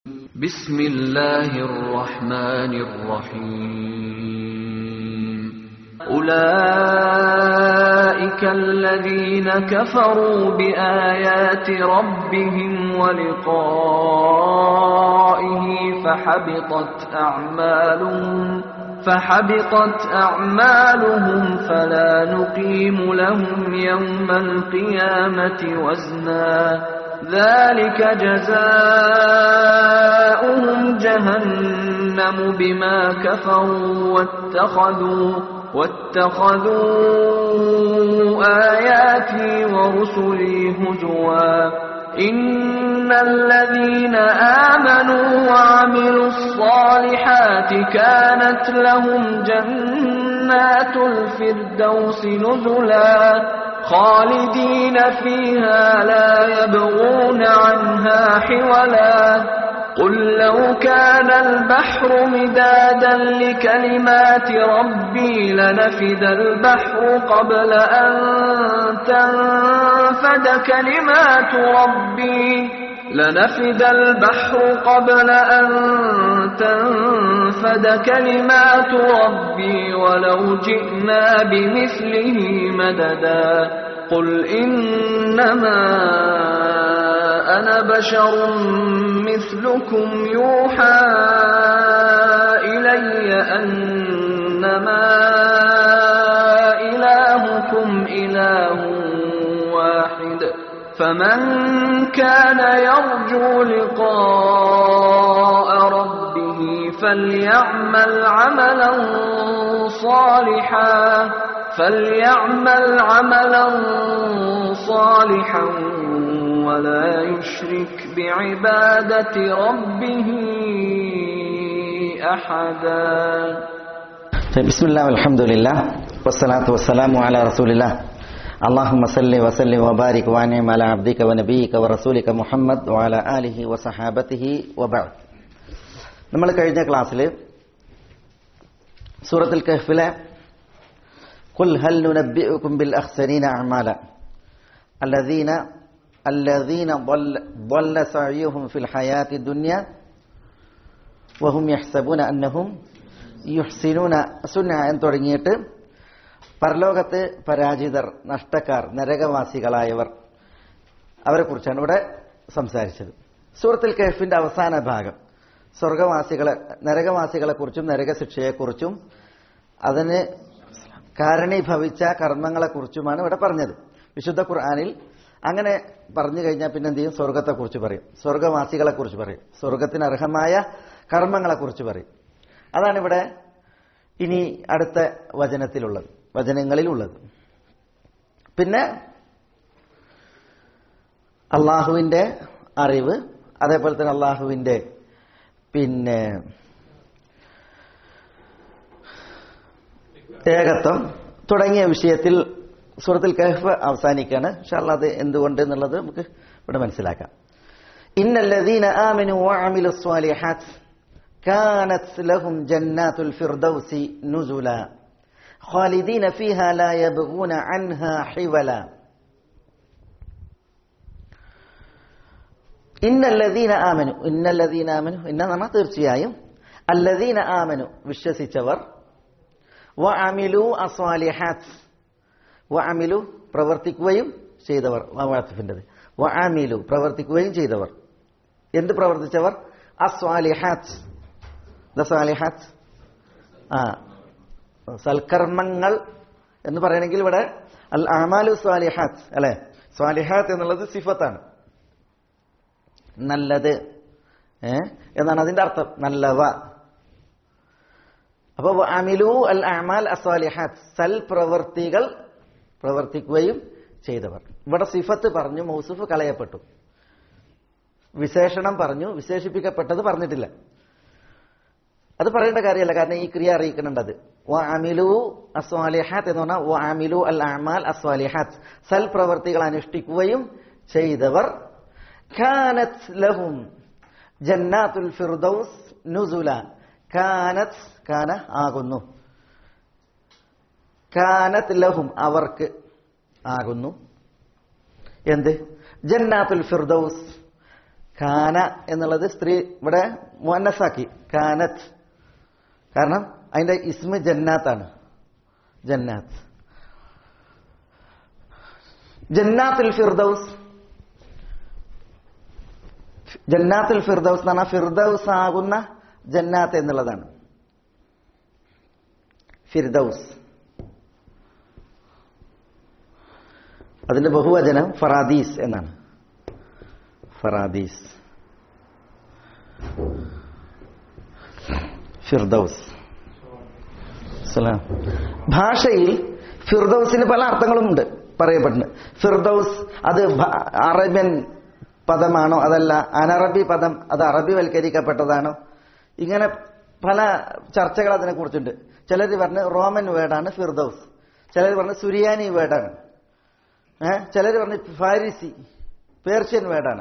بسم الله الرحمن الرحيم أولئك الذين كفروا بآيات ربهم ولقائه فحبطت أعمالهم فحبطت أعمالهم فلا نقيم لهم يوم القيامة وزنا ذلك جزاؤهم جهنم بما كفروا واتخذوا واتخذوا آياتي ورسلي هزوا إن الذين آمنوا وعملوا الصالحات كانت لهم جنات الفردوس نزلا خالدين فيها لا يبغون عنها حولا قل لو كان البحر مدادا لكلمات ربي لنفد البحر قبل أن تنفد كلمات ربي لنفد البحر قبل أن تنفد كلمات ربي ولو جئنا بمثله مددا قل إنما أنا بشر مثلكم يوحى إلي أنما إلهكم إله واحد فمن كان يرجو لقاء ربه فليعمل عملا صالحا فليعمل عملا صالحا ولا يشرك بعبادة ربه أحدا بسم الله والحمد لله والصلاة والسلام على رسول الله اللهم صل وسلم وبارك وانعم على عبدك ونبيك ورسولك محمد وعلى آله وصحابته وبعد നമ്മൾ കഴിഞ്ഞ ക്ലാസ്സിൽ സൂറത്തുൽ കഹ്ഫിലെ قل هل ننبئكم بالأخسرين أعمالا الذين الذين ضل ضل سعيهم في الحياة الدنيا وهم يحسبون أنهم യുഹ്സിനൂന സുന്ന എന്ന് തുടങ്ങിയിട്ട് പരലോകത്ത് പരാജിതർ നഷ്ടക്കാർ നരകവാസികളായവർ അവരെക്കുറിച്ചാണ് ഇവിടെ സംസാരിച്ചത് സൂറത്തിൽ കെഫിന്റെ അവസാന ഭാഗം സ്വർഗവാസികളെ നരകവാസികളെക്കുറിച്ചും നരകശിക്ഷയെക്കുറിച്ചും അതിന് കാരണീഭവിച്ച കർമ്മങ്ങളെക്കുറിച്ചുമാണ് ഇവിടെ പറഞ്ഞത് വിശുദ്ധ ഖുർആാനിൽ അങ്ങനെ പറഞ്ഞു കഴിഞ്ഞാൽ പിന്നെ എന്ത് ചെയ്യും സ്വർഗത്തെക്കുറിച്ച് പറയും സ്വർഗവാസികളെക്കുറിച്ച് പറയും സ്വർഗത്തിന് അർഹമായ കർമ്മങ്ങളെക്കുറിച്ച് പറയും അതാണ് ഇവിടെ ഇനി അടുത്ത വചനത്തിലുള്ളത് വചനങ്ങളിലുള്ളത് പിന്നെ അള്ളാഹുവിന്റെ അറിവ് അതേപോലെ തന്നെ അള്ളാഹുവിന്റെ പിന്നെ ഏകത്വം തുടങ്ങിയ വിഷയത്തിൽ സൂറത്തിൽ കഹഫ് അവസാനിക്കുകയാണ് പക്ഷെ അത് എന്തുകൊണ്ട് എന്നുള്ളത് നമുക്ക് ഇവിടെ മനസ്സിലാക്കാം ഇന്നല്ലദീന ആമിനു വഅമിലു സ്വാലിഹാത്ത് كانت لهم جنات الفردوس نزلا خالدين فيها لا يبغون عنها حولا إن الذين آمنوا إن الذين آمنوا إن ما തീർച്ചയായും الذين آمنوا വിശ്വസിച്ചവർ وعملوا الصالحات وعملوا പ്രവർത്തിക്കുകയും ചെയ്തവർ വാവാത്തിഫിൻ്റെത് വഅമിലു പ്രവർത്തിക്കുകയും ചെയ്തവർ എന്ത് പ്രവർത്തിച്ചവർ അസ്വാലിഹാത്ത് സാലിഹാത്ത് ആ സൽക്കർമ്മങ്ങൾ എന്ന് പറയണമെങ്കിൽ ഇവിടെ അൽ അമാലു സ്വാലിഹാത്ത് അല്ലെ സ്വാലിഹാത്ത് എന്നുള്ളത് സിഫത്താണ് നല്ലത് ഏ എന്നാണ് അതിന്റെ അർത്ഥം നല്ലവ അപ്പൊ അമിലു അൽ അമാൽ അസ്വാലിഹാത്ത് സൽ പ്രവർത്തികൾ പ്രവർത്തിക്കുകയും ചെയ്തവർ ഇവിടെ സിഫത്ത് പറഞ്ഞു മൗസുഫ് കളയപ്പെട്ടു വിശേഷണം പറഞ്ഞു വിശേഷിപ്പിക്കപ്പെട്ടത് പറഞ്ഞിട്ടില്ല അത് പറയേണ്ട കാര്യമല്ല കാരണം ഈ ക്രിയ അറിയിക്കുന്നുണ്ടത് അമിലു അസ്വാലിഹാത്ത് എന്ന് പറഞ്ഞാൽ അമിലു അൽ അമാൽ അസ്വാലിഹാത്ത് സൽ പ്രവർത്തികൾ അനുഷ്ഠിക്കുകയും ചെയ്തവർ കാനത്ത് ലഹും ജന്നാത്തുൽ ഫിർദൌസ് നുസുല കാനത്ത് കാന ആകുന്നു കാനത്ത് ലഹും അവർക്ക് ആകുന്നു എന്ത് ജന്നാത്തുൽ ഫിർദൌസ് കാന എന്നുള്ളത് സ്ത്രീ ഇവിടെ മുന്നസാക്കി കാനത്ത് കാരണം അതിന്റെ ഇസ്മ ജന്നാത്താണ് ജന്നാത്ത് ജന്നാത്തുൽ ഫിർദൌസ് ജന്നാത്തുൽ ഫിർദൌസ് എന്ന് പറഞ്ഞാൽ ഫിർദൌസ് ആകുന്ന ജന്നാത്ത് എന്നുള്ളതാണ് ഫിർദൌസ് അതിന്റെ ബഹുവചനം ഫറാദീസ് എന്നാണ് ഫറാദീസ് ഫിർദൌസ് സലാം ഭാഷയിൽ ഫിർദൌസിന് പല അർത്ഥങ്ങളുമുണ്ട് പറയപ്പെടുന്നത് ഫിർദൌസ് അത് ഭ- അറബിയൻ പദമാണോ അതല്ല അനറബി പദം അത് അറബി വൽക്കരിക്കപ്പെട്ടതാണോ ഇങ്ങനെ പല ചർച്ചകൾ അതിനെ കുറിച്ചുണ്ട് ചിലർ പറഞ്ഞ് റോമൻ വേർഡാണ് ഫിർദൌസ് ചിലർ പറഞ്ഞ് സുരിയാനി വേർഡാണ് ഏഹ് ചിലർ പറഞ്ഞ് ഫാരിസി പേർഷ്യൻ വേർഡാണ്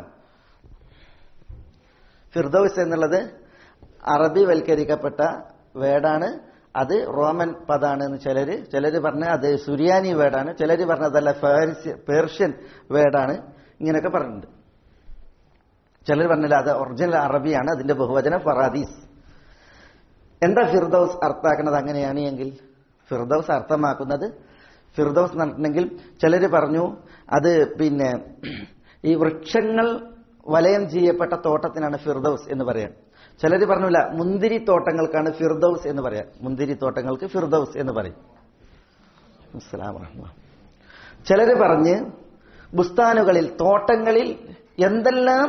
ഫിർദൌസ് എന്നുള്ളത് അറബി വൽക്കരിക്കപ്പെട്ട വേർഡാണ് അത് റോമൻ പദാണ് എന്ന് ചിലര് ചിലര് പറഞ്ഞ അത് സുരിയാനി വേർഡാണ് ചിലര് പറഞ്ഞതല്ല ഫാരിസ് പേർഷ്യൻ വേർഡാണ് ഇങ്ങനെയൊക്കെ പറഞ്ഞിട്ടുണ്ട് ചിലർ പറഞ്ഞില്ല അത് ഒറിജിനൽ അറബിയാണ് അതിന്റെ ബഹുവചനം ഫറാദീസ് എന്താ ഫിർദൌസ് അർത്ഥാക്കുന്നത് അങ്ങനെയാണ് എങ്കിൽ ഫിർദൌസ് അർത്ഥമാക്കുന്നത് ഫിർദൌസ് എന്ന് പറഞ്ഞിട്ടുണ്ടെങ്കിൽ ചിലർ പറഞ്ഞു അത് പിന്നെ ഈ വൃക്ഷങ്ങൾ വലയം ചെയ്യപ്പെട്ട തോട്ടത്തിനാണ് ഫിർദൌസ് എന്ന് പറയാൻ ചിലർ പറഞ്ഞില്ല മുന്തിരി തോട്ടങ്ങൾക്കാണ് ഫിർദൌസ് എന്ന് പറയാം മുന്തിരി തോട്ടങ്ങൾക്ക് ഫിർദൌസ് എന്ന് പറയും അസ്സലാമു അലൈക്കും. ചിലര് പറഞ്ഞ് ബുസ്താനുകളിൽ തോട്ടങ്ങളിൽ എന്തെല്ലാം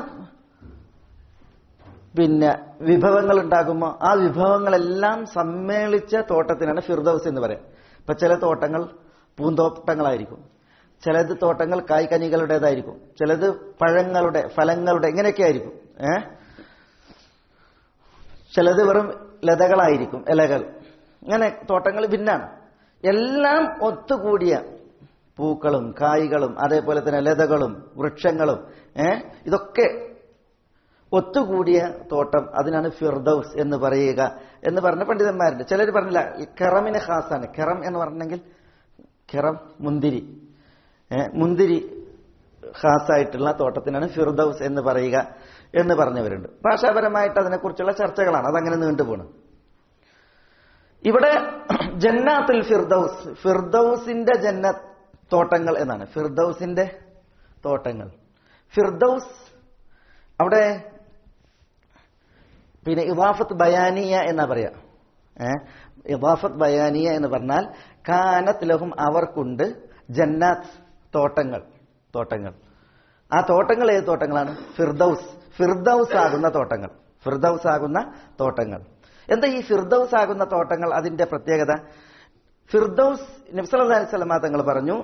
പിന്നെ വിഭവങ്ങൾ ഉണ്ടാകുമ്പോൾ ആ വിഭവങ്ങളെല്ലാം സമ്മേളിച്ച തോട്ടത്തിനാണ് ഫിർദൌസ് എന്ന് പറയാം ഇപ്പൊ ചില തോട്ടങ്ങൾ പൂന്തോട്ടങ്ങളായിരിക്കും ചിലത് തോട്ടങ്ങൾ കായ്കനികളുടേതായിരിക്കും ചിലത് പഴങ്ങളുടെ ഫലങ്ങളുടെ ഇങ്ങനെയൊക്കെ ആയിരിക്കും ഏഹ് ചിലത് വെറും ലതകളായിരിക്കും ഇലകൾ ഇങ്ങനെ തോട്ടങ്ങൾ ഭിന്നാണ് എല്ലാം ഒത്തുകൂടിയ പൂക്കളും കായ്കളും അതേപോലെ തന്നെ ലതകളും വൃക്ഷങ്ങളും ഏഹ് ഇതൊക്കെ ഒത്തുകൂടിയ തോട്ടം അതിനാണ് ഫിർദൌസ് എന്ന് പറയുക എന്ന് പറഞ്ഞ പണ്ഡിതന്മാരുണ്ട് ചിലർ പറഞ്ഞില്ല ഈ കെറമിന് ഖാസാണ് കെറം എന്ന് പറഞ്ഞെങ്കിൽ കെറം മുന്തിരി ഏ, മുന്തിരി ഖാസായിട്ടുള്ള തോട്ടത്തിനാണ് ഫിർദൌസ് എന്ന് പറയുക എന്ന് പറഞ്ഞവരുണ്ട് ഭാഷാപരമായിട്ട് അതിനെക്കുറിച്ചുള്ള ചർച്ചകളാണ് അതങ്ങനെ നീണ്ടുപോകണം ഇവിടെ ജന്നാത്തുൽ ഫിർദൌസ് ഫിർദൌസിന്റെ ജന്ന തോട്ടങ്ങൾ എന്നാണ് ഫിർദൌസിന്റെ തോട്ടങ്ങൾ ഫിർദൌസ് അവിടെ പിന്നെ ഇവാഫത്ത് ബയാനിയ എന്നാ പറയാ ഏഹ് ഇവാഫത്ത് ബയാനിയ എന്ന് പറഞ്ഞാൽ കാനത്ത് ലഹും അവർക്കുണ്ട് ജന്നാത്ത് തോട്ടങ്ങൾ തോട്ടങ്ങൾ ആ തോട്ടങ്ങൾ ഏത് തോട്ടങ്ങളാണ് ഫിർദൌസ് ഫിർദൌസ് ആകുന്ന തോട്ടങ്ങൾ ഫിർദൌസ് ആകുന്ന തോട്ടങ്ങൾ എന്താ ഈ ഫിർദൌസ് ആകുന്ന തോട്ടങ്ങൾ അതിന്റെ പ്രത്യേകത ഫിർദൌസ് നബ്സല്ലാ അലൈഹി സ്വലമാ തങ്ങൾ പറഞ്ഞു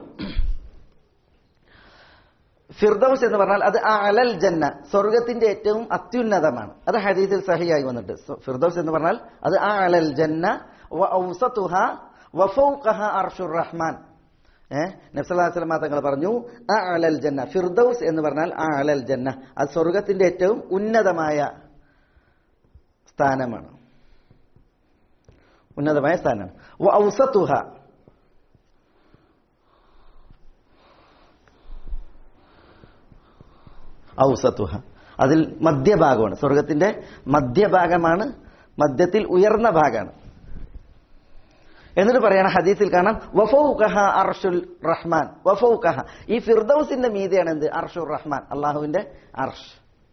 ഫിർദൌസ് എന്ന് പറഞ്ഞാൽ അത് അലൽ ജന്ന സ്വർഗത്തിന്റെ ഏറ്റവും അത്യുന്നതമാണ് അത് ഹദീസിൽ സഹിയായി വന്നിട്ട് സോ- ഫിർദൌസ് എന്ന് പറഞ്ഞാൽ അത് ആ അലൽ ജന്ന വ ഔസതുഹ വഫൗഖഹ അർഷുർ റഹ്മാൻ ഏഹ് നബ്സല്ലാസ്ലമ തങ്ങൾ പറഞ്ഞു ആ അലൽ ജന്ന ഫിർദൌസ് എന്ന് പറഞ്ഞാൽ ആ അലൽ ജന്ന അത് സ്വർഗത്തിന്റെ ഏറ്റവും ഉന്നതമായ സ്ഥാനമാണ് ഉന്നതമായ സ്ഥാനമാണ് വ ഔസതുഹ ഔസത്തുഹ അതിൽ മധ്യഭാഗമാണ് സ്വർഗത്തിന്റെ മധ്യഭാഗമാണ് മധ്യത്തിൽ ഉയർന്ന ഭാഗമാണ് എന്നിട്ട് പറയണ ഹദീസിൽ കാണാം വഫൗകഹ അർഷുൽ റഹ്മാൻ വഫൗകഹ ഈ ഫിർദൌസിന്റെ മീതെയാണ് എന്ത് അർഷുൽ റഹ്മാൻ അള്ളാഹുവിന്റെ അർഷ്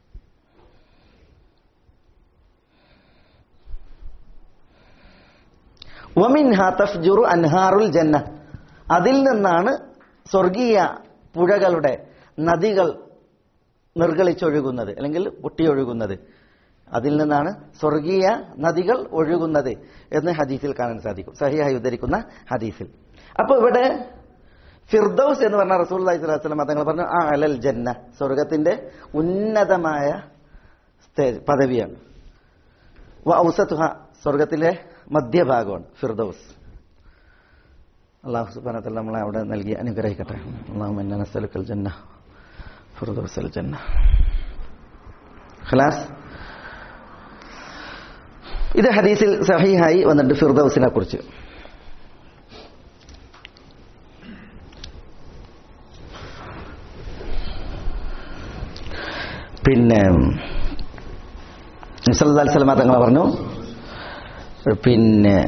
വമിൻഹ തഫ്ജുറു അൻഹാറുൽ ജന്ന അതിൽ നിന്നാണ് സ്വർഗീയ പുഴകളുടെ നദികൾ നിർഗളിച്ചൊഴുകുന്നത് അല്ലെങ്കിൽ പൊട്ടിയൊഴുകുന്നത് അതിൽ നിന്നാണ് സ്വർഗീയ നദികൾ ഒഴുകുന്നത് എന്ന് ഹദീസിൽ കാണാൻ സാധിക്കും സഹിയായി ഉദ്ധരിക്കുന്ന ഹദീസിൽ അപ്പൊ ഇവിടെ ഫിർദൌസ് എന്ന് പറഞ്ഞ റസൂൽ അലൈഹി സ്വലാസ്ലം തങ്ങൾ പറഞ്ഞു ആ അലൽ ജന്ന സ്വർഗത്തിന്റെ ഉന്നതമായ സ്റ്റേജ് പദവിയാണ് വ ഔസത്തുഹ സ്വർഗത്തിലെ മധ്യഭാഗമാണ് ഫിർദൌസ് അള്ളാഹു സുബാനത്തിൽ നമ്മളെ അവിടെ നൽകി അനുഗ്രഹിക്കട്ടെ അള്ളാഹു നസലുക്കൽ ജന്ന ഫിർദൌസൽ ജന്ന ഖലാസ് ഇത് ഹദീസിൽ സഹീഹായി വന്നിട്ടുണ്ട് ഫിർദൌസിനെ കുറിച്ച് പിന്നെ നിസല്ലാ സ്വലമ തങ്ങൾ പറഞ്ഞു പിന്നെ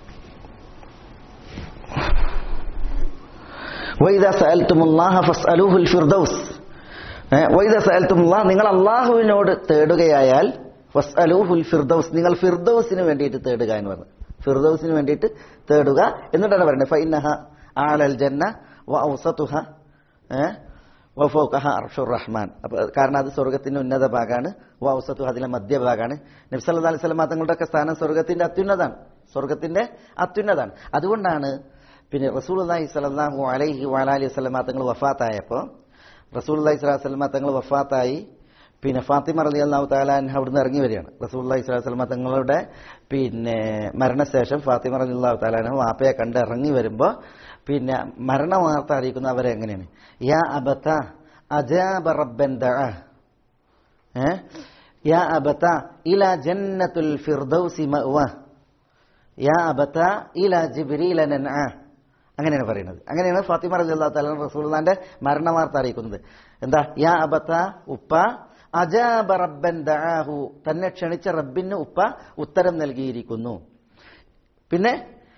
വൈദ സഅൽതുമുല്ലാഹ ഫസ്അലൂഹുൽ ഫിർദൗസ് ഏ, വൈദ സഅൽതുമുല്ലാഹ് നിങ്ങൾ അള്ളാഹുവിനോട് തേടുകയായാൽ ഫസ്അലൂഹുൽ ഫിർദൗസ് നിങ്ങൾ ഫിർദൗസിന് വേണ്ടിയിട്ട് തേടുക എന്ന് പറഞ്ഞു ഫിർദൗസിന് വേണ്ടിയിട്ട് തേടുക എന്നിട്ടാണ് പറയുന്നത് ഫൈനഹ ആലൽ ജന്ന വ ഔസതുഹ ഏ, വ ഫൗഖഹ അർഷുർ റഹ്മാൻ അപ്പൊ കാരണം അത് സ്വർഗത്തിന്റെ ഉന്നത ഭാഗമാണ് വ ഔസതുഹ അതിലെ മധ്യഭാഗമാണ് നബി സല്ലല്ലാഹു അലൈഹി വസല്ലം തങ്ങളുടെ ഒക്കെ സ്ഥാനം സ്വർഗത്തിന്റെ അത്യുന്നതാണ് സ്വർഗത്തിന്റെ അത്യുന്നതാണ് അതുകൊണ്ടാണ് പിന്നെ റസൂലുള്ളാഹി സ്വല്ലല്ലാഹു അലൈഹി വഅലൈഹി വസല്ലം തങ്ങൾ വഫാത്തായപ്പോൾ റസൂലുള്ളാഹി സ്വല്ലല്ലാഹു അലൈഹി വസല്ലം തങ്ങൾ വഫാത്തായി പിന്നെ ഫാത്തിമ റളിയല്ലാഹു തആല അൻഹ അവിടുന്ന് ഇറങ്ങി വരികയാണ് റസൂലുള്ളാഹി സ്വല്ലല്ലാഹു അലൈഹി വസല്ലം തങ്ങളുടെ പിന്നെ മരണശേഷം ഫാത്തിമ റളിയല്ലാഹു തആല അൻഹ വാപ്പയെ കണ്ട് ഇറങ്ങി വരുമ്പോൾ പിന്നെ മരണ വാർത്ത അറിയിക്കുന്ന അവരെ എങ്ങനെയാണ് യാ അബത അജാബ റബ്ബൻ ദഅ ഏ യാ അബത ഇലാ ജന്നത്തുൽ ഫിർദൗസി മഅവ യാ അബത ഇലാ ജിബ്രീല നൻഅ അങ്ങനെയാണ് പറയുന്നത് അങ്ങനെയാണ് ഫാത്തിമ റളിയല്ലാഹു തആല റസൂലുള്ളാന്റെ മരണ വാർത്ത അറിയിക്കുന്നത് എന്താ യാ അബത ഉപ്പ അജാബ റബ്ബൻ ദആഹു തന്നെ ക്ഷണിച്ച റബ്ബിന് ഉപ്പ ഉത്തരം നൽകിയിരിക്കുന്നു പിന്നെ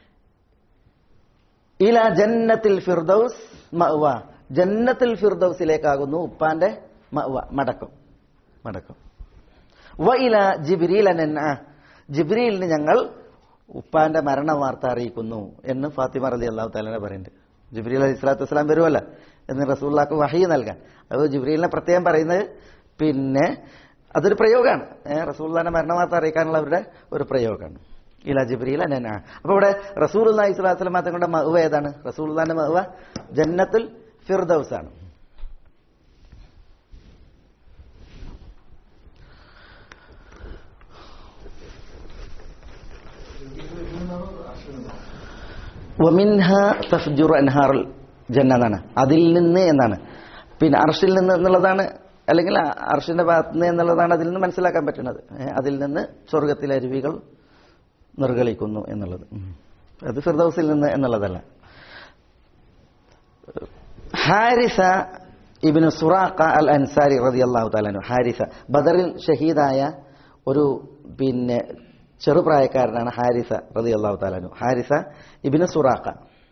ഇല ജന്നത്തിൽ ഫിർദൗസ് മഅവ ജന്നത്തിൽ ഫിർദൗസിലേക്കാകുന്നു ഉപ്പാന്റെ മഅവ മടക്കം മടക്കം വ ഇല ജിബ്രീൽ നൻഅ ജിബ്രീലിന് ഞങ്ങൾ ഉപ്പാന്റെ മരണ വാർത്ത അറിയിക്കുന്നു എന്ന് ഫാത്തിമ റലി അള്ളാഹു താലാനെ പറയുന്നുണ്ട് ജിബ്രീൽ അലി സ്വലാത്തു വസ്സലാം വരുമല്ല എന്ന് റസൂള്ളാക്ക് വഹി നൽകാൻ അത് ജിബ്രീലിനെ പ്രത്യേകം പറയുന്നത് പിന്നെ അതൊരു പ്രയോഗമാണ് റസൂള്ളാന്റെ മരണ വാർത്ത അറിയിക്കാനുള്ള അവരുടെ ഒരു പ്രയോഗമാണ് ഇല ജിബ്രീൽ അനന അപ്പൊ ഇവിടെ റസൂൽ അള്ളാഹി സ്വലാസ്ലം തങ്ങളുടെ മഹുവ ഏതാണ് റസൂൽന്റെ മഹുവ ജന്നത്തുൽ ഫിർദൌസ് ആണ് വമിൻഹ തഫ്ജുർ അൻഹാറുൽ ജന്ന എന്നാണ് അതിൽ നിന്ന് എന്നാണ് പിന്നെ അർഷിൽ നിന്ന് എന്നുള്ളതാണ് അല്ലെങ്കിൽ അർഷിന്റെ ഭാഗത്ത് നിന്ന് എന്നുള്ളതാണ് അതിൽ നിന്ന് മനസ്സിലാക്കാൻ പറ്റുന്നത് ഏ, അതിൽ നിന്ന് സ്വർഗത്തിലെ അരുവികൾ നിർഗളിക്കുന്നു എന്നുള്ളത് ഉം. അത് ഫിർദൌസിൽ നിന്ന് എന്നുള്ളതല്ല ഹാരിസ ഇബിന് സുറാഖ അൽ അൻസാരി റതി അള്ളാഹു താലാനു ഹാരിസ ബദറിൽ ഷഹീദായ ഒരു പിന്നെ ചെറുപ്രായക്കാരനാണ് ഹാരിസ റതി അള്ളാഹു താലാനു ഹാരിസ ഇബിന് സുറാഖ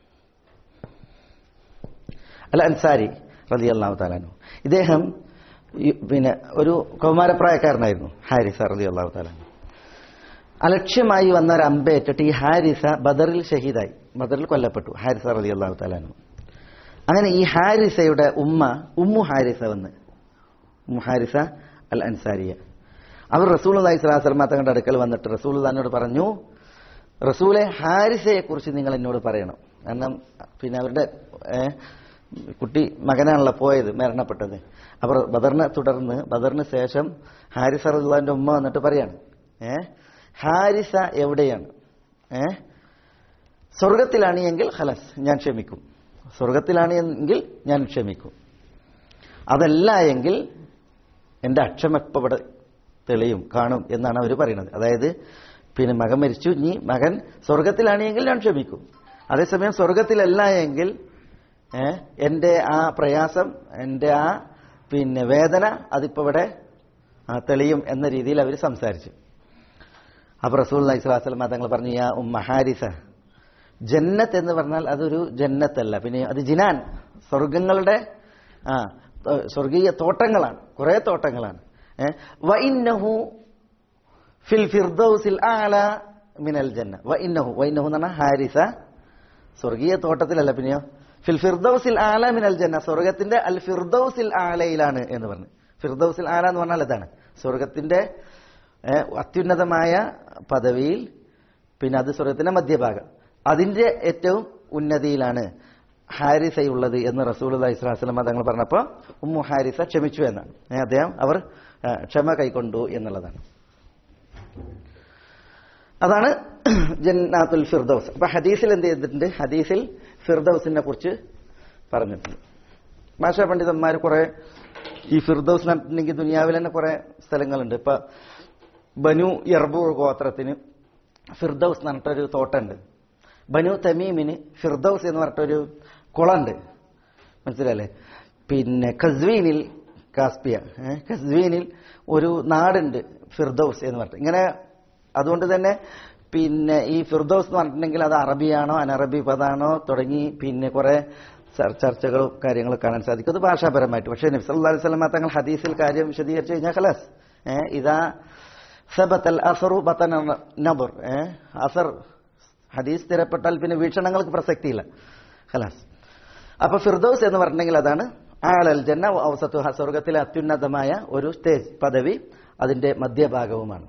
അൽ അൻസാരി റതി അള്ളാഹു താലാനു ഇദ്ദേഹം ഈ പിന്നെ ഒരു കൗമാരപ്രായക്കാരനായിരുന്നു ഹാരിസ റതി അള്ളാഹു താലാനു അലക്ഷ്യമായി വന്ന ഒരു അമ്പേറ്റിട്ട് ഈ ഹാരിസ ബദറിൽ ഷഹീദായി ബദറിൽ കൊല്ലപ്പെട്ടു ഹാരിസ റതി അള്ളാഹു താലാനു അങ്ങനെ ഈ ഹാരിസയുടെ ഉമ്മ ഉമ്മു ഹാരിസ വന്ന് ഉമ്മു ഹാരിസ അൽ അൻസാരിയ അവർ റസൂൽ അള്ളഹി സ്വലാസ്ലമ തങ്ങളുടെ അടുക്കൽ വന്നിട്ട് റസൂൽ തന്നോട് പറഞ്ഞു റസൂലെ ഹാരിസയെ കുറിച്ച് നിങ്ങൾ എന്നോട് പറയണം കാരണം പിന്നെ അവരുടെ ഏ, കുട്ടി മകനാണല്ലോ പോയത് മരണപ്പെട്ടത് അവർ ബദറിനെ തുടർന്ന് ബദറിന് ശേഷം ഹാരിസ റസുല്ലാന്റെ ഉമ്മ വന്നിട്ട് പറയാണ് ഏ ഹാരിസ എവിടെയാണ് ഏ സ്വർഗത്തിലാണ് എങ്കിൽ ഹലസ് ഞാൻ ക്ഷമിക്കും സ്വർഗത്തിലാണ് എങ്കിൽ ഞാൻ ക്ഷമിക്കും അതല്ല എങ്കിൽ എൻ്റെ അക്ഷമപ്പം ഇവിടെ തെളിയും കാണും എന്നാണ് അവർ പറയുന്നത് അതായത് പിന്നെ മകൻ മരിച്ചു ഇനി മകൻ സ്വർഗത്തിലാണെങ്കിൽ ഞാൻ ക്ഷമിക്കും അതേസമയം സ്വർഗത്തിലല്ല എങ്കിൽ ഏ, എൻ്റെ ആ പ്രയാസം എൻ്റെ ആ പിന്നെ വേദന അതിപ്പോ ഇവിടെ ആ, തെളിയും എന്ന രീതിയിൽ അവർ സംസാരിച്ചു അപ്പൊ റസൂൽ അലൈഹി സ്വലാസ്ലം തങ്ങൾ പറഞ്ഞു യാ ഉമ്മ ഹാരിസ ജന്നത്ത് എന്ന് പറഞ്ഞാൽ അതൊരു ജന്നത്തല്ല പിന്നെ അത് ജിനാൻ സ്വർഗങ്ങളുടെ ആ ഏഹ് സ്വർഗീയ തോട്ടങ്ങളാണ് കുറെ തോട്ടങ്ങളാണ് ഏഹ് വഇന്നഹു ഫിൽ ഫിർദൗസിൽ ആല മിനൽ ജന്ന വഇന്നഹു വഇന്നഹു എന്ന് പറഞ്ഞാൽ ഹാരിസ സ്വർഗീയ തോട്ടത്തിലല്ല പിന്നെയോ ഫിൽ ഫിർദൗസിൽ ആല മിനൽ ജന്ന സ്വർഗത്തിന്റെ അൽ ഫിർദൗസിൽ ആലയിലാണ് എന്ന് പറഞ്ഞു ഫിർദൗസിൽ ആല എന്ന് പറഞ്ഞാൽ ഇതാണ് സ്വർഗത്തിന്റെ ഏഹ്, അത്യുന്നതമായ പദവിയിൽ പിന്നെ അത് സ്വർഗത്തിന്റെ മധ്യഭാഗം അതിന്റെ ഏറ്റവും ഉന്നതിയിലാണ് ഹാരിസയുള്ളത് എന്ന് റസൂൽ ഇസ്ലാസ്ലം തങ്ങൾ പറഞ്ഞപ്പോൾ ഉമ്മു ഹാരിസ ക്ഷമിച്ചു എന്നാണ് ഏ, അദ്ദേഹം അവർ ആ, ക്ഷമ കൈക്കൊണ്ടു എന്നുള്ളതാണ് അതാണ് ജന്നാത്തുൽ ഫിർദൌസ് അപ്പൊ ഹദീസിൽ എന്ത് ചെയ്തിട്ടുണ്ട് ഹദീസിൽ ഫിർദൌസിനെ കുറിച്ച് പറഞ്ഞിട്ടുണ്ട് ഭാഷാ പണ്ഡിതന്മാർ കുറെ ഈ ഫിർദൌസ് നടത്തിയിട്ടുണ്ടെങ്കിൽ ദുനിയാവിൽ തന്നെ കുറെ സ്ഥലങ്ങളുണ്ട് ഇപ്പൊ ബനു യർബൂർ ഗോത്രത്തിന് ഫിർദൌസ് എന്ന് പറഞ്ഞിട്ടൊരു തോട്ടമുണ്ട് ബനു തമീമിന് ഫിർദൌസ് എന്ന് പറഞ്ഞിട്ടൊരു കുളമുണ്ട് മനസ്സിലല്ലേ പിന്നെ ഖസ്വീനിൽ കാസ്പിയ ഏ, കസ്വീനിൽ ഒരു നാടുണ്ട് ഫിർദൌസ് എന്ന് പറഞ്ഞിട്ട് ഇങ്ങനെ അതുകൊണ്ട് തന്നെ പിന്നെ ഈ ഫിർദൌസ് എന്ന് പറഞ്ഞിട്ടുണ്ടെങ്കിൽ അത് അറബിയാണോ അനറബി പദാണോ തുടങ്ങി പിന്നെ കുറെ ചർ- ചർച്ചകളും കാര്യങ്ങളും കാണാൻ സാധിക്കും അത് ഭാഷാപരമായിട്ട് പക്ഷേ നബി സല്ലല്ലാഹു അലൈഹി വസല്ലമ തങ്ങൾ ഹദീസിൽ കാര്യം വിശദീകരിച്ചു കഴിഞ്ഞാൽ ഖലാസ് ഏ, ഇതാ സബത്തൽ അസറു ബത്തന നബർ ഏ, അസർ ഹദീസ് സ്ഥിരപ്പെട്ടാൽ പിന്നെ വീക്ഷണങ്ങൾക്ക് പ്രസക്തിയില്ല ഖലാസ് അപ്പൊ ഫിർദൌസ് എന്ന് പറഞ്ഞിട്ടുണ്ടെങ്കിൽ അതാണ് ആളൽ ജന്ന ഔസത്തു സ്വർഗത്തിലെ അത്യുന്നതമായ ഒരു സ്റ്റേജ് പദവി അതിന്റെ മധ്യഭാഗവുമാണ്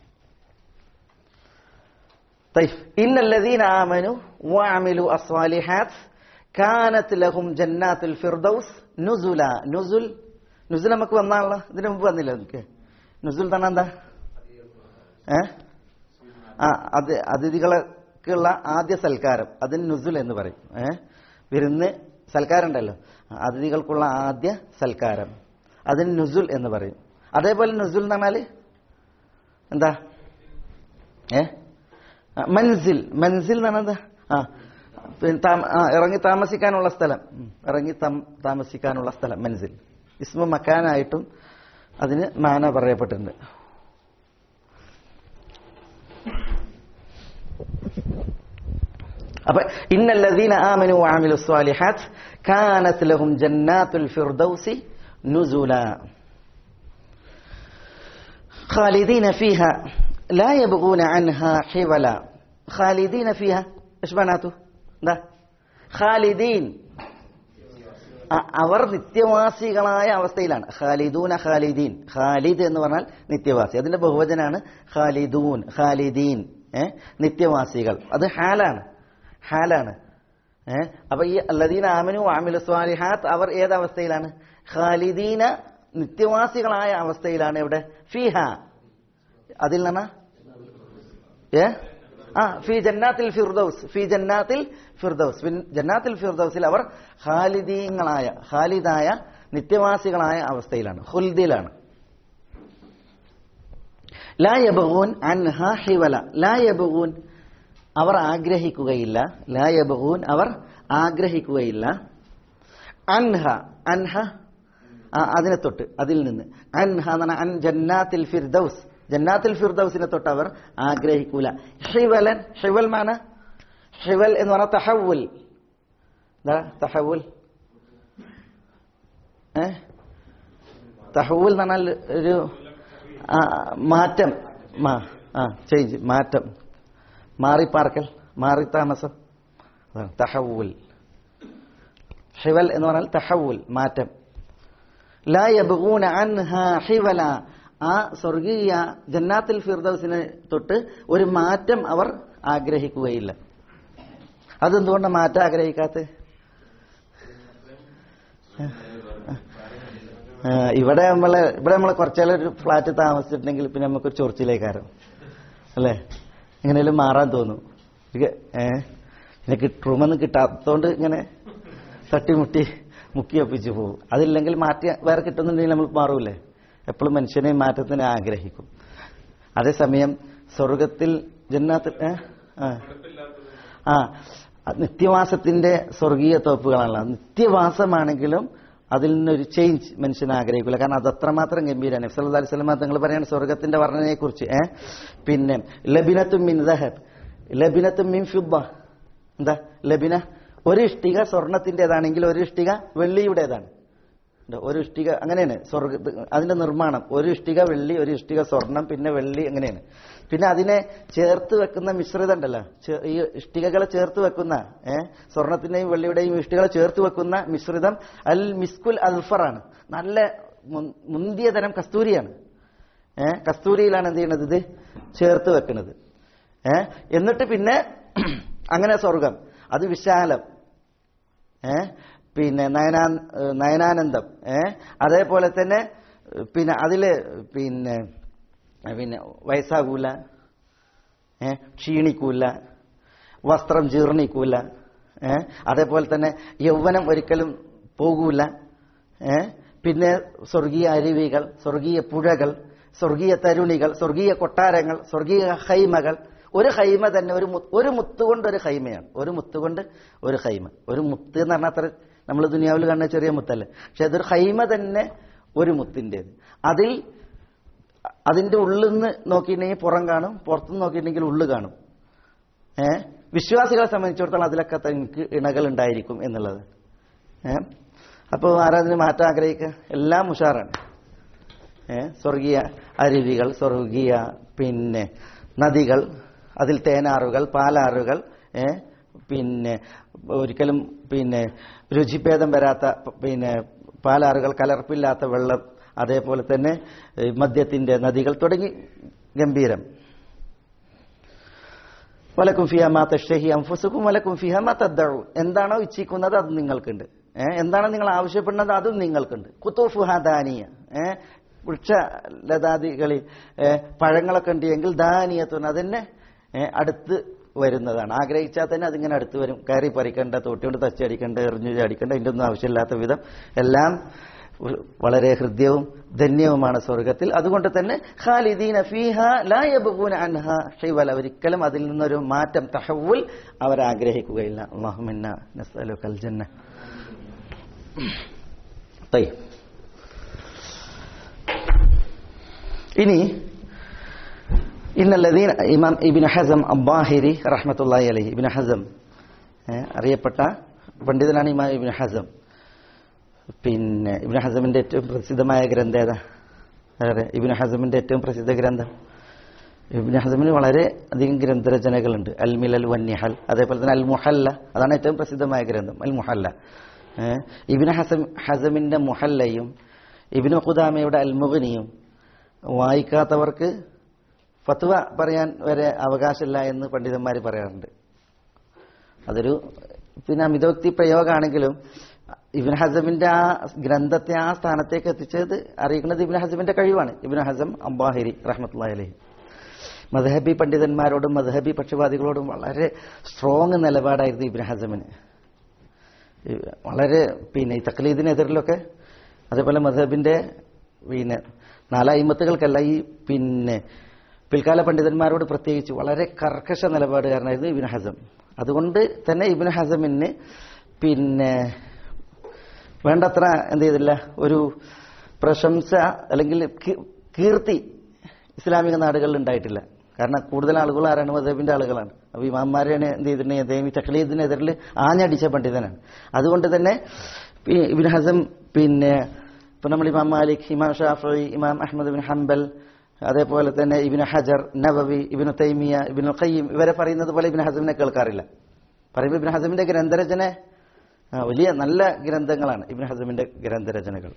طيب إن الذين آمنوا وعملوا الصالحات كانت لهم جنات الفردوس نزلا نزل نزل നമുക്ക് വന്നാണല്ലോ ഇതിനു മുമ്പ് വന്നില്ല നമുക്ക് നുസുൽ തന്നെ എന്താ ഏ ആ അത് അതിഥികൾക്കുള്ള ആദ്യ സൽക്കാരം അതിന് നുസുൽ എന്ന് പറയും ഏ വിരുന്ന് സൽക്കാരം ഉണ്ടല്ലോ അതിഥികൾക്കുള്ള ആദ്യ സൽക്കാരം അതിന് നുസുൽ എന്ന് പറയും അതേപോലെ നുസുൽ എന്ന് പറഞ്ഞാല് എന്താ ഏ ആ, മൻസിൽ മൻസിൽ എന്ന് പറഞ്ഞാൽ എന്താ ആ പിന്നെ താമ- ആ, ഇറങ്ങി താമസിക്കാനുള്ള സ്ഥലം ഉം, ഇറങ്ങി താമ- താമസിക്കാനുള്ള സ്ഥലം മൻസിൽ ഇസ്മ മക്കാനായിട്ടും അതിന് മാന പറയപ്പെട്ടിട്ടുണ്ട് അപ്പൊ ഇന്നല്ലദീന ആമനു വഅമിലു സ്വാലിഹാത്ത് കാനത് ലഹും ജന്നാത്തുൽ ഫിർദൗസി നുസുല خالدين فيها لا يبغون عنها حولا خالدين فيها ايش معناته ده خالدين അ- അവർ നിത്യവാസികളായ അവസ്ഥയിലാണ് ഖാലിദൂന ഖാലിദീൻ ഖാലിദ് എന്ന് പറഞ്ഞാൽ നിത്യവാസി അതിന്റെ ബഹുവചനാണ് ഖാലിദൂൻ ഖാലിദീൻ ഏ നിത്യവാസികൾ അത് ഹാലാണ് ഹാലാണ് ഏ അപ്പൊ ഈ അല്ലദീന ആമനു ആമിലു സ്വാലിഹാത്ത് അവർ ഏതവസ്ഥയിലാണ് ഖാലിദീന നിത്യവാസികളായ അവസ്ഥയിലാണ് ഇവിടെ ഫിഹ അതിൽ നിന്നാ ഏ ആ ഫി ജന്നാത്തിൽ ഫിർദൌസ് ഫി ജന്നാത്തിൽ ഫിർദൌസ് ഫിൻ- ജന്നാത്തിൽ ഫിർദൌസിൽ അവർ ഖാലിദീങ്ങളായ ഖാലിദായ നിത്യവാസികളായ അവസ്ഥയിലാണ് ഹുൽദിലാണ് ലാ യബഗൂൻ അൻഹ ഹിവല ലാ യബഗൂൻ അവർ ആഗ്രഹിക്കുകയില്ല ലാ യബഗൂൻ അവർ ആഗ്രഹിക്കുകയില്ല അൻഹ അൻഹ ആ, അതിനെ തൊട്ട് അതിൽ നിന്ന് അൻഹ എന്ന് പറഞ്ഞാൽ അൻ ജന്നാത്തിൽ ഫിർദൌസ് ജന്നാത്തിൽ ഫിർദൌസിനെ തൊട്ട് അവർ ആഗ്രഹിക്കൂല ഹിവലൻ ഹിവൽ മാന ഹിവൽ എന്ന് പറഞ്ഞാൽ തഹവുൽ എന്താ തഹവുൽ ഏ തഹവുൽ എന്ന് പറഞ്ഞാൽ ഒരു ആ, മാറ്റം മാ ആ ചേഞ്ച് മാറ്റം മാറിപ്പാർക്കൽ മാറി താമസം അതാണ് തഹവുൽ ഹിവൽ എന്ന് പറഞ്ഞാൽ തഹവുൽ മാറ്റം ലാ യബ്ഗൂന അൻഹ ഹിവല ആ സ്വർഗീയ ജന്നാത്തിൽ ഫിർദൗസിനെ തൊട്ട് ഒരു മാറ്റം അവർ ആഗ്രഹിക്കുകയില്ല അതെന്തുകൊണ്ടാണ് മാറ്റം ആഗ്രഹിക്കാത്തത് ആ, ഇവിടെ നമ്മളെ ഇവിടെ നമ്മളെ കുറച്ചേരം ഒരു ഫ്ലാറ്റ് താമസിച്ചിട്ടുണ്ടെങ്കിൽ പിന്നെ നമുക്ക് ചൊറിച്ചിലേക്കാരം അല്ലേ എങ്ങനെയാലും മാറാൻ തോന്നും ഇത് ഏ പിന്നെ റൂമൊന്നും കിട്ടാത്തതുകൊണ്ട് ഇങ്ങനെ തട്ടിമുട്ടി മുക്കി ഒപ്പിച്ച് പോകും അതില്ലെങ്കിൽ മാറ്റി വേറെ കിട്ടുന്നുണ്ടെങ്കിൽ നമ്മൾ മാറൂലേ എപ്പോഴും മനുഷ്യനെ മാറ്റത്തിന് ആഗ്രഹിക്കും അതേസമയം സ്വർഗത്തിൽ ജന്നാത്തിൽ ഏ? ആ. ആ നിത്യവാസത്തിന്റെ സ്വർഗീയ തോപ്പുകളാണല്ലോ നിത്യവാസമാണെങ്കിലും അതിൽ നിന്നൊരു ചേഞ്ച് മനുഷ്യൻ ആഗ്രഹിക്കില്ല കാരണം അത് അത്രമാത്രം ഗംഭീരമാണ് നബ്സല്ലാ അലൈഹി സ്വലമ തങ്ങൾ പറയാണ് സ്വർഗത്തിന്റെ വർണ്ണനയെ കുറിച്ച് ഏ പിന്നെ ലബിനത്തും മിൻ ദഹബ് ലബിനത്തും മിൻ ഫിബ്ബ എന്താ ലബിന ഒരു ഇഷ്ടിക സ്വർണത്തിൻ്റെതാണെങ്കിൽ ഒരു ഇഷ്ടിക വെള്ളിയുടേതാണ് ഉണ്ട്. ഒരു ഇഷ്ടിക അങ്ങനെയാണ് സ്വർഗ അതിന്റെ നിർമ്മാണം ഒരു ഇഷ്ടിക വെള്ളി ഒരു ഇഷ്ടിക സ്വർണം പിന്നെ വെള്ളി അങ്ങനെയാണ് പിന്നെ അതിനെ ചേർത്ത് വെക്കുന്ന മിശ്രിതം ഉണ്ടല്ലോ ചേ- ഈ ഇഷ്ടികകളെ ചേർത്ത് വെക്കുന്ന ഏഹ് സ്വർണത്തിന്റെയും വെള്ളിയുടെയും ഇഷ്ടികളെ ചേർത്ത് വെക്കുന്ന മിശ്രിതം അൽ മിസ്കുൽ അൽഫറാണ് നല്ല മുൻ- മുന്തിയ തരം കസ്തൂരിയാണ് ഏഹ് കസ്തൂരിയിലാണ് എന്ത് ചെയ്യണത് ഇത് ചേർത്ത് വെക്കുന്നത് ഏഹ് എന്നിട്ട് പിന്നെ അങ്ങനെ സ്വർഗം അത് വിശാലം ഏ പിന്നെ നയനാ ഏഹ് നയനാനന്ദം ഏ അതേപോലെ തന്നെ ഏഹ് പിന്നെ അതില് പിന്നെ പിന്നെ വയസ്സാകൂല ഏ ക്ഷീണിക്കൂല വസ്ത്രം ജീർണിക്കൂല ഏ അതേപോലെ തന്നെ യൗവനം ഒരിക്കലും പോകൂല ഏ പിന്നെ സ്വർഗീയ അരുവികൾ സ്വർഗീയ പുഴകൾ സ്വർഗീയ തരുണികൾ സ്വർഗീയ കൊട്ടാരങ്ങൾ സ്വർഗീയ ഹൈമകൾ ഒരു ഹൈമ തന്നെ ഒരു മു- ഒരു മുത്തുകൊണ്ട് ഒരു ഹൈമയാണ് ഒരു മുത്തുകൊണ്ട് ഒരു ഹൈമ ഒരു മുത്ത് എന്ന് പറഞ്ഞാൽ അത്ര നമ്മൾ ദുനിയാവിൽ കാണുന്ന ചെറിയ മുത്തല്ലേ പക്ഷെ അതൊരു ഹൈമ തന്നെ ഒരു മുത്തിൻ്റെത് അതിൽ അതിന്റെ ഉള്ളിൽ നിന്ന് നോക്കിയിട്ടുണ്ടെങ്കിൽ പുറം കാണും പുറത്തുനിന്ന് നോക്കിയിട്ടുണ്ടെങ്കിൽ ഉള്ളു കാണും ഏ വിശ്വാസികളെ സംബന്ധിച്ചിടത്തോളം അതിലൊക്കെ തനിക്ക് ഇണകൾ ഉണ്ടായിരിക്കും എന്നുള്ളത് ഏ അപ്പോൾ ആരാധന മാറ്റാൻ ആഗ്രഹിക്കുക എല്ലാം ഉഷാറാണ് ഏ സ്വർഗീയ അരുവികൾ സ്വർഗീയ പിന്നെ നദികൾ അതിൽ തേനാറുകൾ പാലാറുകൾ ഏ പിന്നെ ഒരിക്കലും പിന്നെ രുചിഭേദം വരാത്ത പ- പിന്നെ പാലാറുകൾ കലർപ്പില്ലാത്ത വെള്ളം അതേപോലെ തന്നെ ഏ, മദ്യത്തിന്റെ നദികൾ തുടങ്ങി ഗംഭീരം വലക്കും ഫിഹ മാ തഷ്തഹി അൻഫുസുക്കും വലക്കും ഫിഹ മാ തദ്ദഉ എന്താണോ ഇച്ഛിക്കുന്നത് അത് നിങ്ങൾക്കുണ്ട് ഏ, എന്താണോ നിങ്ങൾ ആവശ്യപ്പെടുന്നത് അതും നിങ്ങൾക്കുണ്ട് കുത്തൂഫുഹ ദാനിയ ഏ, വൃക്ഷ ലതാദികളിൽ ഏ, പഴങ്ങളൊക്കെ ഉണ്ട് എങ്കിൽ ദാനിയത്തുൻ അതിനെ ഏ, അടുത്ത് വരുന്നതാണ് ആഗ്രഹിച്ചാൽ തന്നെ അതിങ്ങനെ അടുത്ത് വരും കയറി പറിക്കേണ്ട തോട്ടിയോണ്ട് തച്ചടിക്കേണ്ട എറിഞ്ഞു ചാടിക്കേണ്ട ഇതിൻ്റെ ഒന്നും ആവശ്യമില്ലാത്ത വിധം എല്ലാം വളരെ ഹൃദ്യവും ധന്യവുമാണ് സ്വർഗത്തിൽ അതുകൊണ്ട് തന്നെ ഖാലിദീന ഫീഹ ലാ യബ്ഗൂന അൻഹ ഹിവല ഒരിക്കലും അതിൽ നിന്നൊരു മാറ്റം തഹവുൽ അവർ ആഗ്രഹിക്കുകയില്ല അല്ലാഹുമ്മ നസ്അലുകൽ ജന്ന طيب ഇനി ഇന്നല്ലദീൻ ഇമാം ഇബിൻ ഹസം അബ്ബാഹിരി റഹ്മത്തുള്ളാഹി അലൈഹി ഇബിൻ ഹസം ഏ, അറിയപ്പെട്ട പണ്ഡിതനാണ് ഇമാം ഇബിൻ ഹസം പിന്നെ ഇബിൻ ഹസമിന്റെ ഏറ്റവും പ്രസിദ്ധമായ ഗ്രന്ഥം ഏതാ അതെ ഇബിൻ ഹസമിന്റെ ഏറ്റവും പ്രസിദ്ധ ഗ്രന്ഥം ഇബിൻ ഹസമിന് വളരെ അധികം ഗ്രന്ഥരചനകളുണ്ട് അൽ മിലൽ വന്യഹൽ അതേപോലെ തന്നെ അൽ മുഹല്ല അതാണ് ഏറ്റവും പ്രസിദ്ധമായ ഗ്രന്ഥം അൽ മുഹല്ല ഏഹ് ഇബിൻ ഹസം ഹസമിന്റെ മുഹല്ലയും ഇബിന് ഖുദാമയുടെ അൽ മുഗ്നിയും വായിക്കാത്തവർക്ക് ഫത്വ പറയാൻ വരെ അവകാശമില്ല എന്ന് പണ്ഡിതന്മാർ പറയാറുണ്ട് അതൊരു പിന്നെ അമിതോക്തി പ്രയോഗമാണെങ്കിലും ഇബിൻ ഹസമിന്റെ ആ ഗ്രന്ഥത്തെ ആ സ്ഥാനത്തേക്ക് എത്തിച്ചത് അറിയിക്കുന്നത് ഇബിൻ ഹസമിന്റെ കഴിവാണ് ഇബിൻ ഹസം അബ്ബാഹിരി റഹ്മത്തുള്ളാഹി അലൈഹി മദ്ഹബി പണ്ഡിതന്മാരോടും മദ്ഹബി പക്ഷപാതികളോടും വളരെ സ്ട്രോങ് നിലപാടായിരുന്നു ഇബിൻ ഹസമിന് ഈ വളരെ പിന്നെ ഈ തക്ലീദിനെതിരിലൊക്കെ അതേപോലെ മദ്ഹബിന്റെ പിന്നെ നാലായിമത്തുകൾക്കല്ല ഈ പിന്നെ പിൽക്കാല പണ്ഡിതന്മാരോട് പ്രത്യേകിച്ച് വളരെ കർക്കശ നിലപാടുകാരനായിരുന്നു ഇബിൻ ഹസം അതുകൊണ്ട് തന്നെ ഇബിൻ ഹസമിന് പിന്നെ വേണ്ടത്ര എന്ത് ചെയ്തില്ല ഒരു പ്രശംസ അല്ലെങ്കിൽ കീ- കീർത്തി ഇസ്ലാമിക നാടുകളിൽ ഉണ്ടായിട്ടില്ല കാരണം കൂടുതൽ ആളുകൾ ആരാണ് മദബിന്റെ ആളുകളാണ് അപ്പൊ ഇമാന്മാരെയാണ് എന്ത് ചെയ്തിട്ടുണ്ടെങ്കിൽ അദ്ദേഹം ഈ തഖ്ലീദിനെതിരിൽ ആഞ്ഞടിച്ച പണ്ഡിതനാണ് അതുകൊണ്ട് തന്നെ ഈ ഇബിൻ ഹസം പിന്നെ ഇപ്പൊ നമ്മൾ ഇമാം മാലിക് ഇമാം ഷാഫി ഇമാം അഹമ്മദ് ബിൻ ഹംബൽ അതേപോലെ തന്നെ ഇബിൻ ഹജർ നബവി ഇബിൻ തൈമിയ ഇബിൻ ഖയ്യിം ഇവരെ പറയുന്നത് പോലെ ഇബിൻ ഹസമിനെ കേൾക്കാറില്ല പറയുമ്പോൾ ഇബിൻ ഹസമിന്റെ ഗ്രന്ഥരചന ആ, വലിയ നല്ല ഗ്രന്ഥങ്ങളാണ് ഇബിൻ ഹസമിന്റെ ഗ്രന്ഥരചനകൾ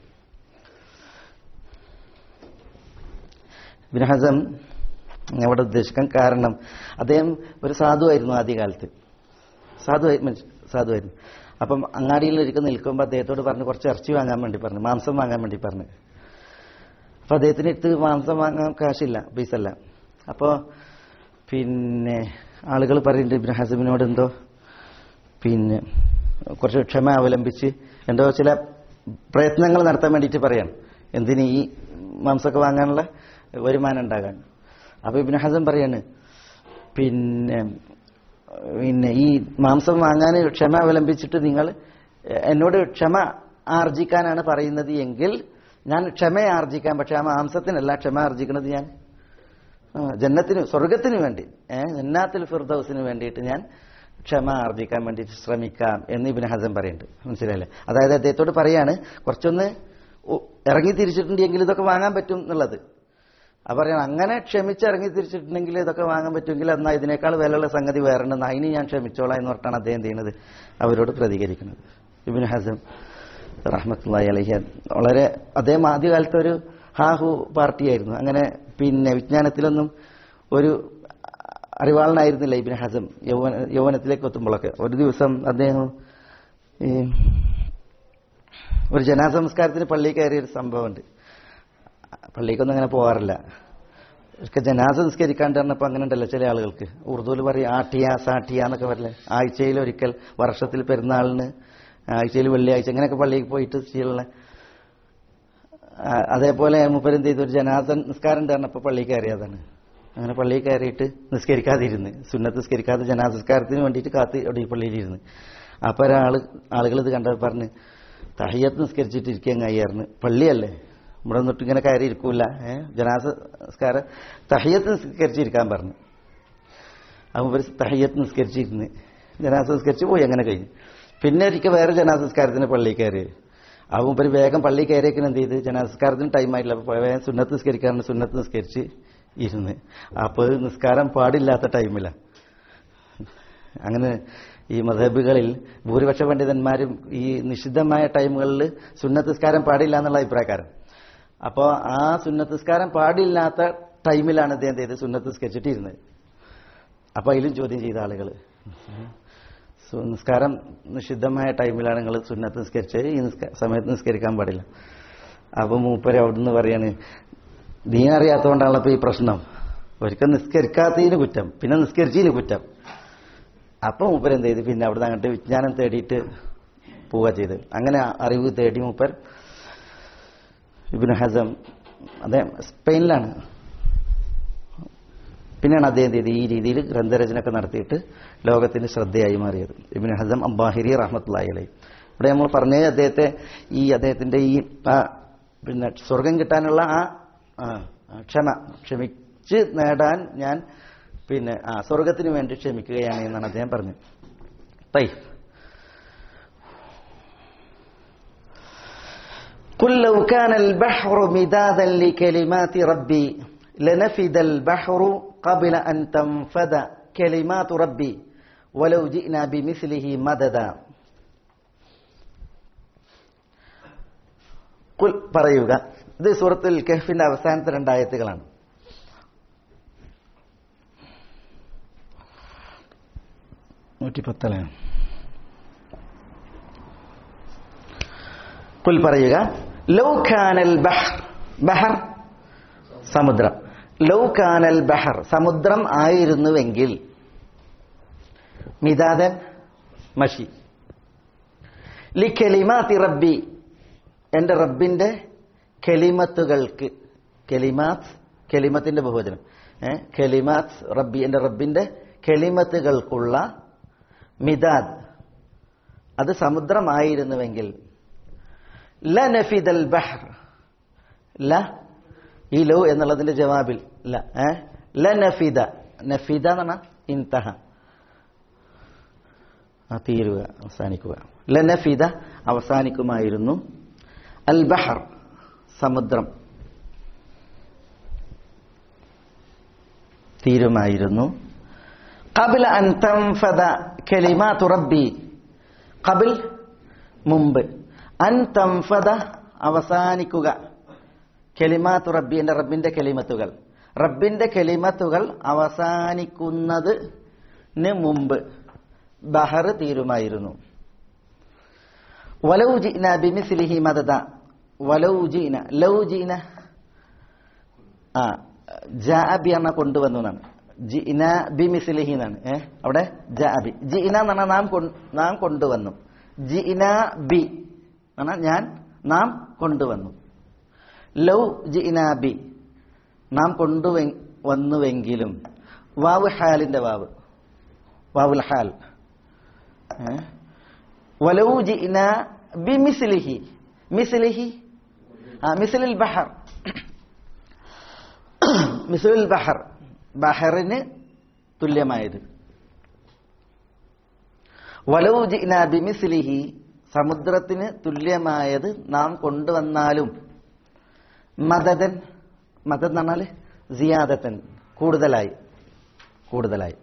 ഇബിൻ ഹസം അവിടെ ഉദ്ദേശിക്കാൻ കാരണം അദ്ദേഹം ഒരു സാധുവായിരുന്നു ആദ്യകാലത്ത് സാധു സാധുവായിരുന്നു അപ്പം അങ്ങാടിയിൽ ഒരിക്കൽ നിൽക്കുമ്പോൾ അദ്ദേഹത്തോട് പറഞ്ഞു കുറച്ച് ഇറച്ചി വാങ്ങാൻ വേണ്ടി പറഞ്ഞു മാംസം വാങ്ങാൻ വേണ്ടി പറഞ്ഞു അപ്പൊ അദ്ദേഹത്തിന് അടുത്ത് മാംസം വാങ്ങാൻ കാശില്ല പൈസല്ല അപ്പോൾ പിന്നെ ആളുകൾ പറയുന്നുണ്ട് ഇബ്രാഹിം ഹസമിനോട് എന്തോ പിന്നെ കുറച്ച് ക്ഷമ അവലംബിച്ച് എന്തോ ചില പ്രയത്നങ്ങൾ നടത്താൻ വേണ്ടിയിട്ട് പറയാണ് എന്തിന് ഈ മാംസമൊക്കെ വാങ്ങാനുള്ള വരുമാനം ഉണ്ടാകാൻ അപ്പൊ ഇബിൻ ഹസൻ പറയാണ് പിന്നെ പിന്നെ ഈ മാംസം വാങ്ങാൻ ക്ഷമ അവലംബിച്ചിട്ട് നിങ്ങൾ എന്നോട് ക്ഷമ ആർജിക്കാനാണ് പറയുന്നത് എങ്കിൽ ഞാൻ ക്ഷമ ആർജിക്കാൻ പക്ഷെ ആ മാംസത്തിനല്ല ക്ഷമ ആർജിക്കുന്നത് ഞാൻ ആ, ജന്നത്തിന് സ്വർഗത്തിന് വേണ്ടി ഏഹ് ജന്നാത്തിൽ ഫിർദൌസിന് വേണ്ടിയിട്ട് ഞാൻ ക്ഷമ ആർജിക്കാൻ വേണ്ടിയിട്ട് ശ്രമിക്കാം എന്ന് ഇബിൻ ഹസൻ പറയുന്നുണ്ട് മനസ്സിലായില്ലേ അതായത് അദ്ദേഹത്തോട് പറയാണ് കുറച്ചൊന്ന് ഉ- ഇറങ്ങി തിരിച്ചിട്ടുണ്ടെങ്കിൽ ഇതൊക്കെ വാങ്ങാൻ പറ്റും എന്നുള്ളത് അപ്പൊ പറയണം അങ്ങനെ ക്ഷമിച്ച് ഇറങ്ങി തിരിച്ചിട്ടുണ്ടെങ്കിൽ ഇതൊക്കെ വാങ്ങാൻ പറ്റുമെങ്കിൽ എന്നാൽ ഇതിനേക്കാൾ വിലയുള്ള സംഗതി വേറെ ഉണ്ട് അതിന് ഞാൻ ക്ഷമിച്ചോളാം എന്ന് പറഞ്ഞാണ് അദ്ദേഹം ചെയ്യുന്നത് അവരോട് പ്രതികരിക്കുന്നത് ഇബിൻ ഹസം റഹ്മത്തുള്ളാഹി അലഹി വളരെ അദ്ദേഹം ആദ്യകാലത്ത് ഒരു ഹാഹു പാർട്ടിയായിരുന്നു അങ്ങനെ പിന്നെ വിജ്ഞാനത്തിലൊന്നും ഒരു അറിവാളനായിരുന്നില്ല ഇബിൻ ഹസം യൗവന യൗവനത്തിലേക്ക് എത്തുമ്പോഴൊക്കെ ഒരു ദിവസം അദ്ദേഹം ഈ ഒരു ജനാസംസ്കാരത്തിന് പള്ളിയിൽ കയറിയ ഒരു സംഭവമുണ്ട് പള്ളിക്കൊന്നും അങ്ങനെ പോകാറില്ല ഒക്കെ ജനാസ നിസ്കരിക്കാണ്ട് പറഞ്ഞപ്പോൾ അങ്ങനെ ഉണ്ടല്ലോ ചില ആളുകൾക്ക് ഉറുദുവിൽ പറയും ആട്ടിയ സാട്ടിയ എന്നൊക്കെ പറയില്ലേ ആഴ്ചയിൽ ഒരിക്കൽ വർഷത്തിൽ പെരുന്നാളിന് ആഴ്ചയിൽ വെള്ളിയാഴ്ച അങ്ങനെയൊക്കെ പള്ളിയിൽ പോയിട്ട് ചെയ്യുള്ള ആ, അതേപോലെ മുപ്പരെന്ത് ചെയ്തു ഒരു ജനാസ നിസ്കാരം ഉണ്ട് പറഞ്ഞപ്പോൾ പള്ളിയിൽ കയറിയതാണ് അങ്ങനെ പള്ളിയിൽ കയറിയിട്ട് നിസ്കരിക്കാതിരുന്ന് സുന്നത്ത് നിസ്കരിക്കാതെ ജനാസംസ്കാരത്തിന് വേണ്ടിയിട്ട് കാത്ത് അവിടെ ഈ പള്ളിയിലിരുന്ന് അപ്പോൾ ഒരാൾ ആളുകൾ ഇത് കണ്ടപ്പോൾ പറഞ്ഞ് തഹയ്യത്ത് നിസ്കരിച്ചിട്ട് ഇരിക്കാൻ കഴിയായിരുന്നു പള്ളിയല്ലേ ഇവിടെ നിന്നിട്ട് ഇങ്ങനെ കയറി ഇരിക്കൂല ഏഹ് ജനാസ നിസ്കാരം തഹയ്യത്ത് നിസ്കരിച്ചിരിക്കാൻ പറഞ്ഞു അപ്പം ഒരു തഹയ്യത്ത് നിസ്കരിച്ചിരുന്ന് ജനാസ നിസ്കരിച്ച് പോയി അങ്ങനെ കഴിഞ്ഞു പിന്നെ ഒരിക്കൽ വേറെ ജനാസ നിസ്കാരത്തിന് പള്ളിയിൽ കയറി അപ്പം ഒരു വേഗം പള്ളി കയറിയേക്കിന് എന്ത് ചെയ്ത് ജനാസ നിസ്കാരത്തിന് ടൈം ആയില്ല അപ്പോൾ വേഗം സുന്നത്ത് നിസ്കരിക്കാറുണ്ട് സുന്നത്ത് നിസ്കരിച്ച് ഇരുന്ന് അപ്പോൾ നിസ്കാരം പാടില്ലാത്ത ടൈമിലാണ് അങ്ങനെ ഈ മതബുകളിൽ ഭൂരിപക്ഷ പണ്ഡിതന്മാരും ഈ നിഷിദ്ധമായ ടൈമുകളിൽ സുന്നത്ത് നിസ്കാരം പാടില്ല എന്നുള്ള അഭിപ്രായക്കാരൻ അപ്പോൾ ആ സുന്നത്ത് നിസ്കാരം പാടില്ലാത്ത ടൈമിലാണ് അദ്ദേഹം ചെയ്ത് സുന്നത്ത് നിസ്കരിച്ചിട്ടിരുന്നത് അപ്പൊ അതിലും ചോദ്യം ചെയ്ത ആളുകൾ നിസ്കാരം നിഷിദ്ധമായ ടൈമിലാണ് നിങ്ങൾ സുന്നത്ത് നിസ്കരിച്ചത് ഈ നിസ്ക- സമയത്ത് നിസ്കരിക്കാൻ പാടില്ല അപ്പൊ മൂപ്പര് അവിടുന്ന് പറയാണ് ദീൻ അറിയാത്തതുകൊണ്ടാണല്ലോ ഇപ്പൊ ഈ പ്രശ്നം ഒരിക്കൽ നിസ്കരിക്കാത്തതിന് കുറ്റം പിന്നെ നിസ്കരിച്ചതിന് കുറ്റം അപ്പൊ മൂപ്പർ എന്ത് ചെയ്തു പിന്നെ അവിടുന്ന് അങ്ങോട്ട് വിജ്ഞാനം തേടിയിട്ട് പോവുക ചെയ്ത് അങ്ങനെ അറിവ് തേടി മൂപ്പർ ഇബിന് ഹസം അദ്ദേഹം സ്പെയിനിലാണ് പിന്നെയാണ് അദ്ദേഹം ചെയ്ത് ഈ രീതിയിൽ ഗ്രന്ഥരചനയൊക്കെ നടത്തിയിട്ട് ലോകത്തിന് ശ്രദ്ധയായി മാറിയത് ഇബിന് ഹസം അബ്ബാഹിരി റഹ്മത്തുള്ളാഹി അലൈഹി ഇവിടെ നമ്മൾ പറഞ്ഞത് അദ്ദേഹത്തെ ഈ അദ്ദേഹത്തിന്റെ ഈ ആ, പിന്നെ സ്വർഗം കിട്ടാനുള്ള ആ ആ, ആ, ക്ഷമ ക്ഷമിച്ച് നേടാൻ ഞാൻ പിന്നെ ആ സ്വർഗത്തിന് വേണ്ടി ക്ഷമിക്കുകയാണ് എന്നാണ് അദ്ദേഹം പറഞ്ഞത് തൈ قل لو كان البحر مدادا لكلمات ربي لنفد البحر قبل أن تنفد كلمات ربي ولو جئنا بمثله مددا കുൽ പറയുക ഇത് സൂറത്തുൽ കഹ്ഫിന്റെ അവസാനത്തെ രണ്ടായത്തുകളാണ് നൂറ്റി പത്തല്ലേ കുൽ പറയുക ലൗഖാനൽ ബഹർ ബഹർ സമുദ്രം ലൗഖാനൽ ബഹർ സമുദ്രം ആയിരുന്നുവെങ്കിൽ മിതാദൻ മഷി ലിഖലിമാത്തി റബ്ബി എന്റെ റബ്ബിന്റെ കെലിമത്തുകൾക്ക് കെലിമാത്ത് കെലിമത്തിന്റെ ബഹുവചനം ഏ കെലിമാത്ത് റബ്ബി എന്റെ റബ്ബിന്റെ കെലിമത്തുകൾക്കുള്ള മിതാദ് അത് സമുദ്രമായിരുന്നുവെങ്കിൽ ല നഫിദൽ ബഹർ ല ഈ ലോ എന്നുള്ളതിന്റെ ജവാബിൽ ല ഏ ല നഫിദ നഫിദ എന്ന് പറഞ്ഞാൽ ഇൻതഹ ആ, തീരുക അവസാനിക്കുക ല നഫിദ അവസാനിക്കുമായിരുന്നു അൽ ബഹർ സമുദ്രം തീരുമായിരുന്നു കബിൽ അൻ തൻഫദ കലിമാതു റബ്ബി കബിൽ മുമ്പ് അൻ തംഫദ അവസാനിക്കുക കെലിമാത്തു റബ്ബി എന്റെ റബ്ബിന്റെ കെലിമത്തുകൾ റബ്ബിന്റെ കെലിമത്തുകൾ അവസാനിക്കുന്നതിന് മുമ്പ് ബഹർ തീരുമായിരുന്നു വലൗ ജിന ബിമിസ്ലിഹി മദദ വലൗ ജീന ലൗ ജീന ആ ജാബി എന്ന കൊണ്ടുവന്നു എന്നാണ് ജിന ബിമിസ്ലിഹി എന്നാണ് ഏ അവിടെ ജാബി ജിന എന്ന് പറഞ്ഞാൽ നാം കൊ- നാം കൊണ്ടുവന്നു ജിന ബി എന്നാണ് ഞാൻ നാം കൊണ്ടുവന്നു ലൗ ജിന ബി നാം കൊണ്ടുവെ വന്നുവെങ്കിലും വാവ് ഹാലിന്റെ വാവ് വാവുൽ ഹാൽ ഏ? വലൗ ജിന ബി മിസ്ലിഹി മിസ്ലിഹി ആ മിസ്ലിൽ ബഹർ മിസ്ലിൽ ബഹർ ബഹറിന് തുല്യമായത് വലൗ ജിന ബി മിസ്ലിഹി സമുദ്രത്തിന് തുല്യമായത് നാം കൊണ്ടുവന്നാലും മദതൻ മദത് എന്ന് പറഞ്ഞാൽ സിയാദത്തൻ കൂടുതലായി കൂടുതലായി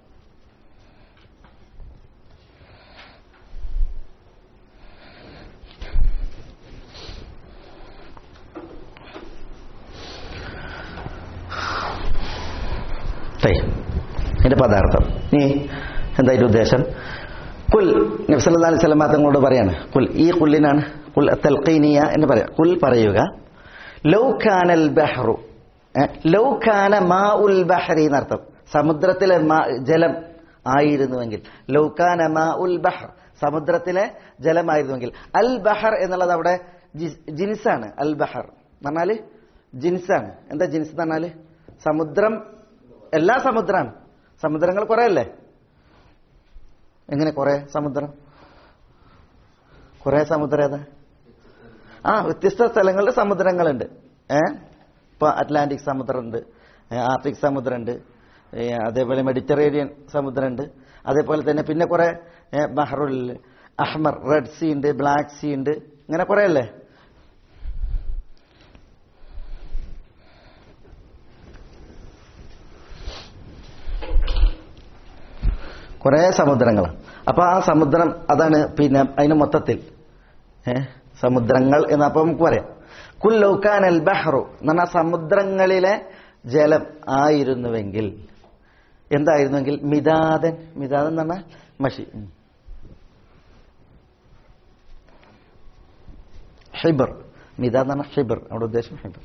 തേ ഇതിന്റെ പദാർത്ഥം നീ എന്താ ഇതിന്റെ ഉദ്ദേശം കുൽ നബ്സല്ലാ അലൈഹി സ്വലമ തങ്ങളോട് പറയാണ് കുൽ ഈ കുല്ലിനാണ് കുൽ തൽഖീനിയ എന്ന് പറയാം കുൽ പറയുക ലൗഖാനൽ ബഹ്റു ഏ, ലൗഖാന മാ ഉൽ ബഹറി എന്നർത്ഥം സമുദ്രത്തിലെ മാ- ജലം ആയിരുന്നുവെങ്കിൽ ലൗഖാന മാ ഉൽ ബഹർ സമുദ്രത്തിലെ ജലമായിരുന്നുവെങ്കിൽ അൽ ബഹർ എന്നുള്ളത് അവിടെ ജി- ജിൻസാണ് അൽ ബഹർ എന്ന് പറഞ്ഞാല് ജിൻസാണ് എന്താ ജിൻസ് എന്ന് പറഞ്ഞാല് സമുദ്രം എല്ലാ സമുദ്രമാണ് സമുദ്രങ്ങൾ കുറെ അല്ലേ എങ്ങനെ കുറെ സമുദ്രം കുറെ സമുദ്രം ഏതാ ആ വ്യത്യസ്ത സ്ഥലങ്ങളിൽ സമുദ്രങ്ങളുണ്ട് ഏ ഇപ്പൊ അറ്റ്ലാന്റിക് സമുദ്രമുണ്ട് ഏ, ആർട്ടിക് സമുദ്രമുണ്ട് ഏ, അതേപോലെ മെഡിറ്ററേനിയൻ സമുദ്രമുണ്ട് അതേപോലെ തന്നെ പിന്നെ കുറെ ഏ, ബഹ്റുൽ അഹ്മർ റെഡ് സീ ഉണ്ട് ബ്ലാക്ക് സീ ഉണ്ട് ഇങ്ങനെ കുറെ അല്ലേ കുറെ സമുദ്രങ്ങളാണ് അപ്പൊ ആ സമുദ്രം അതാണ് പിന്നെ അതിന് മൊത്തത്തിൽ ഏ സമുദ്രങ്ങൾ എന്ന് അപ്പൊ നമുക്ക് പറയാം കുല്ലൗക്കാൻ അൽ ബഹ്റു എന്ന് പറഞ്ഞാൽ സമുദ്രങ്ങളിലെ ജലം ആയിരുന്നുവെങ്കിൽ എന്തായിരുന്നുവെങ്കിൽ മിതാദൻ മിതാദൻ എന്ന് പറഞ്ഞാൽ മഷി ഉം. ഹിബർ മിതാദ് എന്ന് പറഞ്ഞാൽ ഹിബർ അവിടെ ഉദ്ദേശം ഹിബർ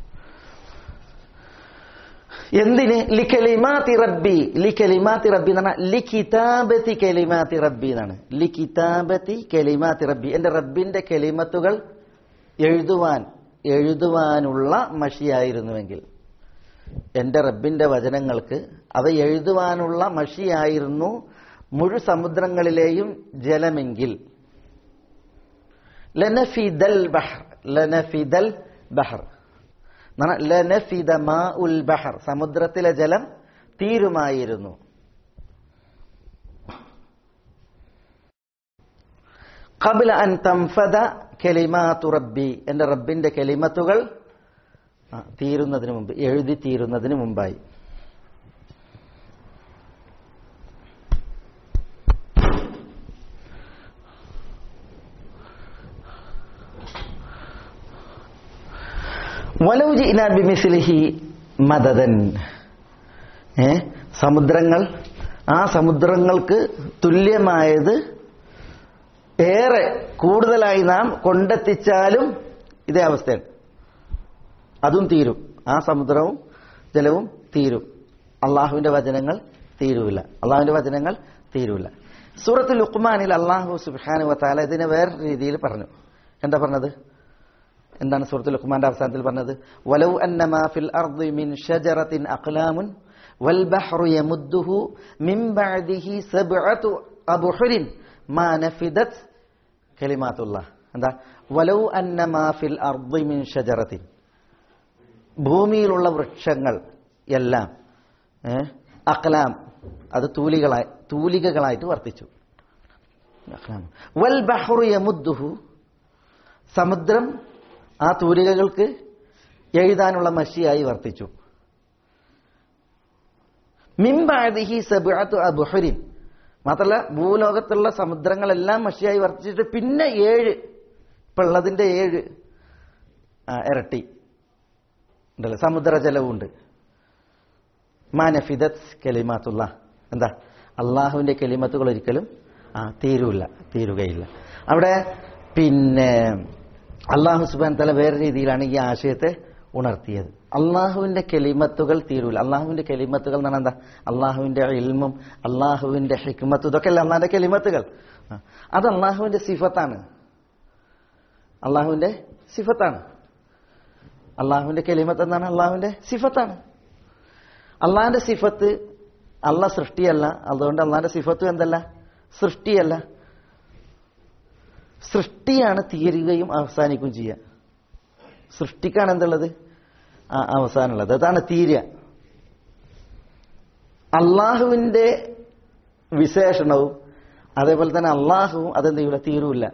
എന്തിന് ലിഖലിമാതി റബ്ബി ലിഖലിമാതി റബ്ബി എന്ന് പറഞ്ഞാൽ ലിഖിതാബത്തി കലിമാതി റബ്ബി എന്നാണ് ലിഖിതാബത്തി കലിമാതി റബ്ബി എന്റെ റബ്ബിന്റെ കലിമത്തുകൾ എഴുതുവാൻ എഴുതുവാനുള്ള മഷിയായിരുന്നുവെങ്കിൽ എന്റെ റബ്ബിന്റെ വചനങ്ങൾക്ക് അവ എഴുതുവാനുള്ള മഷിയായിരുന്നു മുഴു സമുദ്രങ്ങളിലെയും ജലമെങ്കിൽ ലനഫിദൽ ബഹർ ലനഫിദൽ ബഹർ എന്നാണ് ലനഫിദ മാ ഉൽ ബഹർ സമുദ്രത്തിലെ ജലം തീരുമായിരുന്നു കബില അൻ തംഫദ കെലിമാതു റബ്ബി എന്റെ റബ്ബിന്റെ കെലിമത്തുകൾ ആ, തീരുന്നതിന് മുമ്പ് എഴുതി തീരുന്നതിന് മുമ്പായി വലൗ ജിഇനാ ബിമിസ്ലിഹി മദദൻ ഏ സമുദ്രങ്ങൾ ആ സമുദ്രങ്ങൾക്ക് തുല്യമായത് ഏറെ കൂടുതലായി നാം കൊണ്ടെത്തിച്ചാലും ഇതേ അവസ്ഥയാണ് അതും തീരും ആ സമുദ്രവും ജലവും തീരും അള്ളാഹുവിന്റെ വചനങ്ങൾ തീരൂല അള്ളാഹുവിന്റെ വചനങ്ങൾ തീരൂല സൂറത്ത് ലുക്മാനിൽ അള്ളാഹു സുബാനു വത്താല ഇതിനെ വേറെ രീതിയിൽ പറഞ്ഞു എന്താ പറഞ്ഞത് എന്താണ് സൂറത്ത് ലുക്മാന്റെ അവസാനത്തിൽ പറഞ്ഞത് വലൗ അന്നമാ ഫിൽ അർദി മിൻ ഷജറത്തിൻ അഖ്ലാമുൻ വൽ ബഹ്റു യമുദ്ദുഹു മിൻ ബഅദിഹി സബ്അതു അബ്ഹുരിൻ മാ നഫിദത് കലിമാത്തുല്ലാഹ് എന്താ വലൗ അന്നമാ ഫിൽ അർദി മിൻ ഷജറത്തിൻ ഭൂമിയിലുള്ള വൃക്ഷങ്ങൾ എല്ലാം ഏ, അക്ലാം അത് തൂലികളായി തൂലികകളായിട്ട് വർത്തിച്ചു അക്ലാം. വൽ ബഹ്റു യമുദ്ദുഹു സമുദ്രം ആ തൂലികകൾക്ക് എഴുതാനുള്ള മഷിയായി വർത്തിച്ചു മിംബാദിഹി സബഅത്തു അബ്ഹുരിൻ മാത്രല്ല ഭൂലോകത്തുള്ള സമുദ്രങ്ങളെല്ലാം മഷിയായി വർത്തിച്ചിട്ട് പിന്നെ ഏഴ് ഇപ്പൊ ഉള്ളതിന്റെ ഏഴ് ആ, ഇരട്ടി ഉണ്ടല്ലോ സമുദ്രജലവുമുണ്ട് മാനഫിദത് കലിമാത്തുള്ള എന്താ അള്ളാഹുവിന്റെ കലിമത്തുകൾ ഒരിക്കലും ആ തീരൂല തീരുകയില്ല അവിടെ പിന്നെ അള്ളാഹു സുബാൻ തല വേറെ രീതിയിലാണ് ഈ ആശയത്തെ ഉണർത്തിയത് അള്ളാഹുവിന്റെ കെലിമത്തുകൾ തീരൂല അള്ളാഹുവിന്റെ കെലിമത്തുകൾ എന്ന് പറഞ്ഞാൽ എന്താ അള്ളാഹുവിന്റെ ഇൽമും അള്ളാഹുവിന്റെ ഹിക്മത്തും ഇതൊക്കെ അല്ല അള്ളാഹിന്റെ കെലിമത്തുകൾ ആ, അത് അള്ളാഹുവിന്റെ സിഫത്താണ് അള്ളാഹുവിന്റെ സിഫത്താണ് അള്ളാഹുവിന്റെ കെലിമത്ത് എന്നാണ് അള്ളാഹുവിന്റെ സിഫത്താണ് അള്ളാഹിന്റെ സിഫത്ത് അള്ള സൃഷ്ടിയല്ല അതുകൊണ്ട് അള്ളാഹിന്റെ സിഫത്തും എന്തല്ല സൃഷ്ടിയല്ല സൃഷ്ടിയാണ് തീരുകയും അവസാനിക്കുകയും ചെയ്യുക സൃഷ്ടിക്കാണ് എന്തുള്ളത് ആ അവസാനമുള്ളത് അതാണ് തീരുക അള്ളാഹുവിന്റെ വിശേഷണവും അതേപോലെ തന്നെ അള്ളാഹുവും അതെന്ത് ചെയ്യൂല തീരൂല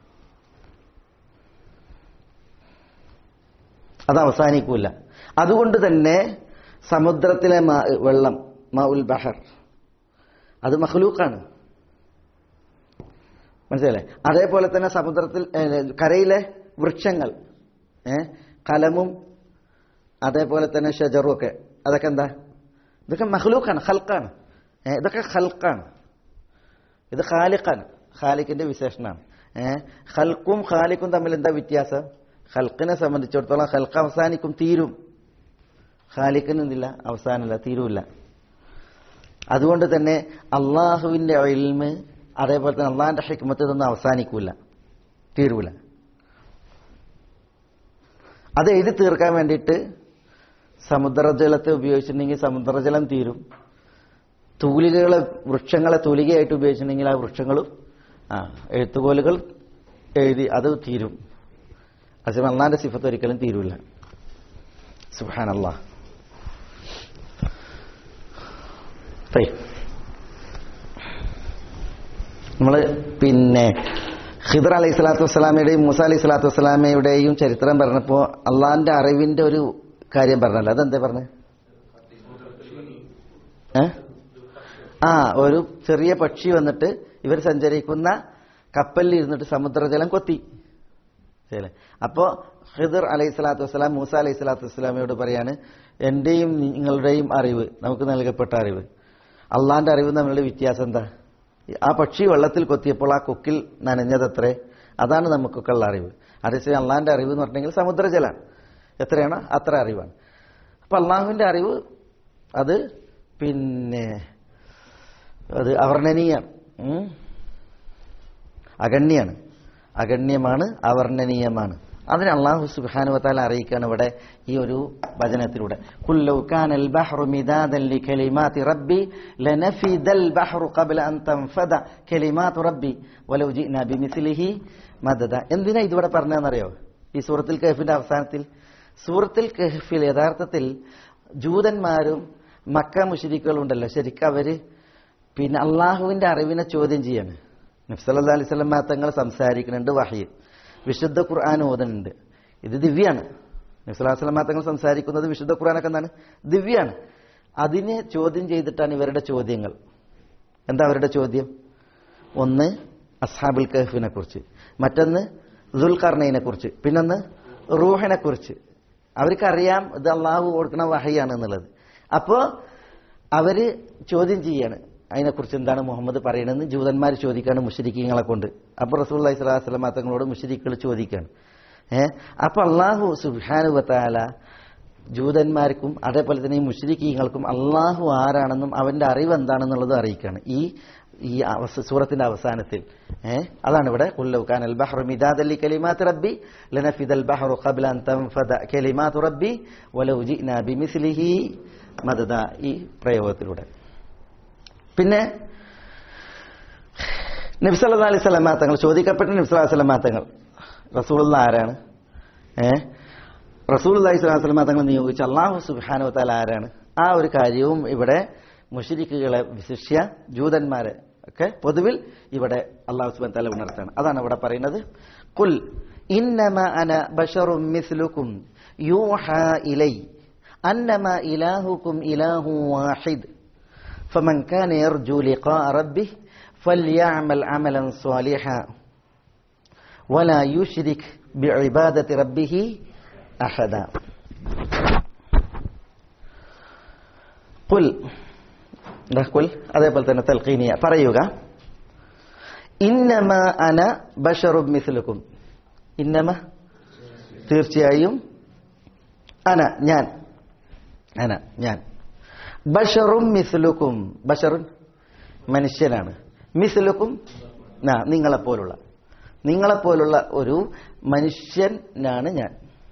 അത് അവസാനിക്കൂല അതുകൊണ്ട് തന്നെ സമുദ്രത്തിലെ മാ- വെള്ളം മാ ഉൽ ബഹർ അത് മഹ്ലൂക്കാണ് മനസ്സിലല്ലേ അതേപോലെ തന്നെ സമുദ്രത്തിൽ ഏ, കരയിലെ വൃക്ഷങ്ങൾ ഏ കലമും അതേപോലെ തന്നെ ഷജറും ഒക്കെ അതൊക്കെ എന്താ ഇതൊക്കെ മഹ്ലൂക്കാണ് ഹൽക്കാണ് ഏ, ഇതൊക്കെ ഹൽക്കാണ് ഇത് ഖാലിഖാണ് ഖാലിഖിന്റെ വിശേഷണമാണ് ഏഹ് ഹൽക്കും ഖാലിക്കും തമ്മിൽ എന്താ വ്യത്യാസം ഹൽക്കിനെ സംബന്ധിച്ചിടത്തോളം ഹൽക്ക് അവസാനിക്കും തീരും ഖാലിക്കിന് എന്തില്ല അവസാനമില്ല തീരുമില്ല അതുകൊണ്ട് തന്നെ അള്ളാഹുവിന്റെ ഇൽമ് അതേപോലെ തന്നെ അള്ളാഹിന്റെ ഹിക്മത്ത് ഇതൊന്നും അവസാനിക്കൂല തീരൂല അത് എഴുതി തീർക്കാൻ വേണ്ടിയിട്ട് സമുദ്രജലത്തെ ഉപയോഗിച്ചിട്ടുണ്ടെങ്കിൽ സമുദ്രജലം തീരും തൂലികകളെ വൃക്ഷങ്ങളെ തൂലികയായിട്ട് ഉപയോഗിച്ചിട്ടുണ്ടെങ്കിൽ ആ വൃക്ഷങ്ങളും ആ എഴുത്തുകോലുകൾ എഴുതി അത് തീരും പക്ഷെ അള്ളാന്റെ സിഫത്ത് ഒരിക്കലും തീരൂല സുഹാനല്ലാ നമ്മള് പിന്നെ ഖിദർ അലൈഹി സ്വലാത്തു വസ്സലാമയുടെയും മൂസ അലൈഹി സ്വലാത്തു വസ്സലാമയുടെയും ചരിത്രം പറഞ്ഞപ്പോ അള്ളാഹിന്റെ അറിവിന്റെ ഒരു കാര്യം പറഞ്ഞല്ലോ അതെന്താ പറഞ്ഞത് ഏ ആ ഒരു ചെറിയ പക്ഷി വന്നിട്ട് ഇവർ സഞ്ചരിക്കുന്ന കപ്പലിൽ ഇരുന്നിട്ട് സമുദ്രജലം കൊത്തി ശരി അപ്പോ ഹിദർ അലൈഹി സ്വലാത്തു വസ്സലാം മൂസ അലൈഹി സ്വലാത്തു വസ്സലാമയോട് പറയാണ് എന്റെയും നിങ്ങളുടെയും അറിവ് നമുക്ക് നൽകപ്പെട്ട അറിവ് അള്ളാന്റെ അറിവ് തമ്മിലുള്ള വ്യത്യാസം എന്താ ആ പക്ഷി വെള്ളത്തിൽ കൊത്തിയപ്പോൾ ആ കൊക്കിൽ നനഞ്ഞതത്രേ അതാണ് നമുക്കൊക്കെ ഉള്ള അറിവ് അതേസമയം അള്ളാന്റെ അറിവ് എന്ന് പറഞ്ഞെങ്കിൽ സമുദ്രജലാണ് എത്രയാണ് അത്ര അറിവാണ് അപ്പൊ അള്ളാഹുവിന്റെ അറിവ് അത് പിന്നെ അത് അവർണ്ണനീയാണ് ഉം. അഗണ്യാണ് അഗണ്യമാണ് അവർണ്ണനീയമാണ് അതിന് അള്ളാഹു സുബാനുവത്താല അറിയിക്കാണ് ഇവിടെ ഈ ഒരു വചനത്തിലൂടെ കുല്ലൗ കാനൽ ബഹ്റു മിദാദൻ ലികലിമാതി റബ്ബി ലനഫിദൽ ബഹ്റു ഖബ്ല അൻ തൻഫദ കലിമാതു റബ്ബി വലൗ ജിനാ ബിമിസ്ലിഹി മദദ എന്തിനാ ഇതിവിടെ പറഞ്ഞതെന്നറിയോ ഈ സൂറത്തിൽ കഹഫിന്റെ അവസാനത്തിൽ സൂറത്തിൽ കഹഫിൽ യഥാർത്ഥത്തിൽ ജൂതന്മാരും മക്ക മുഷരിക്കുകളും ഉണ്ടല്ലോ ശരിക്കും അവര് പിന്നെ അള്ളാഹുവിന്റെ അറിവിനെ ചോദ്യം ചെയ്യാണ് നബ്സല്ലാ അലൈഹി സ്വലം തങ്ങൾ സംസാരിക്കുന്നുണ്ട് വഹീദ് വിശുദ്ധ ഖുർആൻ ഓതുന്നുണ്ട് ഇത് ദിവ്യാണ് നബ്സല്ലാ സ്വലം തങ്ങൾ സംസാരിക്കുന്നത് വിശുദ്ധ ഖുർആനൊക്കെ എന്താണ് ദിവ്യാണ് അതിനെ ചോദ്യം ചെയ്തിട്ടാണ് ഇവരുടെ ചോദ്യങ്ങൾ എന്താ അവരുടെ ചോദ്യം ഒന്ന് അസ്ഹാബുൽ കഹഫിനെ കുറിച്ച് മറ്റൊന്ന് ദുൽഖർണയിനെ കുറിച്ച് പിന്നൊന്ന് റൂഹിനെ കുറിച്ച് അവർക്കറിയാം ഇത് അള്ളാഹു കൊടുക്കുന്ന വഹയാണ് എന്നുള്ളത് അപ്പോ അവര് ചോദ്യം ചെയ്യാണ് അതിനെക്കുറിച്ച് എന്താണ് മുഹമ്മദ് പറയണമെന്ന് ജൂതന്മാർ ചോദിക്കാണ് മുഷരിക്കങ്ങളെ കൊണ്ട് അപ്പൊ റസൂൽ അലൈഹി സ്വലാസ്ലം തങ്ങളോട് മുഷരിക്കുകൾ ചോദിക്കാണ് ഏഹ് അപ്പൊ അള്ളാഹു സുബാനുവത്താല ജൂതന്മാർക്കും അതേപോലെ തന്നെ ഈ മുഷരിക്കീങ്ങൾക്കും അള്ളാഹു ആരാണെന്നും അവന്റെ അറിവ് എന്താണെന്നുള്ളതും അറിയിക്കാണ് ഈ ഈ അവസ സൂറത്തിന്റെ അവസാനത്തിൽ ഏഹ് അതാണ് ഇവിടെ കുല്ലൗക്കാൻ അൽ ബഹ്റു മിദാദല്ലി കലിമാത്ത് റബ്ബി ലനഫിദൽ ബഹ്റു ഖബ്ല അൻ തൻഫദ കലിമാത്ത് റബ്ബി വലൗ ജിനാ ബിമിസ്ലിഹി മദദ ഈ പ്രയോഗത്തിലൂടെ പിന്നെ നബ്സല്ലാ അലൈഹി സ്വലമാ തങ്ങൾ ചോദിക്കപ്പെട്ട നബ്സല്ലാ സ്വലമാ തങ്ങൾ റസൂലുള്ള ആരാണ് ഏ റസൂൽ അലൈഹി സ്വലാഹു സ്വലമാ തങ്ങൾ നിയോഗിച്ച അള്ളാഹു സുബാനു താല ആരാണ് ആ ഒരു കാര്യവും ഇവിടെ മുഷരിക്കുകളെ വിശിഷ്യ ജൂതന്മാരെ ഒക്കെ പൊതുവിൽ ഇവിടെ അള്ളാഹു സുബാൻ താല ഉണർത്താണ് അതാണ് ഇവിടെ പറയുന്നത് കുൽ ഇന്നമ അന ബഷറും മിസ്ലുക്കും യൂഹ ഇലൈ അന്നമ ഇലാഹുക്കും ഇലാഹു വാഹിദ് فمن كان يرجو لقاء ربه فليعمل عملا صالحا ولا يشرك بعبادة ربه أحدا قل കുൽ അതേപോലെ തന്നെ തൽക്കീനിയ പറയുക ഇന്നമ അന ബഷറും മിസ്ലുക്കും ഇന്നമ തീർച്ചയായും അന ഞാൻ അന ഞാൻ ബഷറും മിസ്ലുക്കും ബഷറുൻ മനുഷ്യനാണ് മിസ്ലുക്കും ആ നിങ്ങളെപ്പോലുള്ള നിങ്ങളെപ്പോലുള്ള ഒരു മനുഷ്യനാണ് ഞാൻ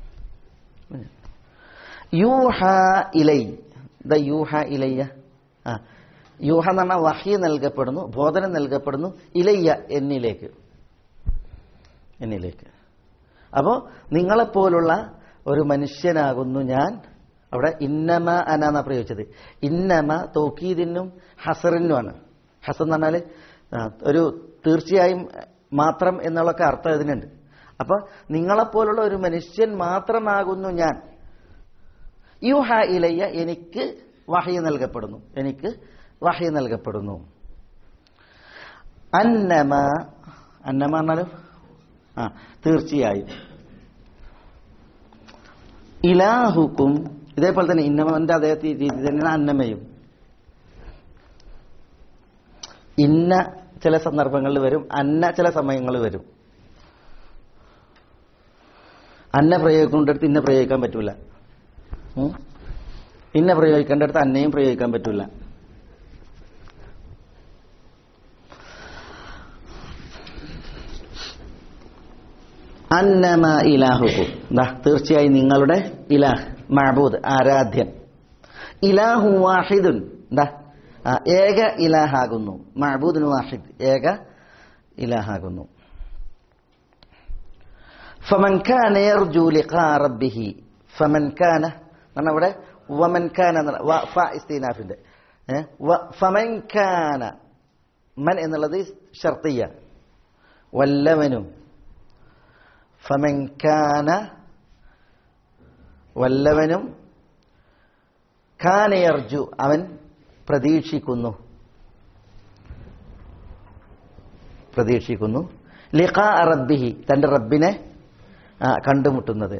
യൂഹ ഇലൈ ദ യൂഹ ഇലയ്യ ആ യൂഹ എന്ന് പറഞ്ഞാൽ വഹി നൽകപ്പെടുന്നു ബോധനം നൽകപ്പെടുന്നു ഇലയ്യ എന്നിലേക്ക് എന്നിലേക്ക് അപ്പോ നിങ്ങളെപ്പോലുള്ള ഒരു മനുഷ്യനാകുന്നു ഞാൻ അവിടെ ഇന്നമ അന എന്നാ പ്രയോഗിച്ചത് ഇന്നമ തോക്കീദിനും ഹസറിനുമാണ് ഹസൻ എന്ന് പറഞ്ഞാല് ആ, ഒരു തീർച്ചയായും മാത്രം എന്നുള്ളൊക്കെ അർത്ഥം ഇതിനുണ്ട് അപ്പൊ നിങ്ങളെപ്പോലുള്ള ഒരു മനുഷ്യൻ മാത്രമാകുന്നു ഞാൻ യുഹ ഇലയ്യ എനിക്ക് വഹയ നൽകപ്പെടുന്നു എനിക്ക് വഹയ നൽകപ്പെടുന്നു അന്നമ അന്നമ പറഞ്ഞാലും ആ തീർച്ചയായും ഇലാഹുക്കും ഇതേപോലെ തന്നെ ഇന്നമന്റെ അതേ തി- രീതി തന്നെയാണ് അന്നമയും ഇന്ന ചില സന്ദർഭങ്ങളിൽ വരും അന്ന ചില സമയങ്ങളിൽ വരും അന്ന പ്രയോഗിക്കേണ്ടടുത്ത് ഇന്ന പ്രയോഗിക്കാൻ പറ്റൂല ഉം? ഇന്ന പ്രയോഗിക്കേണ്ടടുത്ത് അന്നയും പ്രയോഗിക്കാൻ പറ്റൂല അന്നമ ഇലാഹുക്കും ദാ തീർച്ചയായും നിങ്ങളുടെ ഇലാഹ് മഅബൂദ് ആരാധ്യൻ ഇലാഹു വാഹിദുൻ ദാ ആ, ഏക ഇലാഹാകുന്നു മഅബൂദുൻ വാഹിദ് ഏക ഇലാഹാകുന്നു ഫമൻ കാന യർജു ലിഖാ റബ്ബിഹി ഫമൻ കാന കാരണം അവിടെ വമൻഖാന എന്നുള്ള വ- ഫ ഇസ്തീനാഫിന്റെ ഏ? വ- ഫമൻഖാന മൻ എന്നുള്ളത് ഷർത്തിയ വല്ലവനും ഫമൻഖാന വല്ലവനും ഖാനയർജു അവൻ പ്രതീക്ഷിക്കുന്നു പ്രതീക്ഷിക്കുന്നു ലിഖാ റബ്ബിഹി തന്റെ റബ്ബിനെ ആ, കണ്ടുമുട്ടുന്നത്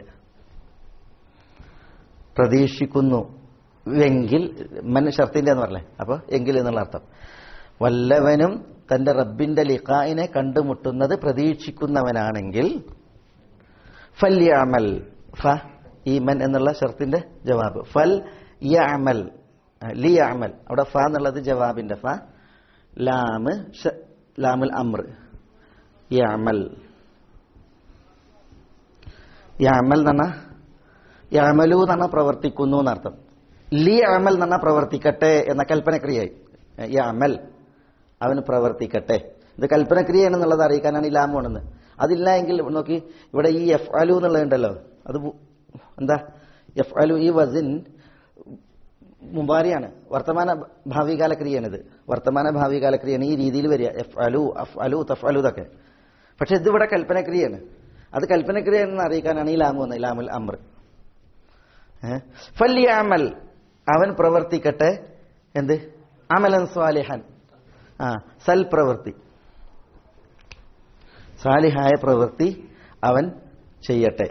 പ്രതീക്ഷിക്കുന്നു എങ്കിൽ മൻ ഷർത്തിന്റെ എന്ന് പറഞ്ഞേ അപ്പൊ എങ്കിൽ എന്നുള്ള അർത്ഥം വല്ലവനും തന്റെ റബ്ബിന്റെ ലിഖായിനെ കണ്ടുമുട്ടുന്നത് പ്രതീക്ഷിക്കുന്നവനാണെങ്കിൽ ഫല്യാമൽ ഫ ഈ മൻ എന്നുള്ള ഷർത്തിന്റെ ജവാബ് ഫൽ യഅമൽ ലി അമൽ അവിടെ ഫ എന്നുള്ളത് ജവാബിന്റെ ഫ ലാമ് ഷ- ലാമുൽ അമ്ര യഅമൽ യഅമൽ എന്ന് പറഞ്ഞാൽ യമലു എന്ന് പറഞ്ഞാൽ പ്രവർത്തിക്കുന്നു എന്നർത്ഥം ലി അമൽ എന്ന് പറഞ്ഞാൽ പ്രവർത്തിക്കട്ടെ എന്ന കൽപ്പനക്രിയയായി യമൽ അവന് പ്രവർത്തിക്കട്ടെ ഇത് കൽപ്പനക്രിയയാണെന്നുള്ളത് അറിയിക്കാനാണ് ഈ ലാം വേണമെന്ന് അതില്ല എങ്കിൽ നോക്കി ഇവിടെ ഈ എഫ് അലു എന്നുള്ളതുണ്ടല്ലോ അത് ബു- എന്താ എഫ് അലു ഈ വസിൻ മുബാരിയാണ് വർത്തമാന ഭാവികാല ക്രിയയാണിത് വർത്തമാന ഭാവികാല ക്രിയയാണ് ഈ രീതിയിൽ വരിക എഫ് അലു അഫ് അലു തഫ് അലു ഇതൊക്കെ പക്ഷെ ഇതിവിടെ കൽപ്പനക്രിയയാണ് അത് കൽപ്പനക്രിയയാണെന്ന് അറിയിക്കാനാണ് ഈ ലാം വന്നത് ലാമുൽ അമ്ര ഫല്യാമൽ അവൻ പ്രവർത്തിക്കട്ടെ എന്ത് അമലൻ സ്വാലിഹൻ ആ സൽ പ്രവൃത്തി സാലിഹായ പ്രവൃത്തി അവൻ ചെയ്യട്ടെ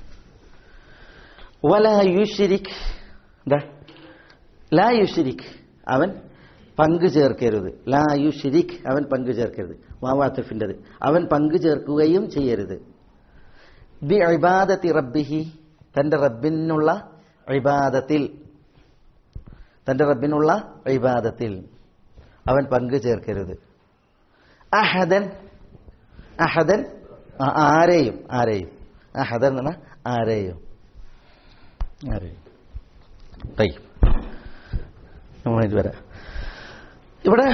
വല യുഷിരിക് എന്താ ലാ യുഷിരിക് അവൻ പങ്കു ചേർക്കരുത് ലാ യുഷിരിക് അവൻ പങ്കു ചേർക്കരുത് വാവാത്തിഫിൻ്റെത് അവൻ പങ്കു ചേർക്കുകയും ചെയ്യരുത് ബി ഇബാദത്തി റബ്ബിഹി തന്റെ റബ്ബിനുള്ള ഇബാദത്തിൽ തന്റെ റബ്ബിനുള്ള ഇബാദത്തിൽ അവൻ പങ്കു ചേർക്കരുത് അഹദൻ അഹദൻ ആ, ആരെയും ആരെയും അഹദൻ എന്ന് പറഞ്ഞാൽ ആരെയും ആരെയും തൈ നമ്മളിത് വരാം ഇവിടെ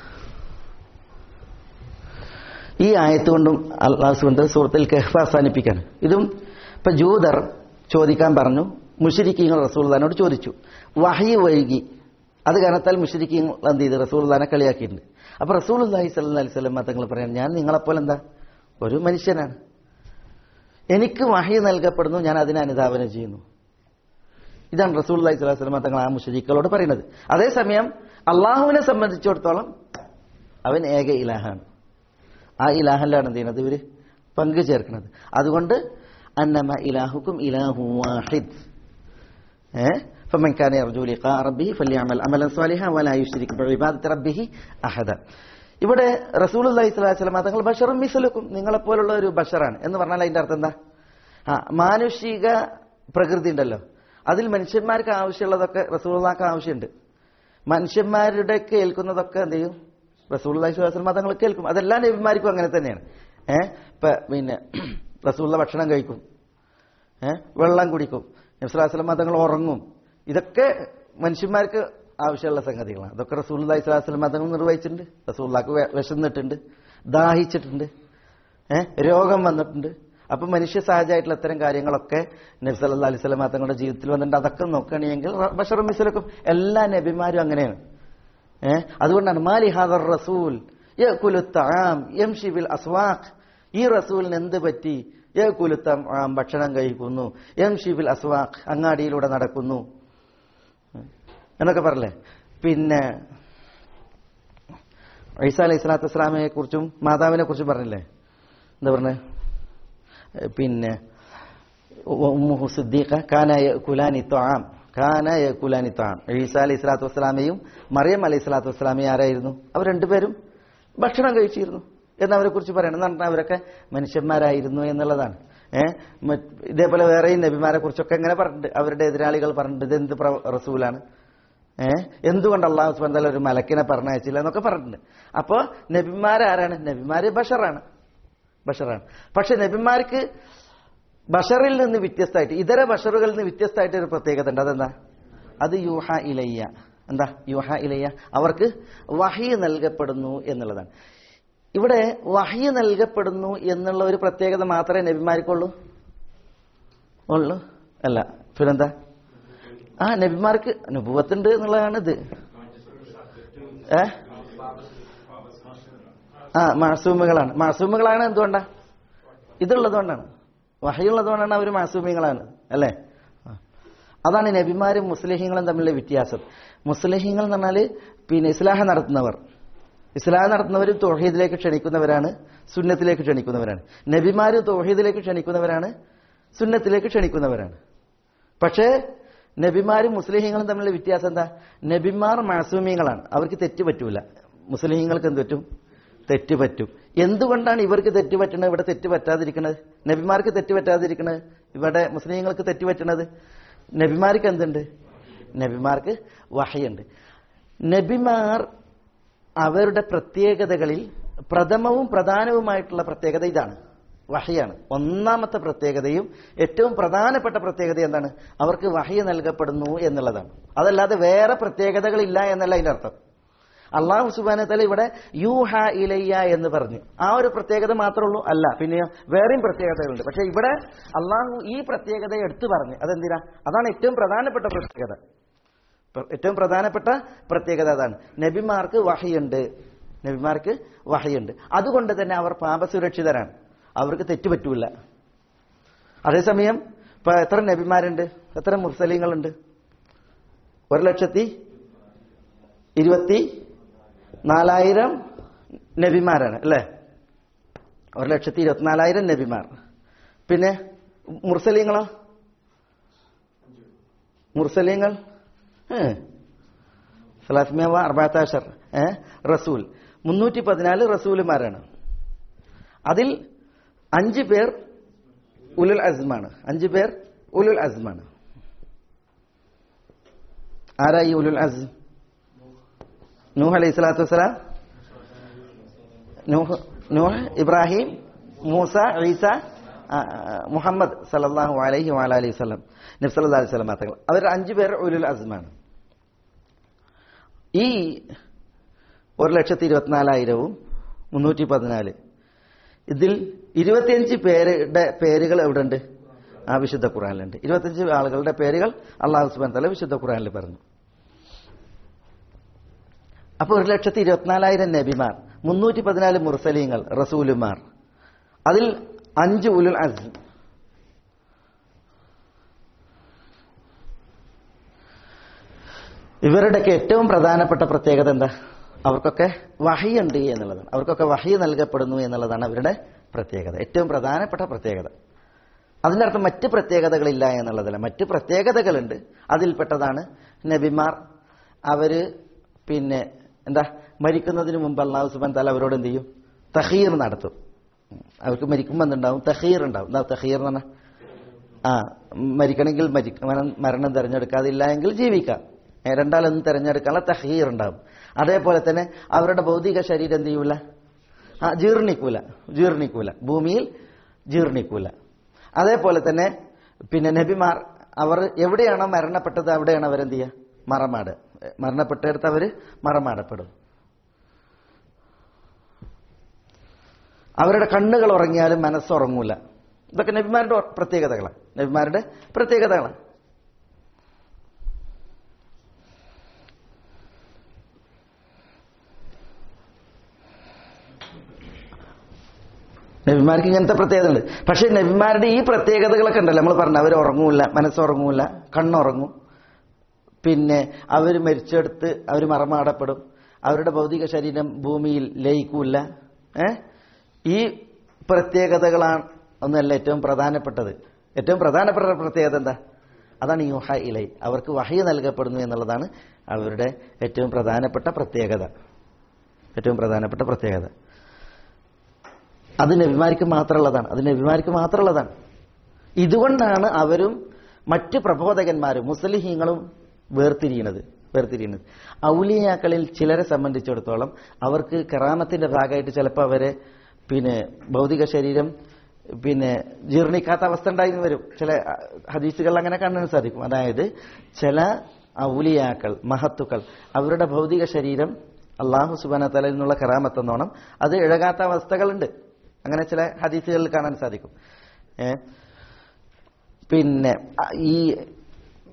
ഈ ആയത്ത് കൊണ്ടും അള്ളാഹു കൊണ്ട് സൂറത്തിൽ കഹ്ഫ അവസാനിപ്പിക്കാണ് ഇതും ഇപ്പൊ ജൂതർ ചോദിക്കാൻ പറഞ്ഞു മുഷരിക്കീങ്ങൾ റസൂൽദാനോട് ചോദിച്ചു വഹി വൈകി അത് കാരണത്താൽ മുഷരിക്കീങ്ങൾ എന്ത് ചെയ്ത് റസൂൽദാനെ കളിയാക്കിയിട്ടുണ്ട് അപ്പൊ റസൂൽ അള്ളാഹി സല്ലാ അലൈഹി സ്വലം തങ്ങൾ പറയാൻ ഞാൻ നിങ്ങളെപ്പോലെ എന്താ ഒരു മനുഷ്യനാണ് എനിക്ക് വഹി നൽകപ്പെടുന്നു ഞാൻ അതിനെ അനുധാവനം ചെയ്യുന്നു ഇതാണ് റസൂൽ അള്ളഹി സ്വലാഹു വസ്ലമ തങ്ങൾ ആ മുഷരിക്കളോട് പറയുന്നത് അതേസമയം അള്ളാഹുവിനെ സംബന്ധിച്ചിടത്തോളം അവൻ ഏക ഇലാഹാണ് ആ ഇലാഹല്ലാണ് എന്ത് ചെയ്യുന്നത് ഇവര് പങ്കു ചേർക്കുന്നത് അതുകൊണ്ട് അന്നമ ഇലാഹുക്കും ഇലാഹു വാഹിദ് ഏ فمن كان يرجو لقاء ربه فليعمل عملا صالحا ولا يشرك بعبادة ربه أحدا ഇവിടെ റസൂൽ അള്ളഹി സ്വലാസ്ലമ തങ്ങൾ ബഷറും മിസലുക്കും നിങ്ങളെപ്പോലുള്ള ഒരു ബഷറാണ് എന്ന് പറഞ്ഞാൽ അതിന്റെ അർത്ഥം എന്താ ആ മാനുഷിക പ്രകൃതി ഉണ്ടല്ലോ അതിൽ മനുഷ്യന്മാർക്ക് ആവശ്യമുള്ളതൊക്കെ റസൂള്ളാക്ക് ആവശ്യമുണ്ട് മനുഷ്യന്മാരുടെ കേൾക്കുന്നതൊക്കെ എന്ത് ചെയ്യും റസൂൽ അള്ളഹി തങ്ങൾ കേൾക്കും അതെല്ലാ നബിമാർക്കും അങ്ങനെ തന്നെയാണ് ഏഹ് ഇപ്പൊ പിന്നെ റസൂള്ള ഭക്ഷണം കഴിക്കും ഏഹ് വെള്ളം കുടിക്കും നബ്സുലാസ്ലം തങ്ങൾ ഉറങ്ങും ഇതൊക്കെ മനുഷ്യന്മാർക്ക് ആവശ്യമുള്ള സംഗതികളാണ് അതൊക്കെ റസൂൽ അള്ളഹി സ്വലാസ്ലം തങ്ങൾ നിർവഹിച്ചിട്ടുണ്ട് റസൂള്ളാക്ക് വിശന്നിട്ടുണ്ട് ദാഹിച്ചിട്ടുണ്ട് ഏഹ് രോഗം വന്നിട്ടുണ്ട് അപ്പൊ മനുഷ്യ സഹജമായിട്ടുള്ള ഇത്തരം കാര്യങ്ങളൊക്കെ നബി സല്ലാ അലൈഹി സ്വലം തങ്ങളുടെ ജീവിതത്തിൽ വന്നിട്ടുണ്ട് അതൊക്കെ നോക്കുകയാണെങ്കിൽ ബഷറും മിസലക്കും എല്ലാ നബിമാരും അങ്ങനെയാണ് ഏഹ് അതുകൊണ്ടാണ് മാലി ഹാദർ റസൂൽ ബിൽ അസ്വാഖ് ഈ റസൂലിന് എന്ത് പറ്റി യകുലുത്ത ഭക്ഷണം കഴിക്കുന്നു എം ഷിബിൽ അസ്വാഖ് അങ്ങാടിയിലൂടെ നടക്കുന്നു എന്നൊക്കെ പറഞ്ഞേ പിന്നെ ഐസ അലൈഹി സ്വലാത്തു വസ്സലാമയെ കുറിച്ചും മാതാവിനെ കുറിച്ചും പറഞ്ഞില്ലേ എന്താ പറഞ്ഞേ പിന്നെ ഉമ്മുഹു സിദ്ദീഖ കാന യകുലാനി ത്വാം കാന യകുലാനി ത്വാം ഈസ അലൈഹി സ്വലാത്തു വസ്സലാമയും മറിയം അലൈഹി സ്വലാത്തു വസ്സലാമയും ആരായിരുന്നു അവർ രണ്ടുപേരും ഭക്ഷണം കഴിച്ചിരുന്നു എന്നവരെ കുറിച്ച് പറയണം എന്ന് പറഞ്ഞാൽ അവരൊക്കെ മനുഷ്യന്മാരായിരുന്നു എന്നുള്ളതാണ് ഏഹ് ഇതേപോലെ വേറെയും നബിമാരെ കുറിച്ചൊക്കെ എങ്ങനെ പറഞ്ഞിട്ടുണ്ട് അവരുടെ എതിരാളികൾ പറഞ്ഞിട്ടുണ്ട് ഇത് എന്ത് റസൂലാണ് ഏഹ് എന്തുകൊണ്ട് അള്ളാഹു സുബന്ധല ഒരു മലക്കിനെ പറഞ്ഞയച്ചില്ല എന്നൊക്കെ പറഞ്ഞിട്ടുണ്ട് അപ്പോൾ നബിമാരാരാണ് നബിമാര് ബഷറാണ് ബഷറാണ് പക്ഷെ നബിമാർക്ക് ബഷറിൽ നിന്ന് വ്യത്യസ്തമായിട്ട് ഇതര ബഷറുകളിൽ നിന്ന് വ്യത്യസ്തമായിട്ട് ഒരു പ്രത്യേകത ഉണ്ട് അതെന്താ അത് യൂഹ ഇലയ്യ എന്താ യൂഹ ഇലയ്യ അവർക്ക് വഹി നൽകപ്പെടുന്നു എന്നുള്ളതാണ് ഇവിടെ വഹി നൽകപ്പെടുന്നു എന്നുള്ള ഒരു പ്രത്യേകത മാത്രമേ നബിമാർക്കുള്ളൂ ഉള്ളൂ അല്ല പിന്നെന്താ ആ നബിമാർക്ക് നുപുവത്തുണ്ട് എന്നുള്ളതാണ് ഇത് ഏ ആ മാസൂമികളാണ് മാസൂമികളാണ് എന്തുകൊണ്ടാ ഇതുള്ളത് കൊണ്ടാണ് വഹയുള്ളത് കൊണ്ടാണ് അവർ മാസൂമികളാണ് അല്ലേ ആ. അതാണ് നബിമാരും മുസ്ലിഹീങ്ങളും തമ്മിലുള്ള വ്യത്യാസം മുസ്ലിഹീങ്ങൾ എന്ന് പറഞ്ഞാൽ പിന്നെ ഇസ്ലാഹ നടത്തുന്നവർ ഇസ്ലാഹ നടത്തുന്നവർ തോഹീദിലേക്ക് ക്ഷണിക്കുന്നവരാണ് സുന്നത്തിലേക്ക് ക്ഷണിക്കുന്നവരാണ് നബിമാര് തോഹീദിലേക്ക് ക്ഷണിക്കുന്നവരാണ് സുന്നത്തിലേക്ക് ക്ഷണിക്കുന്നവരാണ് പക്ഷേ നബിമാരും മുസ്ലിഹീങ്ങളും തമ്മിലുള്ള വ്യത്യാസം എന്താ നബിമാർ മാസൂമിയങ്ങളാണ് അവർക്ക് തെറ്റ് പറ്റൂല മുസ്ലിഹീങ്ങൾക്ക് എന്ത് പറ്റും തെറ്റ് പറ്റും എന്തുകൊണ്ടാണ് ഇവർക്ക് തെറ്റ് പറ്റുന്നത് ഇവിടെ തെറ്റ് പറ്റാതിരിക്കുന്നത് നബിമാർക്ക് തെറ്റ് പറ്റാതിരിക്കുന്നത് ഇവിടെ മുസ്ലിങ്ങൾക്ക് തെറ്റ് പറ്റുന്നത് നബിമാർക്ക് എന്തുണ്ട് നബിമാർക്ക് വഹയുണ്ട് നബിമാർ അവരുടെ പ്രത്യേകതകളിൽ പ്രഥമവും പ്രധാനവുമായിട്ടുള്ള പ്രത്യേകത ഇതാണ് വഹയാണ് ഒന്നാമത്തെ പ്രത്യേകതയും ഏറ്റവും പ്രധാനപ്പെട്ട പ്രത്യേകത എന്താണ് അവർക്ക് വഹയ നൽകപ്പെടുന്നു എന്നുള്ളതാണ് അതല്ലാതെ വേറെ പ്രത്യേകതകളില്ല എന്നല്ല അതിന്റെ അർത്ഥം അള്ളാഹു സുബാനത്തല ഇവിടെ യൂഹ ഇലയ്യ എന്ന് പറഞ്ഞു ആ ഒരു പ്രത്യേകത മാത്രമേ ഉള്ളൂ അല്ല പിന്നെ വേറെയും പ്രത്യേകതകളുണ്ട് പക്ഷെ ഇവിടെ അള്ളാഹു ഈ പ്രത്യേകത എടുത്തു പറഞ്ഞു അതെന്തിനാ അതാണ് ഏറ്റവും പ്രധാനപ്പെട്ട പ്രത്യേകത പ്ര- ഏറ്റവും പ്രധാനപ്പെട്ട പ്രത്യേകത അതാണ് നബിമാർക്ക് വഹയുണ്ട് നബിമാർക്ക് വഹയുണ്ട് അതുകൊണ്ട് തന്നെ അവർ പാപസുരക്ഷിതരാണ് അവർക്ക് തെറ്റുപറ്റൂല അതേസമയം ഇപ്പൊ എത്ര നബിമാരുണ്ട് എത്ര മുർസലീങ്ങളുണ്ട് ഒരു ലക്ഷത്തി ഇരുപത്തി നാലായിരം നബിമാരാണ് അല്ലേ ഒരു ലക്ഷത്തി ഇരുപത്തിനാലായിരം നബിമാർ പിന്നെ മുർസലീങ്ങളോ മുർസലീങ്ങൾ സലാസ്മിയവ അർബാത്താഷർ റസൂൽ മുന്നൂറ്റി പതിനാല് റസൂലുമാരാണ് അതിൽ അഞ്ച് പേർ ഉലുൽ അസ്മാണ് അഞ്ച് പേർ ഉലുൽ അസ്മാണ് ആരാ ഈ ഉലുൽ അസ് നൂഹ് അലൈഹി സ്വലാത്തു വസ്സലാം നൂഹ് നൂഹ് ഇബ്രാഹിം മൂസ ഈസ ആ, ആ, മുഹമ്മദ് സല്ലല്ലാഹു അലൈഹി വഅല അലൈഹി വസല്ലം നബി സല്ലല്ലാഹു അലൈഹി വസല്ലം തങ്ങൾ അവർ അഞ്ചു പേർ ഉലുൽ അസ്മാണ് ഈ ഒരു ലക്ഷത്തി ഇരുപത്തിനാലായിരവും മുന്നൂറ്റി പതിനാല് ഇതിൽ ഇരുപത്തിയഞ്ച് പേരുടെ പേരുകൾ എവിടെ ഉണ്ട് ആ വിശുദ്ധ ഖുറാനിലുണ്ട് ഇരുപത്തിയഞ്ച് ആളുകളുടെ പേരുകൾ അള്ളാഹു സുബാൻ തല വിശുദ്ധ ഖുറാനിൽ പറഞ്ഞു അപ്പൊ ഒരു ലക്ഷത്തി ഇരുപത്തിനാലായിരം നബിമാർ മുന്നൂറ്റി പതിനാല് മുർസലീങ്ങൾ റസൂലുമാർ അതിൽ അഞ്ച് ഉലുൽ അസ് ഇവരുടെയൊക്കെ ഏറ്റവും പ്രധാനപ്പെട്ട പ്രത്യേകത എന്താ അവർക്കൊക്കെ വഹിയുണ്ട് എന്നുള്ളതാണ് അവർക്കൊക്കെ വഹി നൽകപ്പെടുന്നു എന്നുള്ളതാണ് അവരുടെ പ്രത്യേകത ഏറ്റവും പ്രധാനപ്പെട്ട പ്രത്യേകത അതിൻ്റെ അർത്ഥം മറ്റ് പ്രത്യേകതകളില്ല എന്നുള്ളതല്ല മറ്റ് പ്രത്യേകതകളുണ്ട് അതിൽപ്പെട്ടതാണ് നബിമാർ അവര് പിന്നെ എന്താ മരിക്കുന്നതിന് മുമ്പ് അള്ളാഹു സുബാൻ താല അവരോട് എന്ത് ചെയ്യും തഹീർ നടത്തും അവർക്ക് മരിക്കുമ്പോൾ എന്തുണ്ടാവും തഹീർ ഉണ്ടാവും എന്താ തഹീർ എന്ന് പറഞ്ഞാൽ ആ മരിക്കണമെങ്കിൽ മരി മരണം മരണം തിരഞ്ഞെടുക്കാതില്ല എങ്കിൽ ജീവിക്കാം ഏ, രണ്ടാലൊന്നും തിരഞ്ഞെടുക്കാനുള്ള തഹീർ ഉണ്ടാവും അതേപോലെ തന്നെ അവരുടെ ഭൗതിക ശരീരം എന്ത് ചെയ്യൂല ആ ജീർണിക്കൂല ജീർണിക്കൂല ഭൂമിയിൽ ജീർണിക്കൂല അതേപോലെ തന്നെ പിന്നെ നബിമാർ അവർ എവിടെയാണോ മരണപ്പെട്ടത് അവിടെയാണ് അവരെന്ത് ചെയ്യുക മറമാട് മരണപ്പെട്ടെടുത്ത് അവർ മറമാടപ്പെടും അവരുടെ കണ്ണുകൾ ഉറങ്ങിയാലും മനസ്സുറങ്ങൂല ഇതൊക്കെ നബിമാരുടെ പ്രത്യേകതകളാണ് നബിമാരുടെ പ്രത്യേകതകളാണ് നബിമാർക്ക് ഇങ്ങനത്തെ പ്രത്യേകതയുണ്ട് പക്ഷെ നബിമാരുടെ ഈ പ്രത്യേകതകളൊക്കെ ഉണ്ടല്ലോ നമ്മൾ പറഞ്ഞു അവർ ഉറങ്ങൂല മനസ്സുറങ്ങൂല കണ്ണുറങ്ങും പിന്നെ അവർ മരിച്ചെടുത്ത് അവർ മറമാടപ്പെടും അവരുടെ ഭൗതിക ശരീരം ഭൂമിയിൽ ലയിക്കൂല ഏ ഈ പ്രത്യേകതകളാണ് ഒന്നല്ല ഏറ്റവും പ്രധാനപ്പെട്ടത് ഏറ്റവും പ്രധാനപ്പെട്ട പ്രത്യേകത എന്താ അതാണ് യുഹ ഇലൈ അവർക്ക് വഹയ നൽകപ്പെടുന്നു എന്നുള്ളതാണ് അവരുടെ ഏറ്റവും പ്രധാനപ്പെട്ട പ്രത്യേകത ഏറ്റവും പ്രധാനപ്പെട്ട പ്രത്യേകത അത് നബിമാർക്ക് മാത്രമുള്ളതാണ് അത് നബിമാർക്ക് മാത്രമുള്ളതാണ് ഇതുകൊണ്ടാണ് അവരും മറ്റ് പ്രബോധകന്മാരും മുസ്ലിഹീങ്ങളും വേർതിരിയുന്നത് വേർതിരിയുന്നത് ഔലിയാക്കളിൽ ചിലരെ സംബന്ധിച്ചിടത്തോളം അവർക്ക് കറാമത്തിന്റെ ഭാഗമായിട്ട് ചിലപ്പോൾ അവരെ പിന്നെ ഭൗതിക ശരീരം പിന്നെ ജീർണിക്കാത്ത അവസ്ഥ ഉണ്ടായിരുന്നു വരും ചില ഹദീസുകൾ അങ്ങനെ കാണാൻ സാധിക്കും അതായത് ചില ഔലിയാക്കൾ മഹത്തുക്കൾ അവരുടെ ഭൗതിക ശരീരം അള്ളാഹു സുബാന തലയിൽ നിന്നുള്ള കറാമത്തെന്നോണം അത് ഇഴകാത്ത അവസ്ഥകളുണ്ട് അങ്ങനെ ചില ഹദീസുകളിൽ കാണാൻ സാധിക്കും ഏ പിന്നെ അ, ഈ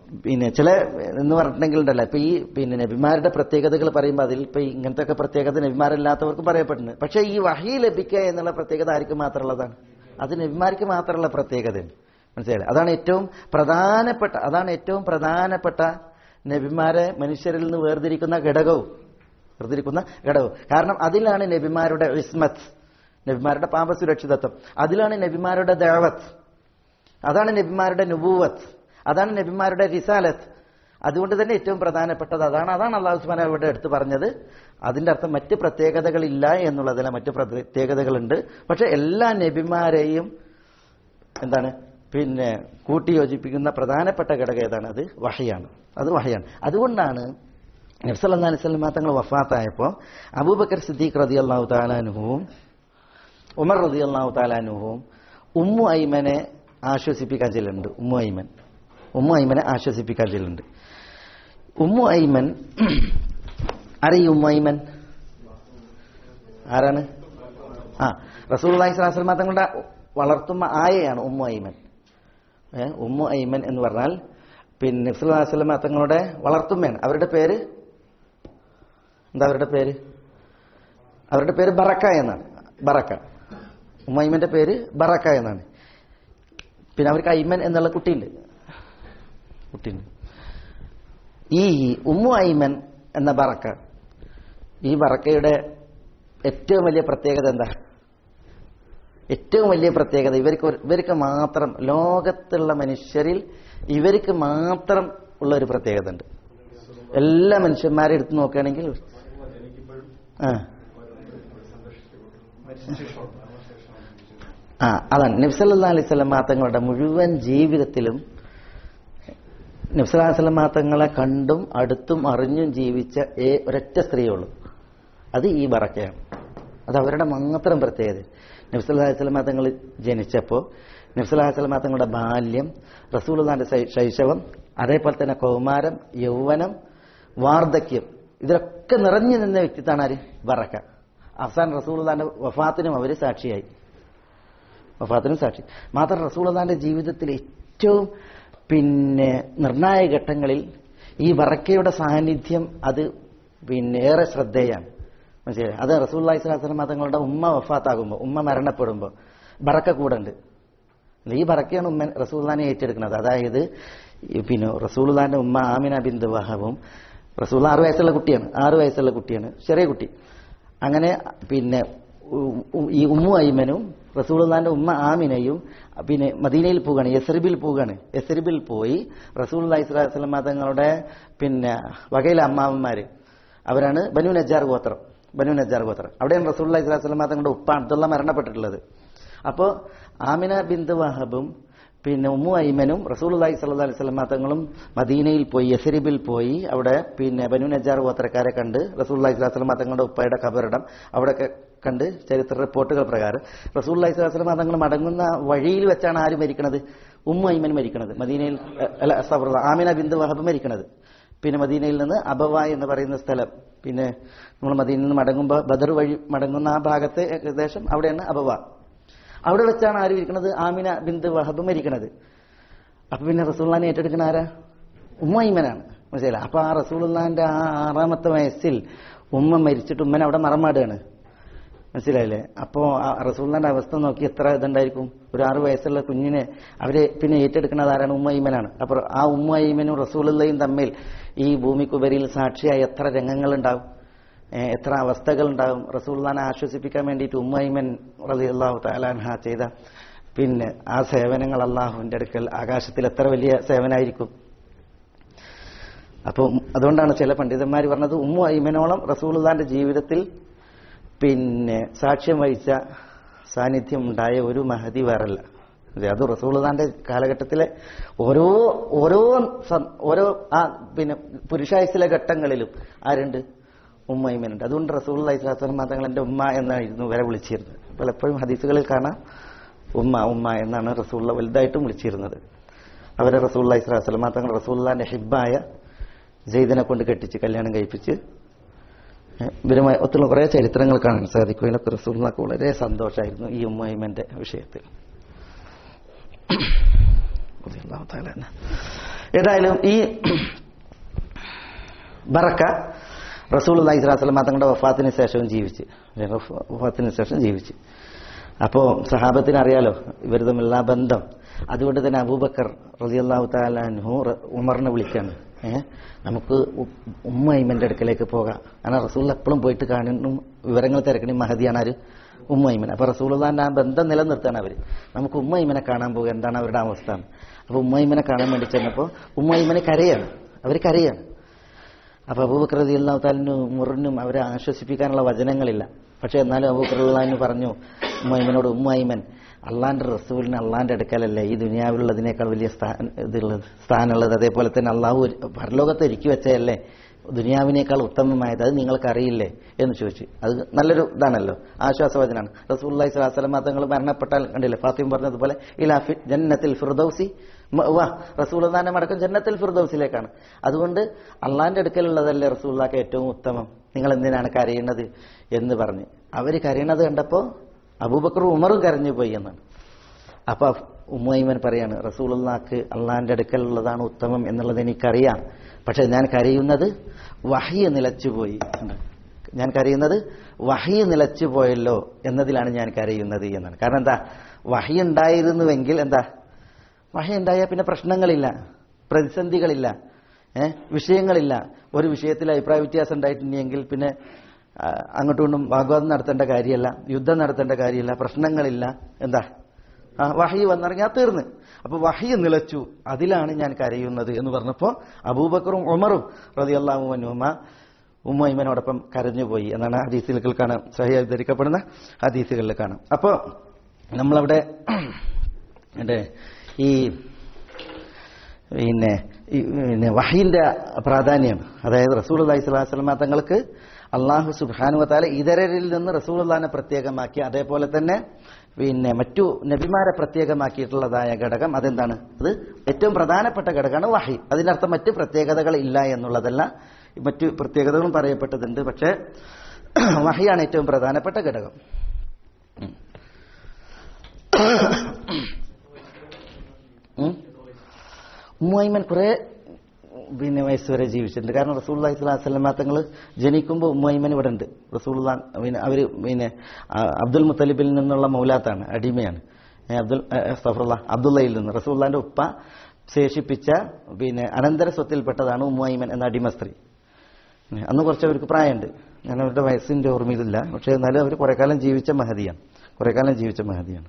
പിന്നെ ചില എന്ന് പറഞ്ഞിട്ടുണ്ടെങ്കിൽ ഉണ്ടല്ലോ ഇപ്പൊ ഈ പിന്നെ നബിമാരുടെ പ്രത്യേകതകൾ പറയുമ്പോൾ അതിൽ ഇപ്പൊ ഇങ്ങനത്തെ ഒക്കെ പ്രത്യേകത നബിമാരല്ലാത്തവർക്കും പറയപ്പെടുന്നുണ്ട് പക്ഷെ ഈ വഹി ലഭിക്കുക എന്നുള്ള പ്രത്യേകത ആർക്ക് മാത്രമുള്ളതാണ് അത് നബിമാർക്ക് മാത്രമുള്ള പ്രത്യേകതയാണ് മനസ്സിലായില്ലേ അതാണ് ഏറ്റവും പ്രധാനപ്പെട്ട അതാണ് ഏറ്റവും പ്രധാനപ്പെട്ട നബിമാരെ മനുഷ്യരിൽ നിന്ന് വേർതിരിക്കുന്ന ഘടകവും വേർതിരിക്കുന്ന ഘടകവും കാരണം അതിലാണ് നബിമാരുടെ ഇസ്മത്ത് നബിമാരുടെ പാപസുരക്ഷിതത്വം അതിലാണ് നബിമാരുടെ ദേവത്ത് അതാണ് നബിമാരുടെ നുബൂവത്ത് അതാണ് നബിമാരുടെ റിസാലത്ത് അതുകൊണ്ട് തന്നെ ഏറ്റവും പ്രധാനപ്പെട്ടത് അതാണ് അതാണ് അള്ളാഹു സുബാന ഇവിടെ എടുത്തു പറഞ്ഞത് അതിന്റെ അർത്ഥം മറ്റ് പ്രത്യേകതകളില്ല എന്നുള്ളതല്ല മറ്റ് പ്രത്യേകതകളുണ്ട് പക്ഷെ എല്ലാ നബിമാരെയും എന്താണ് പിന്നെ കൂട്ടിയോജിപ്പിക്കുന്ന പ്രധാനപ്പെട്ട ഘടകം ഏതാണ് അത് വഹയാണ് അത് വഹയാണ് അതുകൊണ്ടാണ് നബ്സല്ലാ അലൈഹി സ്വലമ തങ്ങൾ വഫാത്തായപ്പോൾ അബൂബക്കർ സിദ്ദീഖ് റതി അള്ളാഹു താലാനുഹവും ഉമർ റതി അള്ളാഹു താലാനുഹവും ഉമ്മു ഐമനെ ആശ്വസിപ്പിക്കാൻ ചെല്ലുന്നുണ്ട് ഉമ്മു ഐമൻ ഉമ്മു ഐമനെ ആശ്വസിപ്പിക്കാൻ ചെല്ലുന്നുണ്ട് ഉമ്മു ഐമൻ അറിയും ഉമ്മു ഐമൻ ആരാണ് ആ റസൂൽ അള്ളാഹി സ്വലാസ്ലമ തങ്ങളുടെ വളർത്തുമ്മ ആയയാണ് ഉമ്മു ഐമൻ ഏ, ഉമ്മു ഐമൻ എന്ന് പറഞ്ഞാൽ പിന്നെ നബ്സുല്ലാസ്ലമ തങ്ങളുടെ വളർത്തുമ്മയാണ് അവരുടെ പേര് എന്താ അവരുടെ പേര് അവരുടെ പേര് ബറക്ക എന്നാണ് ബറക്ക ഉമ്മ ഐമന്റെ പേര് ബറക്ക എന്നാണ് പിന്നെ അവർക്ക് ഐമൻ എന്നുള്ള കുട്ടിയുണ്ട് കുട്ടിയുണ്ട് ഈ ഉമ്മു ഐമൻ എന്ന ബറക്ക ഈ ബറക്കയുടെ ഏറ്റവും വലിയ പ്രത്യേകത എന്താ ഏറ്റവും വലിയ പ്രത്യേകത ഇവർക്ക് ഒരു- ഇവർക്ക് മാത്രം ലോകത്തുള്ള മനുഷ്യരിൽ ഇവർക്ക് മാത്രം ഉള്ള ഒരു പ്രത്യേകത ഉണ്ട് എല്ലാ മനുഷ്യന്മാരെ എടുത്ത് നോക്കുകയാണെങ്കിൽ ആ ആ അതാണ് നബ്സല്ലാ അലൈഹി സ്വലം തങ്ങളുടെ മുഴുവൻ ജീവിതത്തിലും നബ്സല്ലാ സ്വലം തങ്ങളെ കണ്ടും അടുത്തും അറിഞ്ഞും ജീവിച്ച ഏ- ഒരൊറ്റ സ്ത്രീയുള്ളൂ അത് ഈ ബറക്കയാണ് അത് അവരുടെ മാത്രം പ്രത്യേകത നബ്സല്ലാ സ്വലം തങ്ങൾ ജനിച്ചപ്പോൾ നബ്സല്ലാ സ്വലം തങ്ങളുടെ ബാല്യം റസൂൽദാന്റെ ശൈശവം അതേപോലെ തന്നെ കൗമാരം യൗവനം വാർദ്ധക്യം ഇതിലൊക്കെ നിറഞ്ഞു നിന്ന വ്യക്തിത്വമാണ് ആര് ബറക്ക അവസാൻ റസൂൽദാന്റെ വഫാത്തിനും അവർ സാക്ഷിയായി വഫാത്തിനും സാക്ഷി മാത്രം റസൂൽദാന്റെ ജീവിതത്തിൽ ഏറ്റവും പിന്നെ നിർണായക ഘട്ടങ്ങളിൽ ഈ വറക്കയുടെ സാന്നിധ്യം അത് പിന്നെ ഏറെ ശ്രദ്ധേയാണ് മനസ്സിലായി അത് റസൂല്ലാഹി സ്വലാസ്ലം തങ്ങളുടെ ഉമ്മ വഫാത്താകുമ്പോൾ ഉമ്മ മരണപ്പെടുമ്പോൾ ബറക്ക കൂടുണ്ട് ഈ ബറക്കയാണ് ഉമ്മ റസൂല്ലാനെ ഏറ്റെടുക്കുന്നത് അതായത് ഈ പിന്നെ റസൂൽദാന്റെ ഉമ്മ ആമിന ബിന്ദു വഹവും റസൂൽ ആറ് വയസ്സുള്ള കുട്ടിയാണ് ആറ് വയസ്സുള്ള കുട്ടിയാണ് ചെറിയ കുട്ടി അങ്ങനെ പിന്നെ ഉ- ഉ- ഈ ഉമ്മു ഐമനും റസൂൽദാന്റെ ഉമ്മ ആമിനയും പിന്നെ മദീനയിൽ പോവുകയാണ് യസ്രിബിൽ പോവുകയാണ് യസ്രിബിൽ പോയി റസൂൽ അലൈഹിസ്ലാം തങ്ങളുടെ പിന്നെ വകയിലെ അമ്മാവന്മാര് അവരാണ് ബനു നജാർ ഗോത്രം ബനു നജാർ ഗോത്രം അവിടെയാണ് റസൂൽ അലൈഹിസ്ലാം തങ്ങളുടെ ഉപ്പ അബ്ദുള്ള മരണപ്പെട്ടിട്ടുള്ളത് അപ്പോൾ ആമിന ബിന്ദു വഹബും പിന്നെ ഉമ്മു ഐമനും റസൂൽ അലൈഹി സ്വല്ലാ അലൈഹി സ്വലം തങ്ങളും മദീനയിൽ പോയി യസരിബിൽ പോയി അവിടെ പിന്നെ ബനു നജാർ ഗോത്രക്കാരെ കണ്ട് റസൂൽ അലൈഹി സ്വലാസ്ലം തങ്ങളുടെ ഉപ്പയുടെ കബറിടം അവിടെയൊക്കെ കണ്ട് ചരിത്ര റിപ്പോർട്ടുകൾ പ്രകാരം റസൂൽ അലൈഹി സ്വലാസ്ലം തങ്ങൾ മടങ്ങുന്ന വഴിയിൽ വെച്ചാണ് ആര് മരിക്കണത് ഉമ്മു ഐമൻ മരിക്കണത് മദീനയിൽ അ- അല്ല സഫറുള്ള ആമിന ബിന്ദു വഹബ് മരിക്കണത് പിന്നെ മദീനയിൽ നിന്ന് അബവ എന്ന് പറയുന്ന സ്ഥലം പിന്നെ നമ്മൾ മദീനയിൽ നിന്ന് മടങ്ങുമ്പോൾ ബദർ വഴി മടങ്ങുന്ന ആ ഭാഗത്തെ ഏകദേശം അവിടെയാണ് അബവ അവിടെ വെച്ചാണ് ആര് ഇരിക്കുന്നത് ആമിന ബിന്ദു വഹബ് മരിക്കണത് അപ്പൊ പിന്നെ റസൂള്ളാനെ ഏറ്റെടുക്കുന്ന ആരാ ഉമ്മയിമനാണ് മനസ്സിലായില്ല അപ്പൊ ആ റസൂള്ളാന്റെ ആ ആറാമത്തെ വയസ്സിൽ ഉമ്മ മരിച്ചിട്ട് ഉമ്മനെ അവിടെ മറമാടുകയാണ് മനസ്സിലായില്ലേ അപ്പോ ആ റസൂള്ളാന്റെ അവസ്ഥ നോക്കി എത്ര ഇതുണ്ടായിരിക്കും ഒരു ആറു വയസ്സുള്ള കുഞ്ഞിനെ അവരെ പിന്നെ ഏറ്റെടുക്കുന്നത് ആരാണ് ഉമ്മയിമനാണ് അപ്പൊ ആ ഉമ്മയിമനും റസൂലുള്ളയും തമ്മിൽ ഈ ഭൂമിക്കുപരിയിൽ സാക്ഷിയായ എത്ര രംഗങ്ങളുണ്ടാവും ഏ, എത്ര അവസ്ഥകൾ ഉണ്ടാവും റസൂൽദാനെ ആശ്വസിപ്പിക്കാൻ വേണ്ടിയിട്ട് ഉമ്മൈമൻ റളിയല്ലാഹു തആലാൻഹ ചെയ്ത പിന്നെ ആ സേവനങ്ങൾ അള്ളാഹുവിന്റെ അടുക്കൽ ആകാശത്തിൽ എത്ര വലിയ സേവനായിരിക്കും അപ്പം അതുകൊണ്ടാണ് ചില പണ്ഡിതന്മാർ പറഞ്ഞത് ഉമ്മു ഐമനോളം റസൂൽദാന്റെ ജീവിതത്തിൽ പിന്നെ സാക്ഷ്യം വഹിച്ച സാന്നിധ്യം ഉണ്ടായ ഒരു മഹതി വേറല്ല അതെ, അത് റസൂൽദാന്റെ കാലഘട്ടത്തിലെ ഓരോ ഓരോ സം- ഓരോ ആ പിന്നെ പുരുഷായുസിലെ ഘട്ടങ്ങളിലും ആരുണ്ട് ഉമ്മ ഇമ്മനുണ്ട് അതുകൊണ്ട് റസൂൽ അലൈഹിസ്ലാം തങ്ങൾ എന്റെ ഉമ്മ എന്നായിരുന്നു വരെ വിളിച്ചിരുന്നത് പലപ്പോഴും ഹദീസുകളിൽ കാണാം ഉമ്മ ഉമ്മ എന്നാണ് റസൂള്ള വലുതായിട്ടും വിളിച്ചിരുന്നത് അവരെ റസൂൽ അലൈഹിസ്ലാം തങ്ങൾ റസൂല്ലാന്റെ ഹിബായ ജെയ്ദിനെ കൊണ്ട് കെട്ടിച്ച് കല്യാണം കഴിപ്പിച്ച് ഏഹ് ഇവരുമായി ഒത്തുള്ള കുറേ ചരിത്രങ്ങൾ കാണാൻ സാധിക്കും ഇതിനൊക്കെ റസൂള്ളക്ക് വളരെ സന്തോഷമായിരുന്നു ഈ ഉമ്മയിമന്റെ വിഷയത്തിൽ റളിയല്ലാഹു തആല അൻഹ. ഏതായാലും ഈ ബറക്ക റസൂൽ അള്ളഹി സ്വലാസ്ലം തങ്ങളുടെ വഫാത്തിന് ശേഷവും ജീവിച്ച് വഫാത്തിന് ശേഷം ജീവിച്ച് അപ്പോൾ സഹാബത്തിന് അറിയാലോ ഇവർ തമ്മിലുള്ള ബന്ധം അതുകൊണ്ട് തന്നെ അബൂബക്കർ റളിയല്ലാഹു താലാൻഹു ഉമറിനെ വിളിക്കാണ് ഏഹ് നമുക്ക് ഉ- ഉമ്മ ഐമന്റെ അടുക്കലേക്ക് പോകാം കാരണം റസൂൽ എപ്പോഴും പോയിട്ട് കാണുന്നു വിവരങ്ങൾ തിരക്കണി മഹദിയാണ് ആര് ഉമ്മ ഐമൻ അപ്പൊ റസൂൽദാന്റെ ആ ബന്ധം നിലനിർത്താൻ അവര് നമുക്ക് ഉമ്മ ഐമനെ കാണാൻ പോകുക എന്താണ് അവരുടെ അവസ്ഥ അപ്പൊ ഉമ്മ ഐമനെ കാണാൻ വേണ്ടി ചെന്നപ്പോൾ ഉമ്മ ഐമനെ കരയാണ് അവർ കരയാണ് അപ്പൊ അബൂബക്കർ റളിയല്ലാഹു താലിനും മുറിനും അവരെ ആശ്വസിപ്പിക്കാനുള്ള വചനങ്ങളില്ല പക്ഷെ എന്നാലും അബൂബക്കർ റളിയല്ലാഹു പറഞ്ഞു ഉമ്മൈമനോട് ഉമ്മൈമൻ അള്ളാന്റെ റസൂലിന് അള്ളാന്റെ അടുക്കലല്ലേ ഈ ദുനിയാവിലുള്ളതിനേക്കാൾ വലിയ സ്ഥാന ഇതുള്ളത് സ്ഥാനമുള്ളത് അതേപോലെ തന്നെ അള്ളാഹു ഒരു- പരലോകത്ത് ഒരുക്കി വെച്ചതല്ലേ ദുനിയാവിനേക്കാൾ ഉത്തമമായത് അത് നിങ്ങൾക്ക് അറിയില്ലേ എന്ന് ചോദിച്ചു അത് നല്ലൊരു ഇതാണല്ലോ ആശ്വാസവചനാണ് റസൂല്ലി സ്വലാസ്ലം തങ്ങൾ മരണപ്പെട്ടാൽ കണ്ടില്ലേ ഫാത്തിമ പറഞ്ഞതുപോലെ ഇലാ ഫി- ജന്നത്തിൽ ഫിർദൌസി വാ റസൂൽദാന്റെ മടക്കം ജന്നത്തിൽ ഫിർദൌസിലേക്കാണ് അതുകൊണ്ട് അള്ളാന്റെ അടുക്കലുള്ളതല്ലേ റസൂല്ലാക്ക് ഏറ്റവും ഉത്തമം നിങ്ങൾ എന്തിനാണ് കരയുന്നത് എന്ന് പറഞ്ഞ് അവര് കരയണത് കണ്ടപ്പോ അബൂബക്കറും ഉമറും കരഞ്ഞു പോയി എന്നാണ് അപ്പൊ ഉമ്മൈമൻ പറയാണ് റസൂലുള്ളാക്ക് അള്ളാന്റെ അടുക്കലുള്ളതാണ് ഉത്തമം എന്നുള്ളത് എനിക്കറിയാം പക്ഷെ ഞാൻ കരയുന്നത് വഹിയ നിലച്ചുപോയി ഞാൻ കരയുന്നത് വഹിയ നിലച്ചു പോയല്ലോ എന്നതിലാണ് ഞാൻ കരയുന്നത് എന്നാണ് കാരണം എന്താ വഹി ഉണ്ടായിരുന്നുവെങ്കിൽ എന്താ വഹി ഉണ്ടായാൽ പിന്നെ പ്രശ്നങ്ങളില്ല പ്രതിസന്ധികളില്ല ഏഹ് വിഷയങ്ങളില്ല ഒരു വിഷയത്തിൽ അഭിപ്രായ വ്യത്യാസം ഉണ്ടായിട്ടുണ്ടെങ്കിൽ പിന്നെ ആ, അങ്ങോട്ടും ഇങ്ങോട്ടും വാഗ്വാദം നടത്തേണ്ട കാര്യമല്ല യുദ്ധം നടത്തേണ്ട കാര്യമില്ല പ്രശ്നങ്ങളില്ല എന്താ ആ വഹി വന്നിറങ്ങിയാൽ തീർന്ന് അപ്പൊ വഹി നിലച്ചു അതിലാണ് ഞാൻ കരയുന്നത് എന്ന് പറഞ്ഞപ്പോ അബൂബക്കറും ഉമറും റളിയല്ലാഹു അൻഹുമ ഉമ്മയിമനോടൊപ്പം കരഞ്ഞുപോയി എന്നാണ് ഹദീസുകൾ കാണാം സഹിയായി ധരിക്കപ്പെടുന്ന ഹദീസുകളിൽ കാണാം അപ്പോ നമ്മളവിടെ എന്റെ ഈ പിന്നെ ഈ പിന്നെ വഹീന്റെ പ്രാധാന്യം അതായത് റസൂൽ അലൈഹി സ്വലാസ്ലമ തങ്ങൾക്ക് അള്ളാഹു സുബാനുവത്താല ഇതരരിൽ നിന്ന് റസൂൽ അള്ളഹാനെ പ്രത്യേകമാക്കി അതേപോലെ തന്നെ പിന്നെ മറ്റു നബിമാരെ പ്രത്യേകമാക്കിയിട്ടുള്ളതായ ഘടകം അതെന്താണ് അത് ഏറ്റവും പ്രധാനപ്പെട്ട ഘടകമാണ് വഹി അതിനർത്ഥം മറ്റ് പ്രത്യേകതകൾ ഇല്ല എന്നുള്ളതല്ല മറ്റു പ്രത്യേകതകളും പറയപ്പെട്ടതുണ്ട് പക്ഷേ വഹിയാണ് ഏറ്റവും പ്രധാനപ്പെട്ട ഘടകം ഉം. ഉം. ഉമ്മുഐമൻ കുറെ പിന്നെ വയസ്സ് വരെ ജീവിച്ചിട്ടുണ്ട് കാരണം റസൂൽ സ്വലാസ്ലമ തങ്ങൾ ജനിക്കുമ്പോൾ ഉമ്മുഐമൻ ഇവിടെ ഉണ്ട് റസൂൽ പിന്നെ അവര് പിന്നെ ആ, അബ്ദുൽ മുത്തലിബിൽ നിന്നുള്ള മൗലാത്താണ് അടിമയാണ് ഏ, അബ്ദുൽ സഫറുള്ള അബ്ദുള്ളയിൽ നിന്ന് റസൂല്ലാന്റെ ഉപ്പ ശേഷിപ്പിച്ച പിന്നെ അനന്തര സ്വത്തിൽപ്പെട്ടതാണ് ഉമ്മുഐമൻ എന്ന അടിമ സ്ത്രീ ഏ, അന്ന് കുറച്ച് അവർക്ക് പ്രായമുണ്ട് ഞാൻ അവരുടെ വയസ്സിന്റെ ഓർമ്മയിലില്ല പക്ഷെ എന്നാലും അവർ കുറെ കാലം ജീവിച്ച മഹതിയാണ് കുറെ കാലം ജീവിച്ച മഹതിയാണ്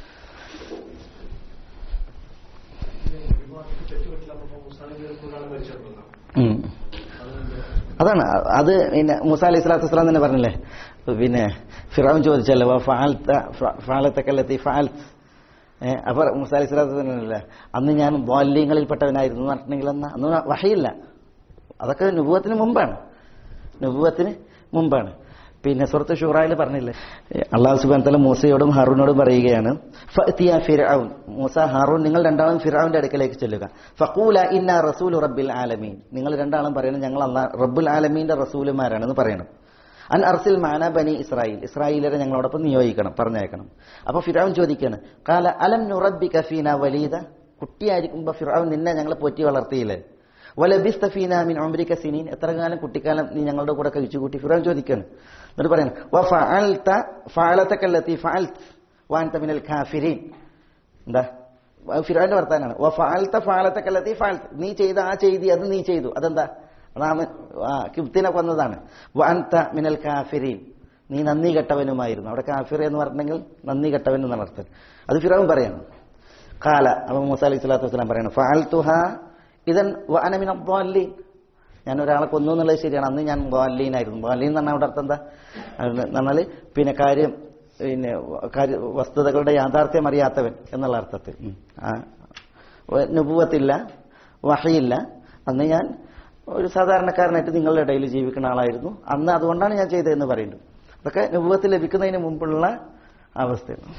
ഉം. അതാണ് അത് പിന്നെ മൂസ അലൈഹി സ്വലാത്തു വസ്സലാം തന്നെ പറഞ്ഞില്ലേ പിന്നെ ഫിറാവും ചോദിച്ചല്ലോ "വ ഫഅൽത ഫ- ഫഅലതകല്ലതി ഫഅൽത്." ഏ, അപ്പൊ മൂസ അലൈഹി സ്വലാത്തു തന്നെയല്ലേ അന്ന് ഞാൻ ബോല്യങ്ങളിൽപ്പെട്ടവനായിരുന്നു എന്ന് പറഞ്ഞിട്ടുണ്ടെങ്കിൽ അന്ന് അന്ന് വഹയില്ല അതൊക്കെ നുപുവത്തിന് മുമ്പാണ് നുപുവത്തിന് മുമ്പാണ് പിന്നെ സുഹൃത്ത് ഷൂറായിൽ പറഞ്ഞില്ലേ അള്ളാഹു സുബാൻ തല മൂസയോടും ഹാറൂനോടും പറയുകയാണ് ഫഅ്തിയ ഫിർഔൻ മൂസ ഹാറൂൻ നിങ്ങൾ രണ്ടാളും ഫിർഔന്റെ അടുക്കലേക്ക് ചെല്ലുക ഫഖൂല ഇന്ന റസൂൽ റബ്ബിൽ ആലമീൻ നിങ്ങൾ രണ്ടാളും പറയണം ഞങ്ങൾ അള്ളാ റബ്ബുൽ ആലമീന്റെ റസൂലുമാരാണെന്ന് പറയണം അൻ അർസിൽ മാന ബനി ഇസ്രായേൽ ഇസ്രായേലരെ ഞങ്ങളോടൊപ്പം നിയോഗിക്കണം പറഞ്ഞയക്കണം അപ്പൊ ഫിറൌൻ ചോദിക്കാണ് കാല അലം നുറബി കഫീന വലീദ കുട്ടിയായിരിക്കുമ്പോ ഫിറൌൻ നിന്നെ ഞങ്ങൾ പോറ്റി വളർത്തിയില്ലേ വലബിസ്ത ഫീന മിൻ ഉംരിക സിനീൻ എത്ര കാലം കുട്ടിക്കാലം നീ ഞങ്ങളുടെ കൂടെ കഴിച്ചു കൂട്ടി ഫിറൌൻ ചോദിക്കാണ് എന്നിട്ട് പറയണം വ ഫഅൽത ഫഅലതകല്ലതി ഫഅൽത് വഅൻത മിനൽ കാഫിരീൻ എന്താ ഫിറോന്റെ വർത്താനാണ് വ ഫഅൽത ഫഅലതകല്ലതി ഫഅൽത് നീ ചെയ്ത ആ ചെയ്തി അത് നീ ചെയ്തു അതെന്താ അതാണ് ആ, കിബ്തിനെ കൊന്നതാണ് വ അൻത മിനൽ കാഫിരീൻ നീ നന്ദി കെട്ടവനുമായിരുന്നു അവിടെ കാഫിർ എന്ന് പറഞ്ഞെങ്കിൽ നന്ദി കെട്ടവൻ എന്നാണ് അർത്ഥം അത് ഫിറോൻ പറയണം കാല അപ്പൊ മൂസ അലൈഹി സ്വലാത്തു വസ്സലാം പറയണം ഫഅൽതുഹ ഇതൻ വ അന മിന ദ്വാലീൻ ഞാൻ ഒരാളെ കൊന്നു എന്നുള്ളത് ശരിയാണ് അന്ന് ഞാൻ ദ്വാലീനായിരുന്നു ദ്വാലീൻ എന്ന് പറഞ്ഞാൽ അവിടെ അർത്ഥം എന്താ എന്ന് പറഞ്ഞാൽ പിന്നെ കാര്യം പിന്നെ കാര്യ വസ്തുതകളുടെ യാഥാർത്ഥ്യം അറിയാത്തവൻ എന്നുള്ള അർത്ഥത്തിൽ ഉം. ആ നുപൂവത്തില്ല വഹയില്ല അന്ന് ഞാൻ ഒരു സാധാരണക്കാരനായിട്ട് നിങ്ങളുടെ ഇടയിൽ ജീവിക്കുന്ന ആളായിരുന്നു അന്ന് അതുകൊണ്ടാണ് ഞാൻ ചെയ്തതെന്ന് പറയുന്നു അതൊക്കെ നുപൂവത്ത് ലഭിക്കുന്നതിന് മുമ്പുള്ള അവസ്ഥയാണ്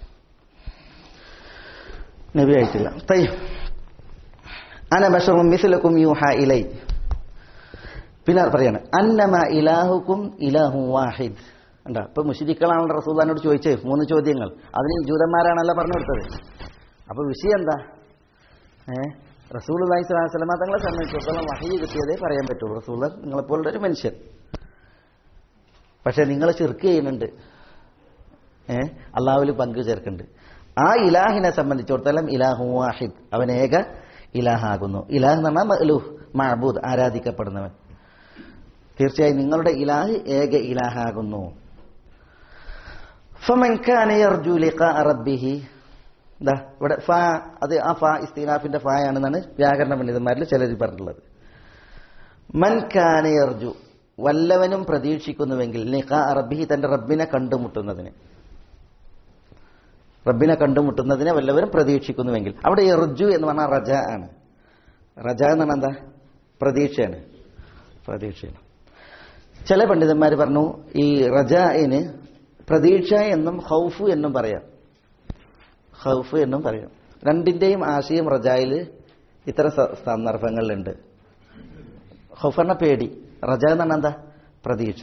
നബി ആയിട്ടില്ല തൈ അന ബഷറും മിസ്ലക്കും യൂഹ ഇലൈ പിന്നെ പറയാണ് അന്നമ ഇലാഹുക്കും ഇലാഹു വാഹിദ് ഉണ്ടോ ഇപ്പൊ മുഷിരിക്കളാണല്ലോ റസൂദാനോട് ചോദിച്ചത് മൂന്ന് ചോദ്യങ്ങൾ അതിന് ജൂതന്മാരാണല്ലോ പറഞ്ഞു കൊടുത്തത് അപ്പൊ വിഷയം എന്താ ഏ റസൂൽ അള്ളഹി സ്വലാഹു വസ്ലമ തങ്ങളെ സംബന്ധിച്ചിടത്തോളം വഹി കിട്ടിയതേ പറയാൻ പറ്റുള്ളൂ റസൂൽ നിങ്ങളെപ്പോലുള്ള ഒരു മനുഷ്യൻ പക്ഷെ നിങ്ങൾ ചെറുക്ക് ചെയ്യുന്നുണ്ട് ഏ അള്ളാഹുവിൽ പങ്കു ചേർക്കുന്നുണ്ട് ആ ഇലാഹിനെ സംബന്ധിച്ചിടത്തോളം ഇലാഹു വാഹിദ് അവൻ ഏക ഇലാഹാകുന്നു ഇലാഹ് എന്ന് പറഞ്ഞാൽ മഅ്ലൂഹ് മഅബൂദ് ആരാധിക്കപ്പെടുന്നവൻ തീർച്ചയായും നിങ്ങളുടെ ഇലാഹ് ഏക ഇലാഹാകുന്നു فمن كان يرجو لقاء ربه ദാ ഇവിടെ ഫ അത് ആ ഫ ഇസ്തീനാഫിന്റെ ഫ ആണെന്നാണ് വ്യാകരണ പണ്ഡിതന്മാരിൽ ചിലർ പറഞ്ഞിട്ടുള്ളത് മൻ കാന യർജു വല്ലവനും പ്രതീക്ഷിക്കുന്നുവെങ്കിൽ ലിഖാ റബ്ബിഹി തന്റെ റബ്ബിനെ കണ്ടുമുട്ടുന്നതിന് റബ്ബിനെ കണ്ടുമുട്ടുന്നതിനെ വല്ലവരും പ്രതീക്ഷിക്കുന്നുവെങ്കിൽ അവിടെ എർജു എന്ന് പറഞ്ഞാൽ റജ ആണ് റജ എന്ന് പറഞ്ഞാൽ എന്താ പ്രതീക്ഷയാണ് പ്രതീക്ഷയാണ് ചില പണ്ഡിതന്മാർ പറഞ്ഞു ഈ റജായിന് പ്രതീക്ഷ എന്നും ഹൗഫ് എന്നും പറയാം ഹൗഫ് എന്നും പറയാം രണ്ടിന്റെയും ആശയം റജായിൽ ഇത്തരം സ- സന്ദർഭങ്ങളിലുണ്ട് ഹൗഫ് എന്ന പേടി റജ എന്ന് പറഞ്ഞാൽ എന്താ പ്രതീക്ഷ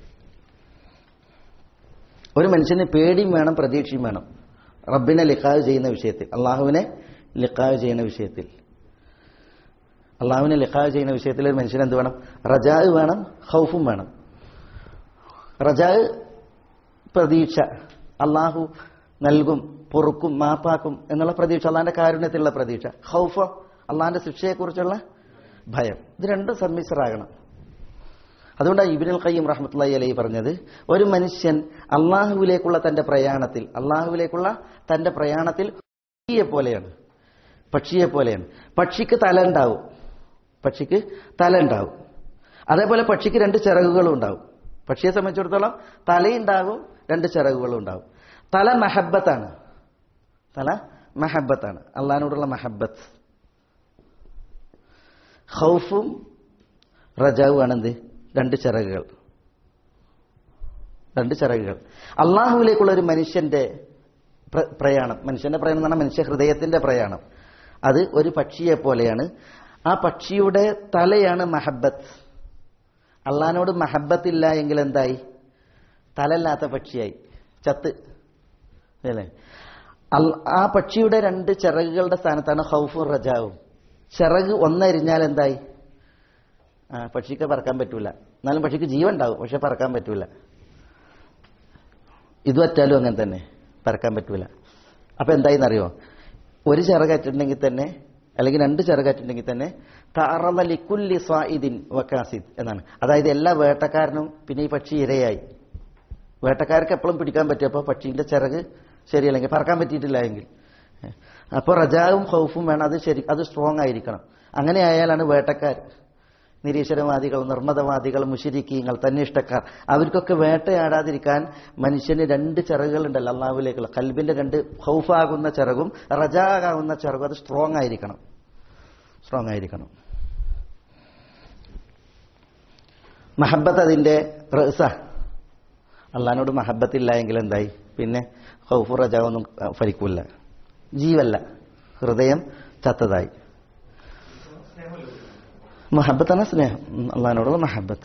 ഒരു മനുഷ്യന് പേടിയും വേണം പ്രതീക്ഷയും വേണം റബ്ബിനെ ലിഖാവ് ചെയ്യുന്ന വിഷയത്തിൽ അള്ളാഹുവിനെ ലിഖാവ് ചെയ്യുന്ന വിഷയത്തിൽ അള്ളാഹുവിനെ ലിഖാവ് ചെയ്യുന്ന വിഷയത്തിൽ ഒരു മനുഷ്യന് എന്ത് വേണം റജാവ് വേണം ഹൗഫും വേണം റജാവ് പ്രതീക്ഷ അള്ളാഹു നൽകും പൊറുക്കും മാപ്പാക്കും എന്നുള്ള പ്രതീക്ഷ അള്ളാഹിന്റെ കാരുണ്യത്തിലുള്ള പ്രതീക്ഷ ഹൗഫോ അള്ളാഹിന്റെ ശിക്ഷയെക്കുറിച്ചുള്ള ഭയം ഇത് രണ്ടും സമ്മിശ്രാകണം അതുകൊണ്ടാണ് ഇബിനുൽ ഖയ്യം റഹ്മത്തുള്ളി അലൈഹി പറഞ്ഞത് ഒരു മനുഷ്യൻ അള്ളാഹുവിലേക്കുള്ള തന്റെ പ്രയാണത്തിൽ അള്ളാഹുവിലേക്കുള്ള തന്റെ പ്രയാണത്തിൽ പക്ഷിയെ പോലെയാണ് പക്ഷിയെ പോലെയാണ് പക്ഷിക്ക് തല ഉണ്ടാവും പക്ഷിക്ക് തല ഉണ്ടാവും അതേപോലെ പക്ഷിക്ക് രണ്ട് ചിറകുകളും ഉണ്ടാവും പക്ഷിയെ സംബന്ധിച്ചിടത്തോളം തലയുണ്ടാകും രണ്ട് ചിറകുകളും ഉണ്ടാവും തല മഹബത്താണ് തല മഹബത്താണ് അള്ളഹാനോടുള്ള മഹബത്ത് ഹൗഫും റജാവുമാണ് എന്ത് രണ്ട് ചിറകുകൾ രണ്ട് ചിറകുകൾ അള്ളാഹുവിലേക്കുള്ള ഒരു മനുഷ്യന്റെ പ്ര- പ്രയാണം മനുഷ്യന്റെ പ്രയാണം എന്ന് പറഞ്ഞാൽ മനുഷ്യ ഹൃദയത്തിന്റെ പ്രയാണം അത് ഒരു പക്ഷിയെ പോലെയാണ് ആ പക്ഷിയുടെ തലയാണ് മഹബത്ത് അള്ളഹാനോട് മഹബത്തില്ല എങ്കിൽ എന്തായി തലല്ലാത്ത പക്ഷിയായി ചത്ത് അല്ലേ അൽ- ആ പക്ഷിയുടെ രണ്ട് ചിറകുകളുടെ സ്ഥാനത്താണ് ഹൗഫും റജാവും ചിറക് ഒന്നരിഞ്ഞാൽ എന്തായി ആ പക്ഷിക്ക് പറക്കാൻ പറ്റൂല എന്നാലും പക്ഷിക്ക് ജീവൻ ഉണ്ടാവും പക്ഷെ പറക്കാൻ പറ്റൂല ഇത് പറ്റാലും അങ്ങനെ തന്നെ പറക്കാൻ പറ്റൂല അപ്പൊ എന്തായിന്നറിയോ ഒരു ചിറകറ്റുണ്ടെങ്കിൽ തന്നെ അല്ലെങ്കിൽ രണ്ട് ചിറകറ്റുണ്ടെങ്കിൽ തന്നെ താറന്ന ലിക്കുല്ലി സ്വാഇദിൻ വക്കാസിദ് എന്നാണ് അതായത് എല്ലാ വേട്ടക്കാരനും പിന്നെ ഈ പക്ഷി ഇരയായി വേട്ടക്കാർക്ക് എപ്പോഴും പിടിക്കാൻ പറ്റും അപ്പോൾ പക്ഷീന്റെ ചിറക് ശരിയല്ലെങ്കിൽ പറക്കാൻ പറ്റിയിട്ടില്ല എങ്കിൽ അപ്പോൾ റജാവും ഹൗഫും വേണം അത് ശരി അത് സ്ട്രോങ് ആയിരിക്കണം അങ്ങനെ ആയാലാണ് വേട്ടക്കാർ നിരീശ്വരവാദികൾ നിർമ്മതവാദികൾ മുഷിരിക്കീങ്ങൾ തന്നിഷ്ടക്കാർ അവർക്കൊക്കെ വേട്ടയാടാതിരിക്കാൻ മനുഷ്യന് രണ്ട് ചിറകുകളുണ്ടല്ലോ അള്ളാഹുവിലേക്കുള്ള കൽബിന്റെ രണ്ട് ഹൗഫാകുന്ന ചിറകും റജാകാകുന്ന ചിറകും അത് സ്ട്രോങ് ആയിരിക്കണം സ്ട്രോങ് ആയിരിക്കണം മഹബത്ത് അതിന്റെ റസ അള്ളഹാനോട് മഹബത്തില്ല എങ്കിൽ എന്തായി പിന്നെ ഹൗഫു റജാവൊന്നും ഫലിക്കൂല ജീവല്ല ഹൃദയം ചത്തതായി മഹബത്താണ് സ്നേഹം ഉം, അള്ളഹാനോടുള്ള മഹബത്ത്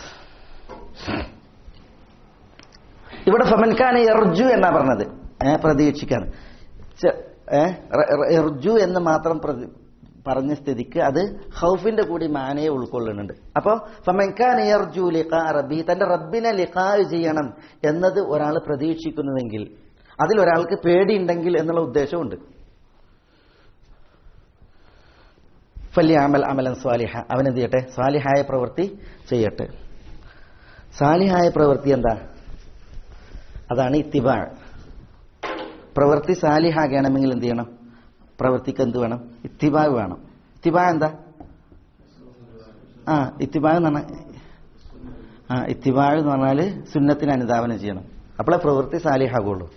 ഇവിടെ ഫമൻഖാൻ എർജു എന്നാ പറഞ്ഞത് ഏ പ്രതീക്ഷിക്കാണ് ചെ- ഏ, റ- റ- എർജു എന്ന് മാത്രം പ്രതി- പറഞ്ഞ സ്ഥിതിക്ക് അത് ഹൗഫിന്റെ കൂടി മാനയെ ഉൾക്കൊള്ളുന്നുണ്ട് അപ്പോ ഫമൻഖാൻ എർജു ലിഖാ റബ്ബി തന്റെ റബ്ബിനെ ലിഖാ ചെയ്യണം എന്നത് ഒരാൾ പ്രതീക്ഷിക്കുന്നുവെങ്കിൽ അതിൽ ഒരാൾക്ക് പേടിയുണ്ടെങ്കിൽ എന്നുള്ള ഉദ്ദേശമുണ്ട് ഫല്യ അമൽ അമലൻ സ്വാലിഹ അവൻ എന്ത് ചെയ്യട്ടെ സ്വാലിഹായ പ്രവൃത്തി ചെയ്യട്ടെ സാലിഹായ പ്രവൃത്തി എന്താ അതാണ് ഇത്തിബാ പ്രവൃത്തി സാലിഹാകണമെങ്കിൽ എന്ത് ചെയ്യണം പ്രവൃത്തിക്ക് എന്ത് വേണം ഇത്തിബാ വേണം ഇത്തിബാ എന്താ ആ ഇത്തിബാ എന്ന് പറഞ്ഞാൽ ആ ഇത്തിബാ എന്ന് പറഞ്ഞാൽ സുന്നത്തിന് അനുധാവനം ചെയ്യണം അപ്പോഴേ പ്രവൃത്തി സാലിഹാകുള്ളൂ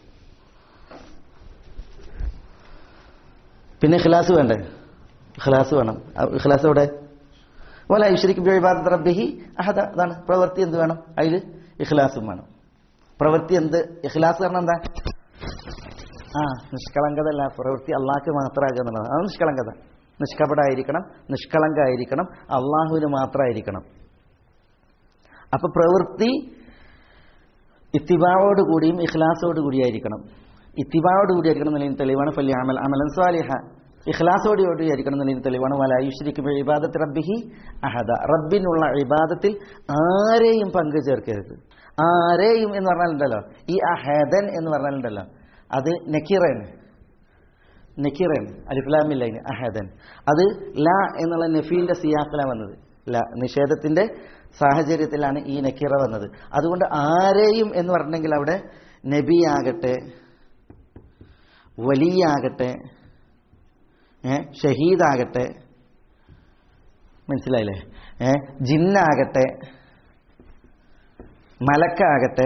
പിന്നെ ഇഖ്ലാസ് വേണ്ടേ ഇഖ്ലാസ് വേണം ആ ഇഖ്ലാസ് എവിടെ വല ഐശ്വരിക്കും ഇബാദത്ത് റബ്ബിഹി അഹദ അതാണ് പ്രവൃത്തി എന്ത് വേണം അതിൽ ഇഖ്ലാസും വേണം പ്രവൃത്തി എന്ത് ഇഖ്ലാസ് കാരണം എന്താ ആ നിഷ്കളങ്കത അല്ല പ്രവൃത്തി അള്ളാഹ്ക്ക് മാത്രമാകുക എന്നുള്ളത് അത് നിഷ്കളങ്കത നിഷ്കപടായിരിക്കണം നിഷ്കളങ്കായിരിക്കണം അള്ളാഹുവിന് മാത്രമായിരിക്കണം അപ്പൊ പ്രവൃത്തി ഇത്തിബാവോട് കൂടിയും ഇഖ്ലാസോട് കൂടിയായിരിക്കണം ഇത്തിബാവോട് കൂടിയായിരിക്കണം എന്നതിന് തെളിവാണ് ഫല്ലി അമൽ അമലൻ സ്വാലിഹ ഇഖ്ലാസോടെ ആയിരിക്കണം എന്നതിന് തെളിവാണ് വലായുശ്രിക്കും ഇബാദത്ത് റബ്ബിഹി അഹദ റബ്ബിനുള്ള ഇബാദത്തിൽ ആരെയും പങ്കു ചേർക്കരുത് ആരെയും എന്ന് പറഞ്ഞാലുണ്ടല്ലോ ഈ അഹദൻ എന്ന് പറഞ്ഞാലുണ്ടല്ലോ അത് നക്കീറൻ നക്കീറൻ അലിഫ്ലാമില്ലൈന് അഹദൻ അത് ല എന്നുള്ള നഫീന്റെ സിയാക്കിലാണ് വന്നത് ല നിഷേധത്തിന്റെ സാഹചര്യത്തിലാണ് ഈ നക്കീറ വന്നത് അതുകൊണ്ട് ആരെയും എന്ന് പറഞ്ഞെങ്കിൽ അവിടെ നബിയാകട്ടെ വലിയാകട്ടെ ഏ ഷഹീദാകട്ടെ മനസ്സിലായില്ലേ ഏ ജിന്നാകട്ടെ മലക്കാകട്ടെ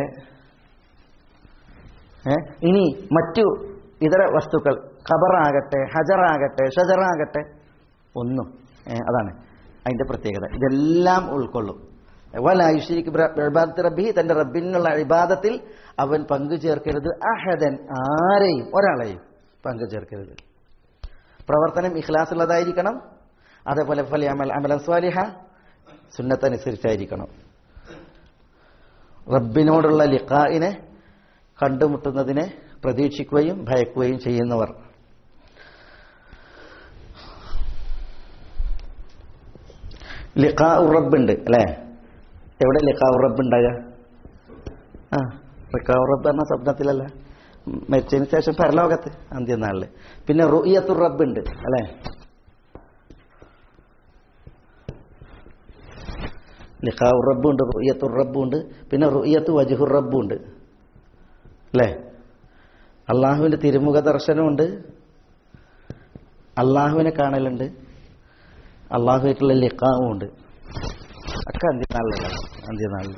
ഏ ഇനി മറ്റു ഇതര വസ്തുക്കൾ ഖബറാകട്ടെ ഹജറാകട്ടെ ഷജറാകട്ടെ ഒന്നും ഏ, അതാണ് അതിന്റെ പ്രത്യേകത ഇതെല്ലാം ഉൾക്കൊള്ളും വലായുഷിരിക്ക് ഇബാദത്ത് റബ്ബി തന്റെ റബ്ബിനുള്ള ഇബാദത്തിൽ അവൻ പങ്കു ചേർക്കരുത് അഹദൻ ആരെയും ഒരാളെയും പങ്കു ചേർക്കരുത് പ്രവർത്തനം ഇഖ്ലാസ് ഉള്ളതായിരിക്കണം അതേപോലെ ഫലി അമൽ അമലൻ സ്വാലിഹ സുന്നത്തനുസരിച്ചായിരിക്കണം റബ്ബിനോടുള്ള ലിഖായിനെ കണ്ടുമുട്ടുന്നതിനെ പ്രതീക്ഷിക്കുകയും ഭയക്കുകയും ചെയ്യുന്നവർ ലിഖാ റബ്ബുണ്ട് അല്ലേ എവിടെ ലിഖാ റബ്ബ് ഉണ്ടാകുക ആ ലിഖാ റബ്ബ് എന്ന സ്വപ്നത്തിലല്ല മരിച്ചതിന് ശേഷം പരലോകത്ത് അന്ത്യനാളില് പിന്നെ റുയത്തുർ റബ്ബുണ്ട് അല്ലേ ലിഖാഉ റബ്ബുണ്ട് റുയത്തുർ റബ്ബുണ്ട് പിന്നെ റുയത്ത് വജുഹുർ റബ്ബുണ്ട് അല്ലേ അള്ളാഹുവിന്റെ തിരുമുഖ ദർശനമുണ്ട് അള്ളാഹുവിനെ കാണലുണ്ട് അള്ളാഹുവായിട്ടുള്ള ലിഖാവും ഉണ്ട് ഒക്കെ അന്ത്യനാളിലാണ് അന്ത്യനാളിൽ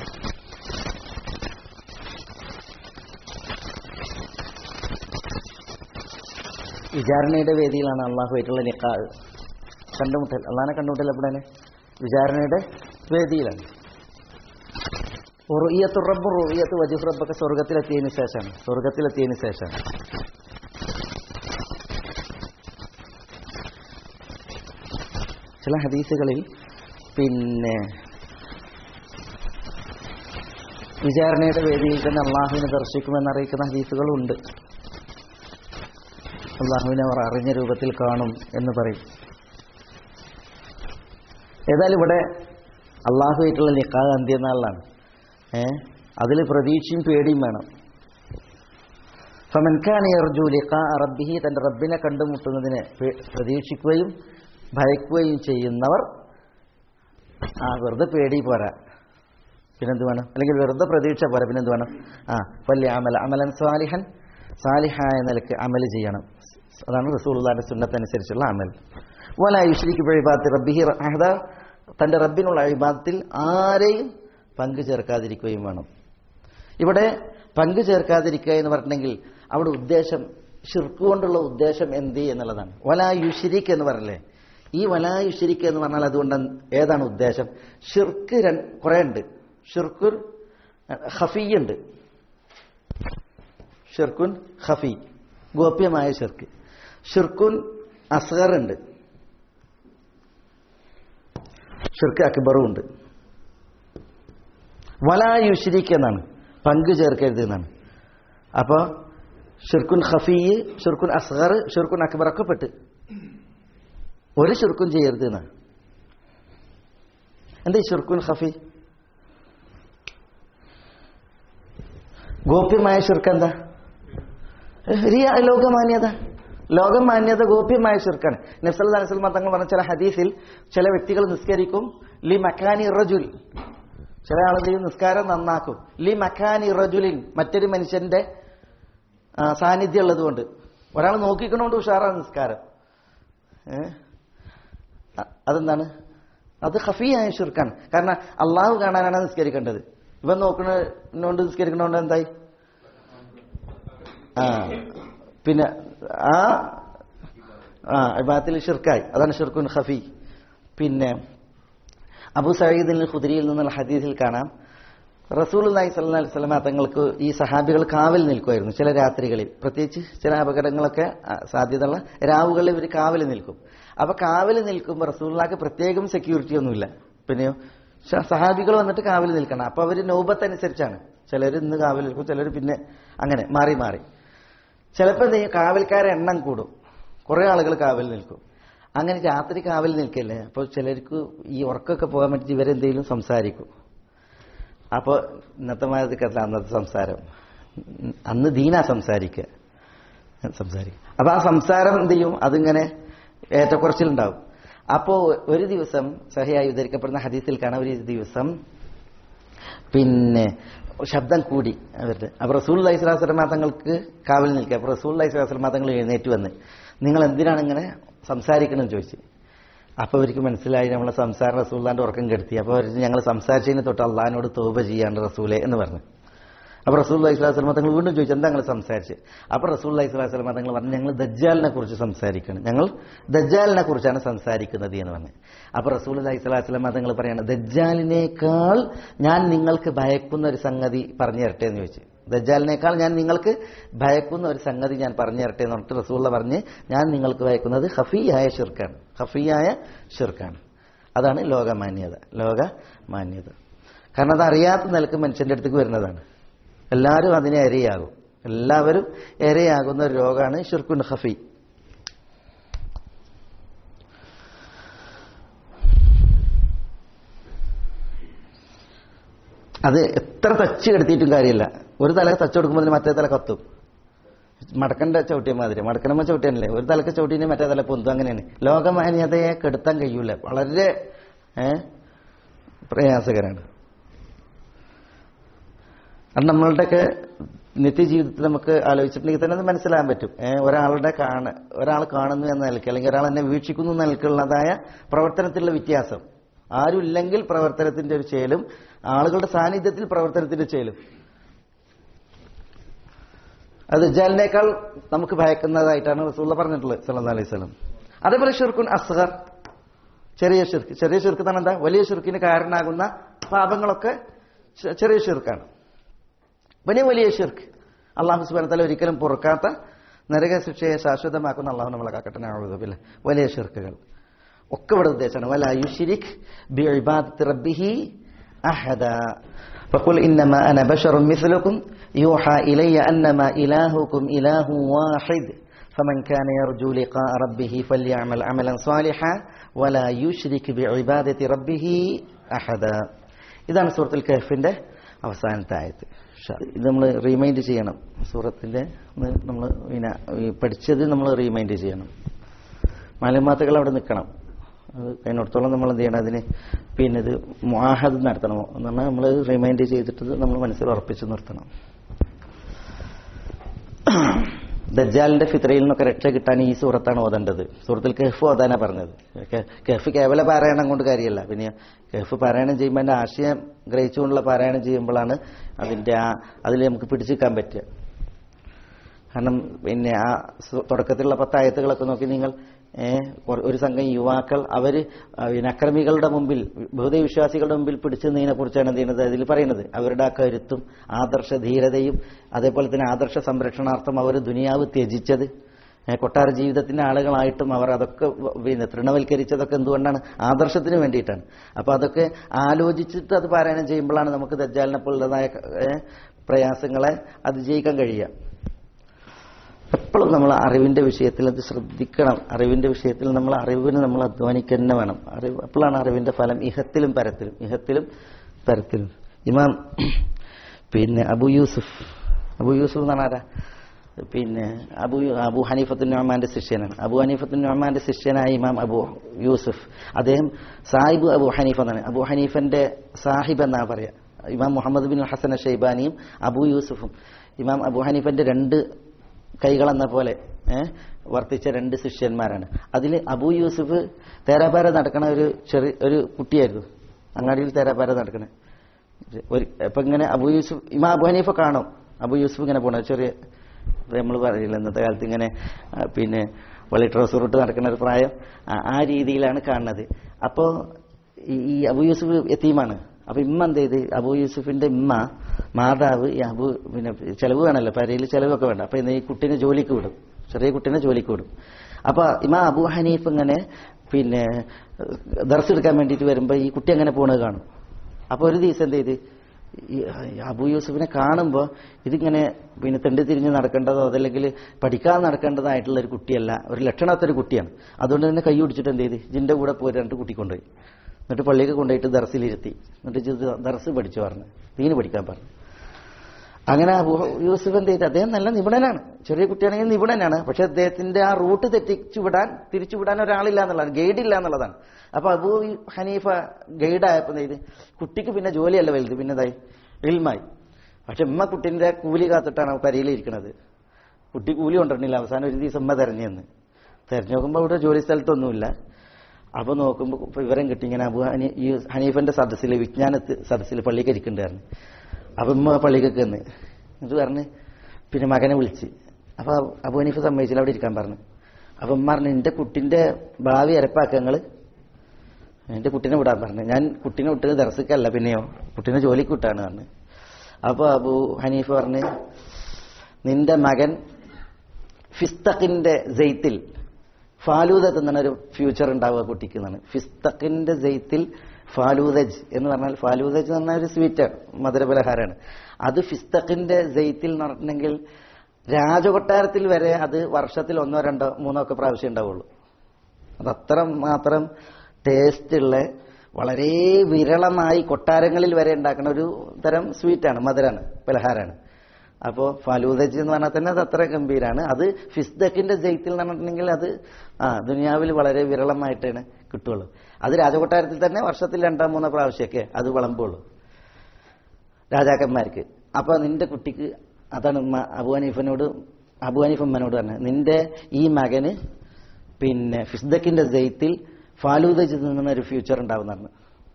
വിചാരണയുടെ വേദിയിലാണ് അള്ളാഹുവായിട്ടുള്ള ലിഖാവ് കണ്ടുമുട്ടൽ അള്ളാഹിനെ കണ്ടുമുട്ടൽ എവിടെയാണ് വിചാരണയുടെ വേദിയിലാണ് റുയ്യത്ത് റബ്ബ് റുയ്യത്ത് വജുഹ് റബ്ബൊക്കെ സ്വർഗത്തിലെത്തിയതിനു ശേഷമാണ് സ്വർഗത്തിലെത്തിയതിനു ശേഷമാണ് ചില ഹദീസുകളിൽ പിന്നെ വിചാരണയുടെ വേദിയിൽ തന്നെ അള്ളാഹുവിനെ ദർശിക്കുമെന്ന് അറിയിക്കുന്ന ഹദീസുകളുണ്ട് അള്ളാഹുവിനെ അവർ അറിഞ്ഞ രൂപത്തിൽ കാണും എന്ന് പറയും ഏതായാലും ഇവിടെ അള്ളാഹുവായിട്ടുള്ള നിക്കാഹ് അന്ത്യനാളിലാണ് ഏ അതിൽ പ്രതീക്ഷയും പേടിയും വേണം ഫമൻഖാൻ അർജു ലിഖാ റബ്ബിഹി തന്റെ റബ്ബിനെ കണ്ടുമുട്ടുന്നതിനെ പേ- പ്രതീക്ഷിക്കുകയും ഭയക്കുകയും ചെയ്യുന്നവർ ആ വെറുതെ പേടി പോരാ പിന്നെന്ത് വേണം അല്ലെങ്കിൽ വെറുതെ പ്രതീക്ഷ പോരാ പിന്നെന്ത് വേണം ആ വലിയ അമല അമലൻ സ്വാലിഹൻ സാലിഹായ നിലക്ക് അമൽ ചെയ്യണം അതാണ് റസൂലുള്ളാഹിന്റെ സുന്നത്തനുസരിച്ചുള്ള അമൽ വല യുശ്രിക്ക് ഇബാദത്ത് റബ്ബിഹി അഹദ തന്റെ റബ്ബിനുള്ള ഇബാദത്തിൽ ആരെയും പങ്കു ചേർക്കാതിരിക്കുകയും വേണം ഇവിടെ പങ്കു ചേർക്കാതിരിക്കുക എന്ന് പറഞ്ഞിട്ടുണ്ടെങ്കിൽ അവിടെ ഉദ്ദേശം ഷിർക്ക് കൊണ്ടുള്ള ഉദ്ദേശം എന്ത് എന്നുള്ളതാണ് വലാ യുഷിരിക്ക് എന്ന് പറഞ്ഞല്ലേ ഈ വലാ യുഷിരിക്ക് എന്ന് പറഞ്ഞാൽ അതുകൊണ്ട് ഏതാണ് ഉദ്ദേശം ഷിർക്ക് കുറെ ഉണ്ട് ഷിർക്കുൻ ഹഫിയുണ്ട് ഷിർക്കുൻ ഹഫി ഗോപ്യമായ ഷിർക്ക് ഷിർക്കുൻ അസ്ഗർ ഉണ്ട് ഷിർക്ക് അക്ബറും ഉണ്ട് വലായുഷിരിക്ക് എന്നാണ് പങ്കു ചേർക്കരുത് എന്നാണ് അപ്പോൾ ഷിർക്കുൻ ഖഫീ ഷിർക്കുൻ അസ്ഗർ ഷിർക്കുൻ അക്ബർ ഒക്കെ പെട്ട് ഒരു ഷിർക്കും ചെയ്യരുത് എന്നാണ് എന്താ ഈ ഷിർക്കുൻ ഖഫി ഗോപ്യമായ ഷിർക്ക് എന്താ റിയ ലോകമാന്യത ലോകമാന്യത ഗോപ്യമായ ഷിർക്കാണ് നബ്സല്ലാ അലൈഹി തങ്ങൾ പറഞ്ഞ ചില ഹദീസിൽ ചില വ്യക്തികൾ നിസ്കരിക്കും ലി മക്കാനി റജുൽ ചില ആളുകൾ നിസ്കാരം നന്നാക്കും ലി മക്കാനി റജുലിൻ മറ്റൊരു മനുഷ്യന്റെ ആ, സാന്നിധ്യം ഉള്ളതുകൊണ്ട് ഒരാൾ നോക്കിക്കണോണ്ട് ഉഷാറാണ് നിസ്കാരം ഏ? അ- അതെന്താണ് അത് ഹഫിയായ ഷിർക്കാണ് കാരണം അള്ളാഹു കാണാനാണ് നിസ്കരിക്കേണ്ടത് ഇവൻ നോക്കണോണ്ട് നിസ്കരിക്കണോണ്ട് എന്തായി ആ പിന്നെ ആ ആ ഇബാത്തിൽ ഷിർക്കായി അതാണ് ഷിർക്കുൻ ഖഫി പിന്നെ അബു സയ്യിദിൻ ഖുദരിയിൽ നിന്നുള്ള ഹദീസിൽ കാണാം റസൂൽ അലൈഹി സ്വല്ലല്ലാഹി അലൈഹി വസല്ലമ തങ്ങൾക്ക് ഈ സഹാബികൾ കാവൽ നിൽക്കുമായിരുന്നു ചില രാത്രികളിൽ പ്രത്യേകിച്ച് ചില അപകടങ്ങളൊക്കെ ആ, സാധ്യതയുള്ള രാവുകളിൽ ഇവർ കാവൽ നിൽക്കും അപ്പൊ കാവൽ നിൽക്കുമ്പോൾ റസൂലിനാക്ക് പ്രത്യേകം സെക്യൂരിറ്റി ഒന്നുമില്ല പിന്നെയോ സ- സഹാബികൾ വന്നിട്ട് കാവൽ നിൽക്കണം അപ്പൊ അവർ നൗബത്തനുസരിച്ചാണ് ചിലർ ഇന്ന് കാവൽ നിൽക്കും ചിലർ പിന്നെ അങ്ങനെ മാറി മാറി ചിലപ്പോൾ എന്ത് ചെയ്യും കാവൽക്കാരെ എണ്ണം കൂടും കുറേ ആളുകൾ കാവൽ നിൽക്കും അങ്ങനെ രാത്രി കാവൽ നിൽക്കല്ലേ അപ്പോൾ ചിലർക്ക് ഈ ഉറക്കമൊക്കെ പോകാൻ വേണ്ടി ഇവരെന്തെങ്കിലും സംസാരിക്കും അപ്പോൾ ഇന്നത്തെ മാതിരിക്കല്ല അന്നത്തെ സംസാരം ഉം, അന്ന് ദീന സംസാരിക്കുക സംസാരിക്കും അപ്പൊ ആ സംസാരം എന്ത് ചെയ്യും അതിങ്ങനെ ഏറ്റക്കുറച്ചിലുണ്ടാവും അപ്പോ ഒരു ദിവസം സഹിയായി ഉദ്ധരിക്കപ്പെടുന്ന ഹദീസിൽ കാണാം ഒരു ദിവസം പിന്നെ ശബ്ദം കൂടി അവരുടെ അപ്പൊ റസൂൽ അലൈഹി സ്വലാസ്ലമ തങ്ങൾക്ക് കാവൽ നിൽക്കുക അപ്പൊ റസൂൽ അലൈഹി സ്വലാസ്ലമ തങ്ങൾ എഴുന്നേറ്റ് വന്ന് നിങ്ങൾ എന്തിനാണ് ഇങ്ങനെ സംസാരിക്കണമെന്ന് ചോദിച്ചു അപ്പൊ അവർക്ക് മനസ്സിലായി നമ്മളെ സംസാരം റസൂല്ലാന്റെ ഉറക്കം കെടുത്തി അപ്പൊ അവർ ഞങ്ങൾ സംസാരിച്ചതിന് തൊട്ട് അള്ളഹാനോട് തോപ ചെയ്യാണ്ട് റസൂലെ എന്ന് പറഞ്ഞു അപ്പൊ റസൂൽ അലൈഹി സ്വലാസ്ലമ തങ്ങൾ വീണ്ടും ചോദിച്ചു എന്താ നിങ്ങൾ സംസാരിച്ച് അപ്പൊ റസൂൽ അലൈഹി സ്വലാസ്ലമ തങ്ങൾ പറഞ്ഞു ഞങ്ങൾ ദജ്ജാലിനെ കുറിച്ച് സംസാരിക്കണം ഞങ്ങൾ ദജ്ജാലിനെ കുറിച്ചാണ് സംസാരിക്കുന്നത് എന്ന് പറഞ്ഞു അപ്പൊ റസൂൽ അലൈഹി സ്വലാസ്ലമ തങ്ങൾ പറയാണ് ദജ്ജാലിനേക്കാൾ ഞാൻ നിങ്ങൾക്ക് ഭയക്കുന്ന ഒരു സംഗതി പറഞ്ഞു തരട്ടെ എന്ന് ചോദിച്ചു ദജ്ജാലിനേക്കാൾ ഞാൻ നിങ്ങൾക്ക് ഭയക്കുന്ന ഒരു സംഗതി ഞാൻ പറഞ്ഞു തരട്ടെ എന്ന് പറഞ്ഞിട്ട് റസൂള്ള പറഞ്ഞ് ഞാൻ നിങ്ങൾക്ക് ഭയക്കുന്നത് ഹഫിയായ ഷിർക്കാണ് ഹഫിയായ ഷിർക്കാണ് അതാണ് ലോകമാന്യത ലോകമാന്യത കാരണം അത് അറിയാത്ത നിലക്ക് മനുഷ്യന്റെ അടുത്തേക്ക് വരുന്നതാണ് എല്ലാവരും അതിനെ ഇരയാകും എല്ലാവരും ഇരയാകുന്ന ഒരു രോഗമാണ് ഷിർക്കുൻ ഹഫി അത് എത്ര തച്ച് കെടുത്തിയിട്ടും കാര്യമില്ല ഒരു തല തച്ച് കൊടുക്കുമ്പോൾ മറ്റേ തല കത്തും മടക്കന്റെ ചവിട്ടിയ മാതിരി മടക്കണമ്മ ചവിട്ടിയല്ലേ ഒരു തലക്ക് ചവിട്ടിനെ മറ്റേ തല പൊന്തും അങ്ങനെയാണ് ലോകമാന്യതയെ കെടുത്താൻ കഴിയൂല വളരെ ഏ, പ്രയാസകരാണ് അത് നമ്മളുടെയൊക്കെ നിത്യജീവിതത്തിൽ നമുക്ക് ആലോചിച്ചിട്ടുണ്ടെങ്കിൽ തന്നെ അത് മനസ്സിലാകാൻ പറ്റും ഏ, ഒരാളുടെ കാണ ഒരാൾ കാണുന്നു എന്ന നിലയ്ക്ക് അല്ലെങ്കിൽ ഒരാൾ എന്നെ വീക്ഷിക്കുന്നു എന്ന നിലക്കുള്ളതായ പ്രവർത്തനത്തിലുള്ള വ്യത്യാസം ആരും ഇല്ലെങ്കിൽ പ്രവർത്തനത്തിന്റെ ഒരു ചേലും ആളുകളുടെ സാന്നിധ്യത്തിൽ പ്രവർത്തനത്തിന്റെ ചേലും അത് ദജ്ജാലിനേക്കാൾ നമുക്ക് ഭയക്കുന്നതായിട്ടാണ് റസൂള്ള പറഞ്ഞിട്ടുള്ളത് സല്ലല്ലാഹു അലൈഹി വസല്ലം അതേപോലെ ഷിർക്കുൻ അസ്ഗർ ചെറിയ ഷിർക്ക് ചെറിയ ഷിർക്ക് തന്നെ എന്താ വലിയ ഷിർക്കിന് കാരണമാകുന്ന പാപങ്ങളൊക്കെ ചെ- ചെറിയ ഷിർക്കാണ് വലിയ വലിയ ഷിർക്ക് അള്ളാഹു സുബാന തല ഒരിക്കലും പൊറുക്കാത്ത നരക ശിക്ഷയെ ശാശ്വതമാക്കുന്ന അള്ളാഹു നമ്മളെ കാക്കട്ടെ നാഴുതപ്പില്ല വലിയ ഷിർക്കുകൾ ഒക്കെ ഇവിടെ ഉദ്ദേശമാണ് വല യുഷിരിക് ബി ഇബാദത്തി റബ്ബിഹി അഹദ فقل إنما أنا بشر مثلكم يوحى إلي أنما إلهكم إله واحد فمن كان يرجو لقاء ربه فليعمل عملا صالحا ولا يشرك بعبادة ربه أحدا ഇതാണ് സൂറത്തുൽ കഹഫിന്റെ അവസാനത്തെ ആയത്ത് ഷാ. ഇത് നമ്മൾ റീമൈൻഡ് ചെയ്യണം സൂറത്തിന്റെ നമ്മൾ പിന്നെ ഈ പഠിച്ചത് നമ്മൾ റീമൈൻഡ് ചെയ്യണം മാലിമാത്തുകൾ അവിടെ നിൽക്കണം അത് അതിനോടത്തോളം നമ്മൾ എന്ത് ചെയ്യണം അതിന് പിന്നെ ഇത് മുഹാദ് നടത്തണം എന്ന് പറഞ്ഞാൽ നമ്മൾ റിമൈൻഡ് ചെയ്തിട്ട് നമ്മൾ മനസ്സിൽ ഉറപ്പിച്ച് നിർത്തണം ദജ്ജാലിന്റെ ഫിത്രയിൽ നിന്നൊക്കെ രക്ഷ കിട്ടാൻ ഈ സൂറത്താണ് ഓതേണ്ടത് സൂറത്തിൽ കെഫ് ഓതാനാ പറഞ്ഞത് കെ- കെഫ് കേവല പാരായണം കൊണ്ട് കാര്യമല്ല പിന്നെ കെഫ് പാരായണം ചെയ്യുമ്പോൾ അതിന്റെ ആശയം ഗ്രഹിച്ചുകൊണ്ടുള്ള പാരായണം ചെയ്യുമ്പോഴാണ് അതിന്റെ ആ അതിൽ നമുക്ക് പിടിച്ചിരിക്കാൻ പറ്റുക കാരണം പിന്നെ ആ സു- തുടക്കത്തിലുള്ള പത്തായത്തുകളൊക്കെ നോക്കി നിങ്ങൾ ഏ, കൊ- ഒരു സംഘം യുവാക്കൾ അവര് ആ, പിന്നെ അക്രമികളുടെ മുമ്പിൽ ബഹുദൈവ വിശ്വാസികളുടെ മുമ്പിൽ പിടിച്ചു നിന്നതിനെ കുറിച്ചാണ് എന്ത് ചെയ്യുന്നത് അതിൽ പറയുന്നത് അവരുടെ ആ കരുത്തും ആദർശ ധീരതയും അതേപോലെ തന്നെ ആദർശ സംരക്ഷണാർത്ഥം അവർ ദുനിയാവ് ത്യജിച്ചത് ഏ, കൊട്ടാര ജീവിതത്തിന്റെ ആളുകളായിട്ടും അവർ അതൊക്കെ വ- പിന്നെ തൃണവൽക്കരിച്ചതൊക്കെ എന്തുകൊണ്ടാണ് ആദർശത്തിന് വേണ്ടിയിട്ടാണ് അപ്പൊ അതൊക്കെ ആലോചിച്ചിട്ട് അത് പാരായണം ചെയ്യുമ്പോഴാണ് നമുക്ക് ദജ്ജാലിനെ പോലുള്ളതായ ഏ, പ്രയാസങ്ങളെ അതിജയിക്കാൻ കഴിയുക എപ്പോഴും നമ്മൾ അറിവിന്റെ വിഷയത്തിൽ അത് ശ്രദ്ധിക്കണം അറിവിന്റെ വിഷയത്തിൽ നമ്മൾ അറിവിന് നമ്മൾ അധ്വാനിക്കുക തന്നെ വേണം അറിവ് അപ്പോഴാണ് അറിവിന്റെ ഫലം ഇഹത്തിലും പരത്തിലും ഇഹത്തിലും പരത്തിലും ഇമാം പിന്നെ അബു യൂസുഫ് അബു യൂസുഫ് എന്നാണ് ആരാ പിന്നെ അബു അബു ഹനീഫത്തുൻ നോമാന്റെ ശിഷ്യനാണ് അബു ഹനീഫത്തുൻ നോമാന്റെ ശിഷ്യനായ ഇമാം അബു യൂസുഫ് അദ്ദേഹം സാഹിബ് അബു ഹനീഫ എന്നാണ് അബു ഹനീഫന്റെ സാഹിബ് എന്നാ പറയാ ഇമാം മുഹമ്മദ് ബിൻ ഹസൻ ഷെയ്ബാനിയും അബു യൂസുഫും ഇമാം അബു ഹനീഫന്റെ രണ്ട് കൈകളെന്ന പോലെ ഏഹ് വർത്തിച്ച രണ്ട് ശിഷ്യന്മാരാണ് അതിൽ അബു യൂസുഫ് തേരാപാര നടക്കണ ഒരു ചെറിയ ഒരു കുട്ടിയായിരുന്നു അങ്ങാടിയിൽ തേരാപാര നടക്കണ ഒരു ഇപ്പൊ ഇങ്ങനെ അബു യൂസുഫ് ഇമാ അബു ഹനീഫ കാണും അബു യൂസുഫ് ഇങ്ങനെ പോണ ചെറിയ നമ്മൾ പറയില്ല ഇന്നത്തെ കാലത്ത് ഇങ്ങനെ ആ, പിന്നെ വളി ട്രൗസർ ഇട്ട് നടക്കുന്ന ഒരു പ്രായം ആ- ആ രീതിയിലാണ് കാണുന്നത് അപ്പോ ഈ ഈ അബു യൂസുഫ് എത്തീമാണ് അപ്പൊ ഇമ്മ എന്ത് ചെയ്ത് അബു യൂസുഫിന്റെ ഇമ്മ മാതാവ് ഈ അബു പിന്നെ ചെലവ് വേണമല്ലോ പരയിൽ ചെലവൊക്കെ വേണ്ട അപ്പൊ ഇന്ന് ഈ കുട്ടീനെ ജോലിക്ക് വിടും ചെറിയ കുട്ടീനെ ജോലിക്ക് വിടും അപ്പൊ ഇമാ അബു ഹനീഫ് ഇങ്ങനെ പിന്നെ ദർസ് എടുക്കാൻ വേണ്ടിയിട്ട് വരുമ്പോ ഈ കുട്ടി അങ്ങനെ പോണത് കാണും അപ്പൊ ഒരു ദിവസം എന്ത് ചെയ്ത് ഈ അബു യൂസുഫിനെ കാണുമ്പോൾ ഇതിങ്ങനെ പിന്നെ തെണ്ടി തിരിഞ്ഞ് നടക്കേണ്ടതോ അതല്ലെങ്കിൽ പഠിക്കാൻ നടക്കേണ്ടതായിട്ടുള്ള ഒരു കുട്ടിയല്ല ഒരു ലക്ഷണാത്തൊരു കുട്ടിയാണ് അതുകൊണ്ട് തന്നെ കൈ പിടിച്ചിട്ട് എന്ത് ചെയ്ത് ജിന്റെ കൂടെ പോയി രണ്ട് കുട്ടി കൊണ്ടുപോയി എന്നിട്ട് പള്ളിയൊക്കെ കൊണ്ടുപോയിട്ട് ദർസിലിരുത്തി എന്നിട്ട് ഇത് ദർസ് പഠിച്ചു പറഞ്ഞു ദീന് പഠിക്കാൻ പറഞ്ഞു അങ്ങനെ അബൂ യൂസുഫ് എന്ത് ചെയ്തു അദ്ദേഹം നല്ല നിപുണനാണ് ചെറിയ കുട്ടിയാണെങ്കിൽ നിപുണനാണ് പക്ഷെ അദ്ദേഹത്തിന്റെ ആ റൂട്ട് തെറ്റിച്ചു വിടാൻ തിരിച്ചു വിടാൻ ഒരാളില്ല എന്നുള്ളതാണ് ഗൈഡ് ഇല്ല എന്നുള്ളതാണ് അപ്പൊ അബൂ ഹനീഫ ഗൈഡായപ്പോ എന്ത് ചെയ്ത് കുട്ടിക്ക് പിന്നെ ജോലിയല്ല വലുത് പിന്നെ ഇതായി ഇൽമായി പക്ഷെ ഉമ്മ കുട്ടിന്റെ കൂലി കാത്തിട്ടാണ് പരിയിലിരിക്കുന്നത് കുട്ടി കൂലി കൊണ്ടിരുന്നില്ല അവസാനം ഒരു ദിവസം ഉമ്മ തെരഞ്ഞു എന്ന് തെരഞ്ഞു നോക്കുമ്പോൾ ഇവിടെ ജോലി സ്ഥലത്തൊന്നുമില്ല അപ്പൊ നോക്കുമ്പോൾ വിവരം കിട്ടി ഇങ്ങനെ അബു ഹനി ഈ ഹനീഫന്റെ സദസ്സിൽ വിജ്ഞാനത്ത് സദസ്സിൽ പള്ളിക്ക് ഇരിക്കുന്നുണ്ടായിരുന്നു അപ്പൊ ഉമ്മ പള്ളിക്കൊക്കെ എന്ന് എന്നിട്ട് പറഞ്ഞ് പിന്നെ മകനെ വിളിച്ച് അപ്പൊ അബു ഹനീഫ് സമ്മതിച്ചില്ല അവിടെ ഇരിക്കാൻ പറഞ്ഞു അപ്പൊ ഉമ്മ പറഞ്ഞു എന്റെ കുട്ടിന്റെ ഭാവി അരപ്പാക്കങ്ങള് എന്റെ കുട്ടീനെ വിടാൻ പറഞ്ഞു ഞാൻ കുട്ടീനെ വിട്ടത് ദർശക്കല്ല പിന്നെയോ കുട്ടീനെ ജോലിക്ക് വിട്ടാണ് പറഞ്ഞു അപ്പൊ അബു ഹനീഫ് പറഞ്ഞ് നിന്റെ മകൻ ഫിസ്തഖിന്റെ ജെയ്ത്തിൽ ഫാലൂദ തിന്നണ ഒരു ഫ്യൂച്ചർ ഉണ്ടാവുക കുട്ടിക്ക് എന്നാണ് ഫിസ്തഖിന്റെ ജെയ്ത്തിൽ ഫാലൂദജ് എന്ന് പറഞ്ഞാൽ ഫാലൂദജ് എന്ന് പറഞ്ഞാൽ ഒരു സ്വീറ്റാണ് മധുരപലഹാരമാണ് അത് ഫിസ്തഖിന്റെ ജെയ്ത്തിൽ എന്ന് പറഞ്ഞിട്ടുണ്ടെങ്കിൽ രാജകൊട്ടാരത്തിൽ വരെ അത് വർഷത്തിൽ ഒന്നോ രണ്ടോ മൂന്നോ ഒക്കെ പ്രാവശ്യം ഉണ്ടാവുള്ളൂ അത് അത്ര മാത്രം ടേസ്റ്റ് ഉള്ള വളരെ വിരളമായി കൊട്ടാരങ്ങളിൽ വരെ ഉണ്ടാക്കുന്ന ഒരു തരം സ്വീറ്റാണ് മധുരാണ് പലഹാരമാണ് അപ്പോൾ ഫലൂദജ് എന്ന് പറഞ്ഞാൽ തന്നെ അത് അത്ര ഗംഭീരാണ് അത് ഫിസ്ദക്കിന്റെ ജെയ്ത്തിൽ എന്ന് പറഞ്ഞിട്ടുണ്ടെങ്കിൽ അത് ആ ദുനിയാവിൽ വളരെ വിരളമായിട്ടാണ് കിട്ടുള്ളൂ അത് രാജകൊട്ടാരത്തിൽ തന്നെ വർഷത്തിൽ രണ്ടോ മൂന്നോ പ്രാവശ്യമൊക്കെ അത് വിളമ്പുള്ളൂ രാജാക്കന്മാർക്ക് അപ്പൊ നിന്റെ കുട്ടിക്ക് അതാണ് ഉമ്മ അബു ഹനീഫിനോട് അബു ഹനീഫ് ഉമ്മനോട് പറഞ്ഞത് നിന്റെ ഈ മകന് പിന്നെ ഫിസ്ദക്കിന്റെ ജെയ്ത്തിൽ ഫാലൂദജ് നിന്ന ഒരു ഫ്യൂച്ചർ ഉണ്ടാവുന്നതാണ്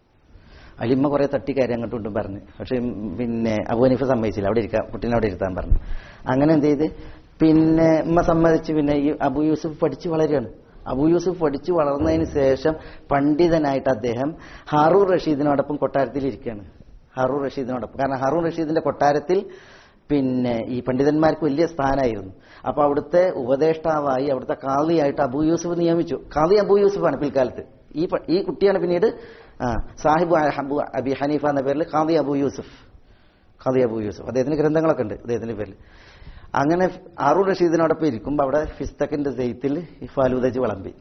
അലിമ്മ കുറെ തട്ടിക്കയറി അങ്ങോട്ടും ഇങ്ങോട്ടും പറഞ്ഞു പക്ഷെ പിന്നെ അബു ഹനീഫ് സമ്മതിച്ചില്ല അവിടെ ഇരിക്കാം കുട്ടീനെ അവിടെ ഇരുത്താൻ പറഞ്ഞു അങ്ങനെ എന്ത് ചെയ്ത് പിന്നെ ഉമ്മ സമ്മതിച്ച് പിന്നെ ഈ അബു യൂസുഫ് പഠിച്ച് വളരുകയാണ് അബു യൂസുഫ് പഠിച്ചു വളർന്നതിന് ശേഷം പണ്ഡിതനായിട്ട് അദ്ദേഹം ഹാറൂർ റഷീദിനോടൊപ്പം കൊട്ടാരത്തിൽ ഇരിക്കുകയാണ് ഹാറൂർ റഷീദിനോടൊപ്പം കാരണം ഹാറൂർ റഷീദിന്റെ കൊട്ടാരത്തിൽ പിന്നെ ഈ പണ്ഡിതന്മാർക്ക് വലിയ സ്ഥാനമായിരുന്നു അപ്പൊ അവിടുത്തെ ഉപദേഷ്ടാവായി അവിടുത്തെ കാളിയായിട്ട് അബു യൂസുഫ് നിയമിച്ചു കാളി അബു യൂസുഫാണ് പിൽക്കാലത്ത് ഈ പ- ഈ കുട്ടിയാണ് പിന്നീട് ആ, സാഹിബ് അബു അബി ഹനീഫ എന്ന പേരിൽ കാളി അബു യൂസുഫ് കാളി അബു യൂസുഫ് അദ്ദേഹത്തിന് ഗ്രന്ഥങ്ങളൊക്കെ ഉണ്ട് അദ്ദേഹത്തിന്റെ പേരിൽ അങ്ങനെ ആറു റഷീദിനോടൊപ്പം ഇരിക്കുമ്പോൾ അവിടെ ഫിസ്തക്കിന്റെ ജെയ്ത്തിൽ ഈ ഫാലൂദജ് വിളമ്പി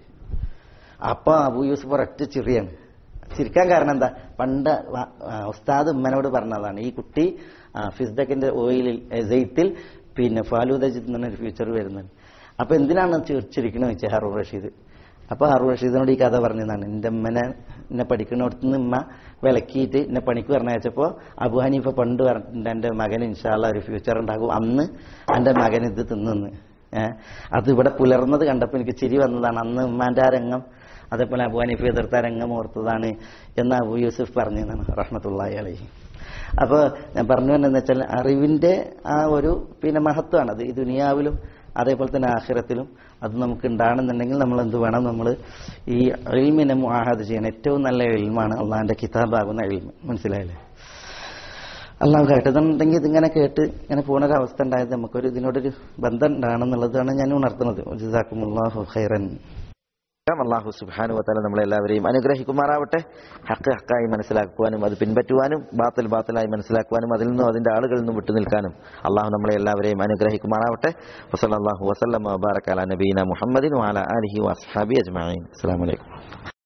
അപ്പൊ അബു യൂസുഫ് ഒരൊറ്റ ചിറിയാണ് ചിരിക്കാൻ കാരണം എന്താ പണ്ട് വ- ആ, ഉസ്താദ് ഉമ്മനോട് പറഞ്ഞതാണ് ഈ കുട്ടി ആ, ഫിസ്ദക്കിന്റെ ഓയിലിൽ ഏ, ജെയ്ത്തിൽ പിന്നെ ഫാലൂദജ് എന്നൊരു ഫ്യൂച്ചർ വരുന്നത് അപ്പൊ എന്തിനാണ് ചിരിക്കണമെന്ന് വെച്ചാൽ ഹറൂർ റഷീദ് അപ്പൊ ഹറൂർ റഷീദിനോട് ഈ കഥ പറഞ്ഞതാണ് എന്റെ ഉമ്മനെ എന്നെ പഠിക്കുന്നിടത്ത് നിന്ന് ഉമ്മ വിലക്കിയിട്ട് എന്നെ പണിക്ക് പറഞ്ഞയച്ചപ്പോ അബു ഹനീഫ പണ്ട് പറഞ്ഞിട്ടുണ്ട് എന്റെ മകൻ ഇൻഷാല്ല ഒരു ഫ്യൂച്ചർ ഉണ്ടാകും അന്ന് എന്റെ മകൻ ഇത് തിന്നെന്ന് ഏഹ് അത് ഇവിടെ പുലർന്നത് കണ്ടപ്പോൾ എനിക്ക് ചിരി വന്നതാണ് അന്ന് ഉമ്മാന്റെ ആ രംഗം അതേപോലെ അബു ഹനീഫ് എതിർത്ത രംഗം ഓർത്തതാണ് എന്ന് അബു യൂസുഫ് പറഞ്ഞതാണ് റഹ്മത്തുള്ളാഹി അലൈഹി അപ്പോൾ ഞാൻ പറഞ്ഞു എന്ന് വെച്ചാൽ അറിവിന്റെ ആ ഒരു പിന്നെ മഹത്വമാണ് അത് ഈ ദുനിയാവിലും അതേപോലെ തന്നെ ആഖിറത്തിലും അത് നമുക്ക് ഉണ്ടാകണമെന്നുണ്ടെങ്കിൽ നമ്മൾ എന്ത് വേണം നമ്മൾ ഈ എൽമിനെ മുഹാദ് ചെയ്യണം ഏറ്റവും നല്ല എൽമാണ് അള്ളാഹിന്റെ കിതാബാകുന്ന എൽമ് മനസ്സിലായില്ലേ അള്ളാഹ് കേട്ടതുണ്ടെങ്കിൽ ഇതിങ്ങനെ കേട്ട് ഇങ്ങനെ പോണൊരവസ്ഥ ഉണ്ടായത് നമുക്കൊരു ഇതിനോടൊരു ബന്ധം ഉണ്ടാകണമെന്നുള്ളതാണ് ഞാൻ ഉണർത്തുന്നത് ജസാക്കുമുല്ലാഹു ഖൈറൻ അള്ളാഹു സുബാനു വത്താല നമ്മളെല്ലാവരെയും അനുഗ്രഹിക്കുമാറാവട്ടെ ഹക്ക് ഹക്കായി മനസ്സിലാക്കുവാനും അത് പിൻപറ്റുവാനും ബാത്തൽ ബാത്തലായി മനസ്സിലാക്കുവാനും അതിൽ നിന്നും അതിന്റെ ആളുകളിൽ നിന്നും വിട്ടു നിൽക്കാനും അള്ളാഹു നമ്മളെ എല്ലാവരെയും അനുഗ്രഹിക്കുമാറാവട്ടെ വസല്ലാഹു വസ്ലം വബാറക്കാല നബീന മുഹമ്മദിൻ വാല അലഹി വസ്ഹാബി അജ്മാൻ അസ്സാം വലൈക്കും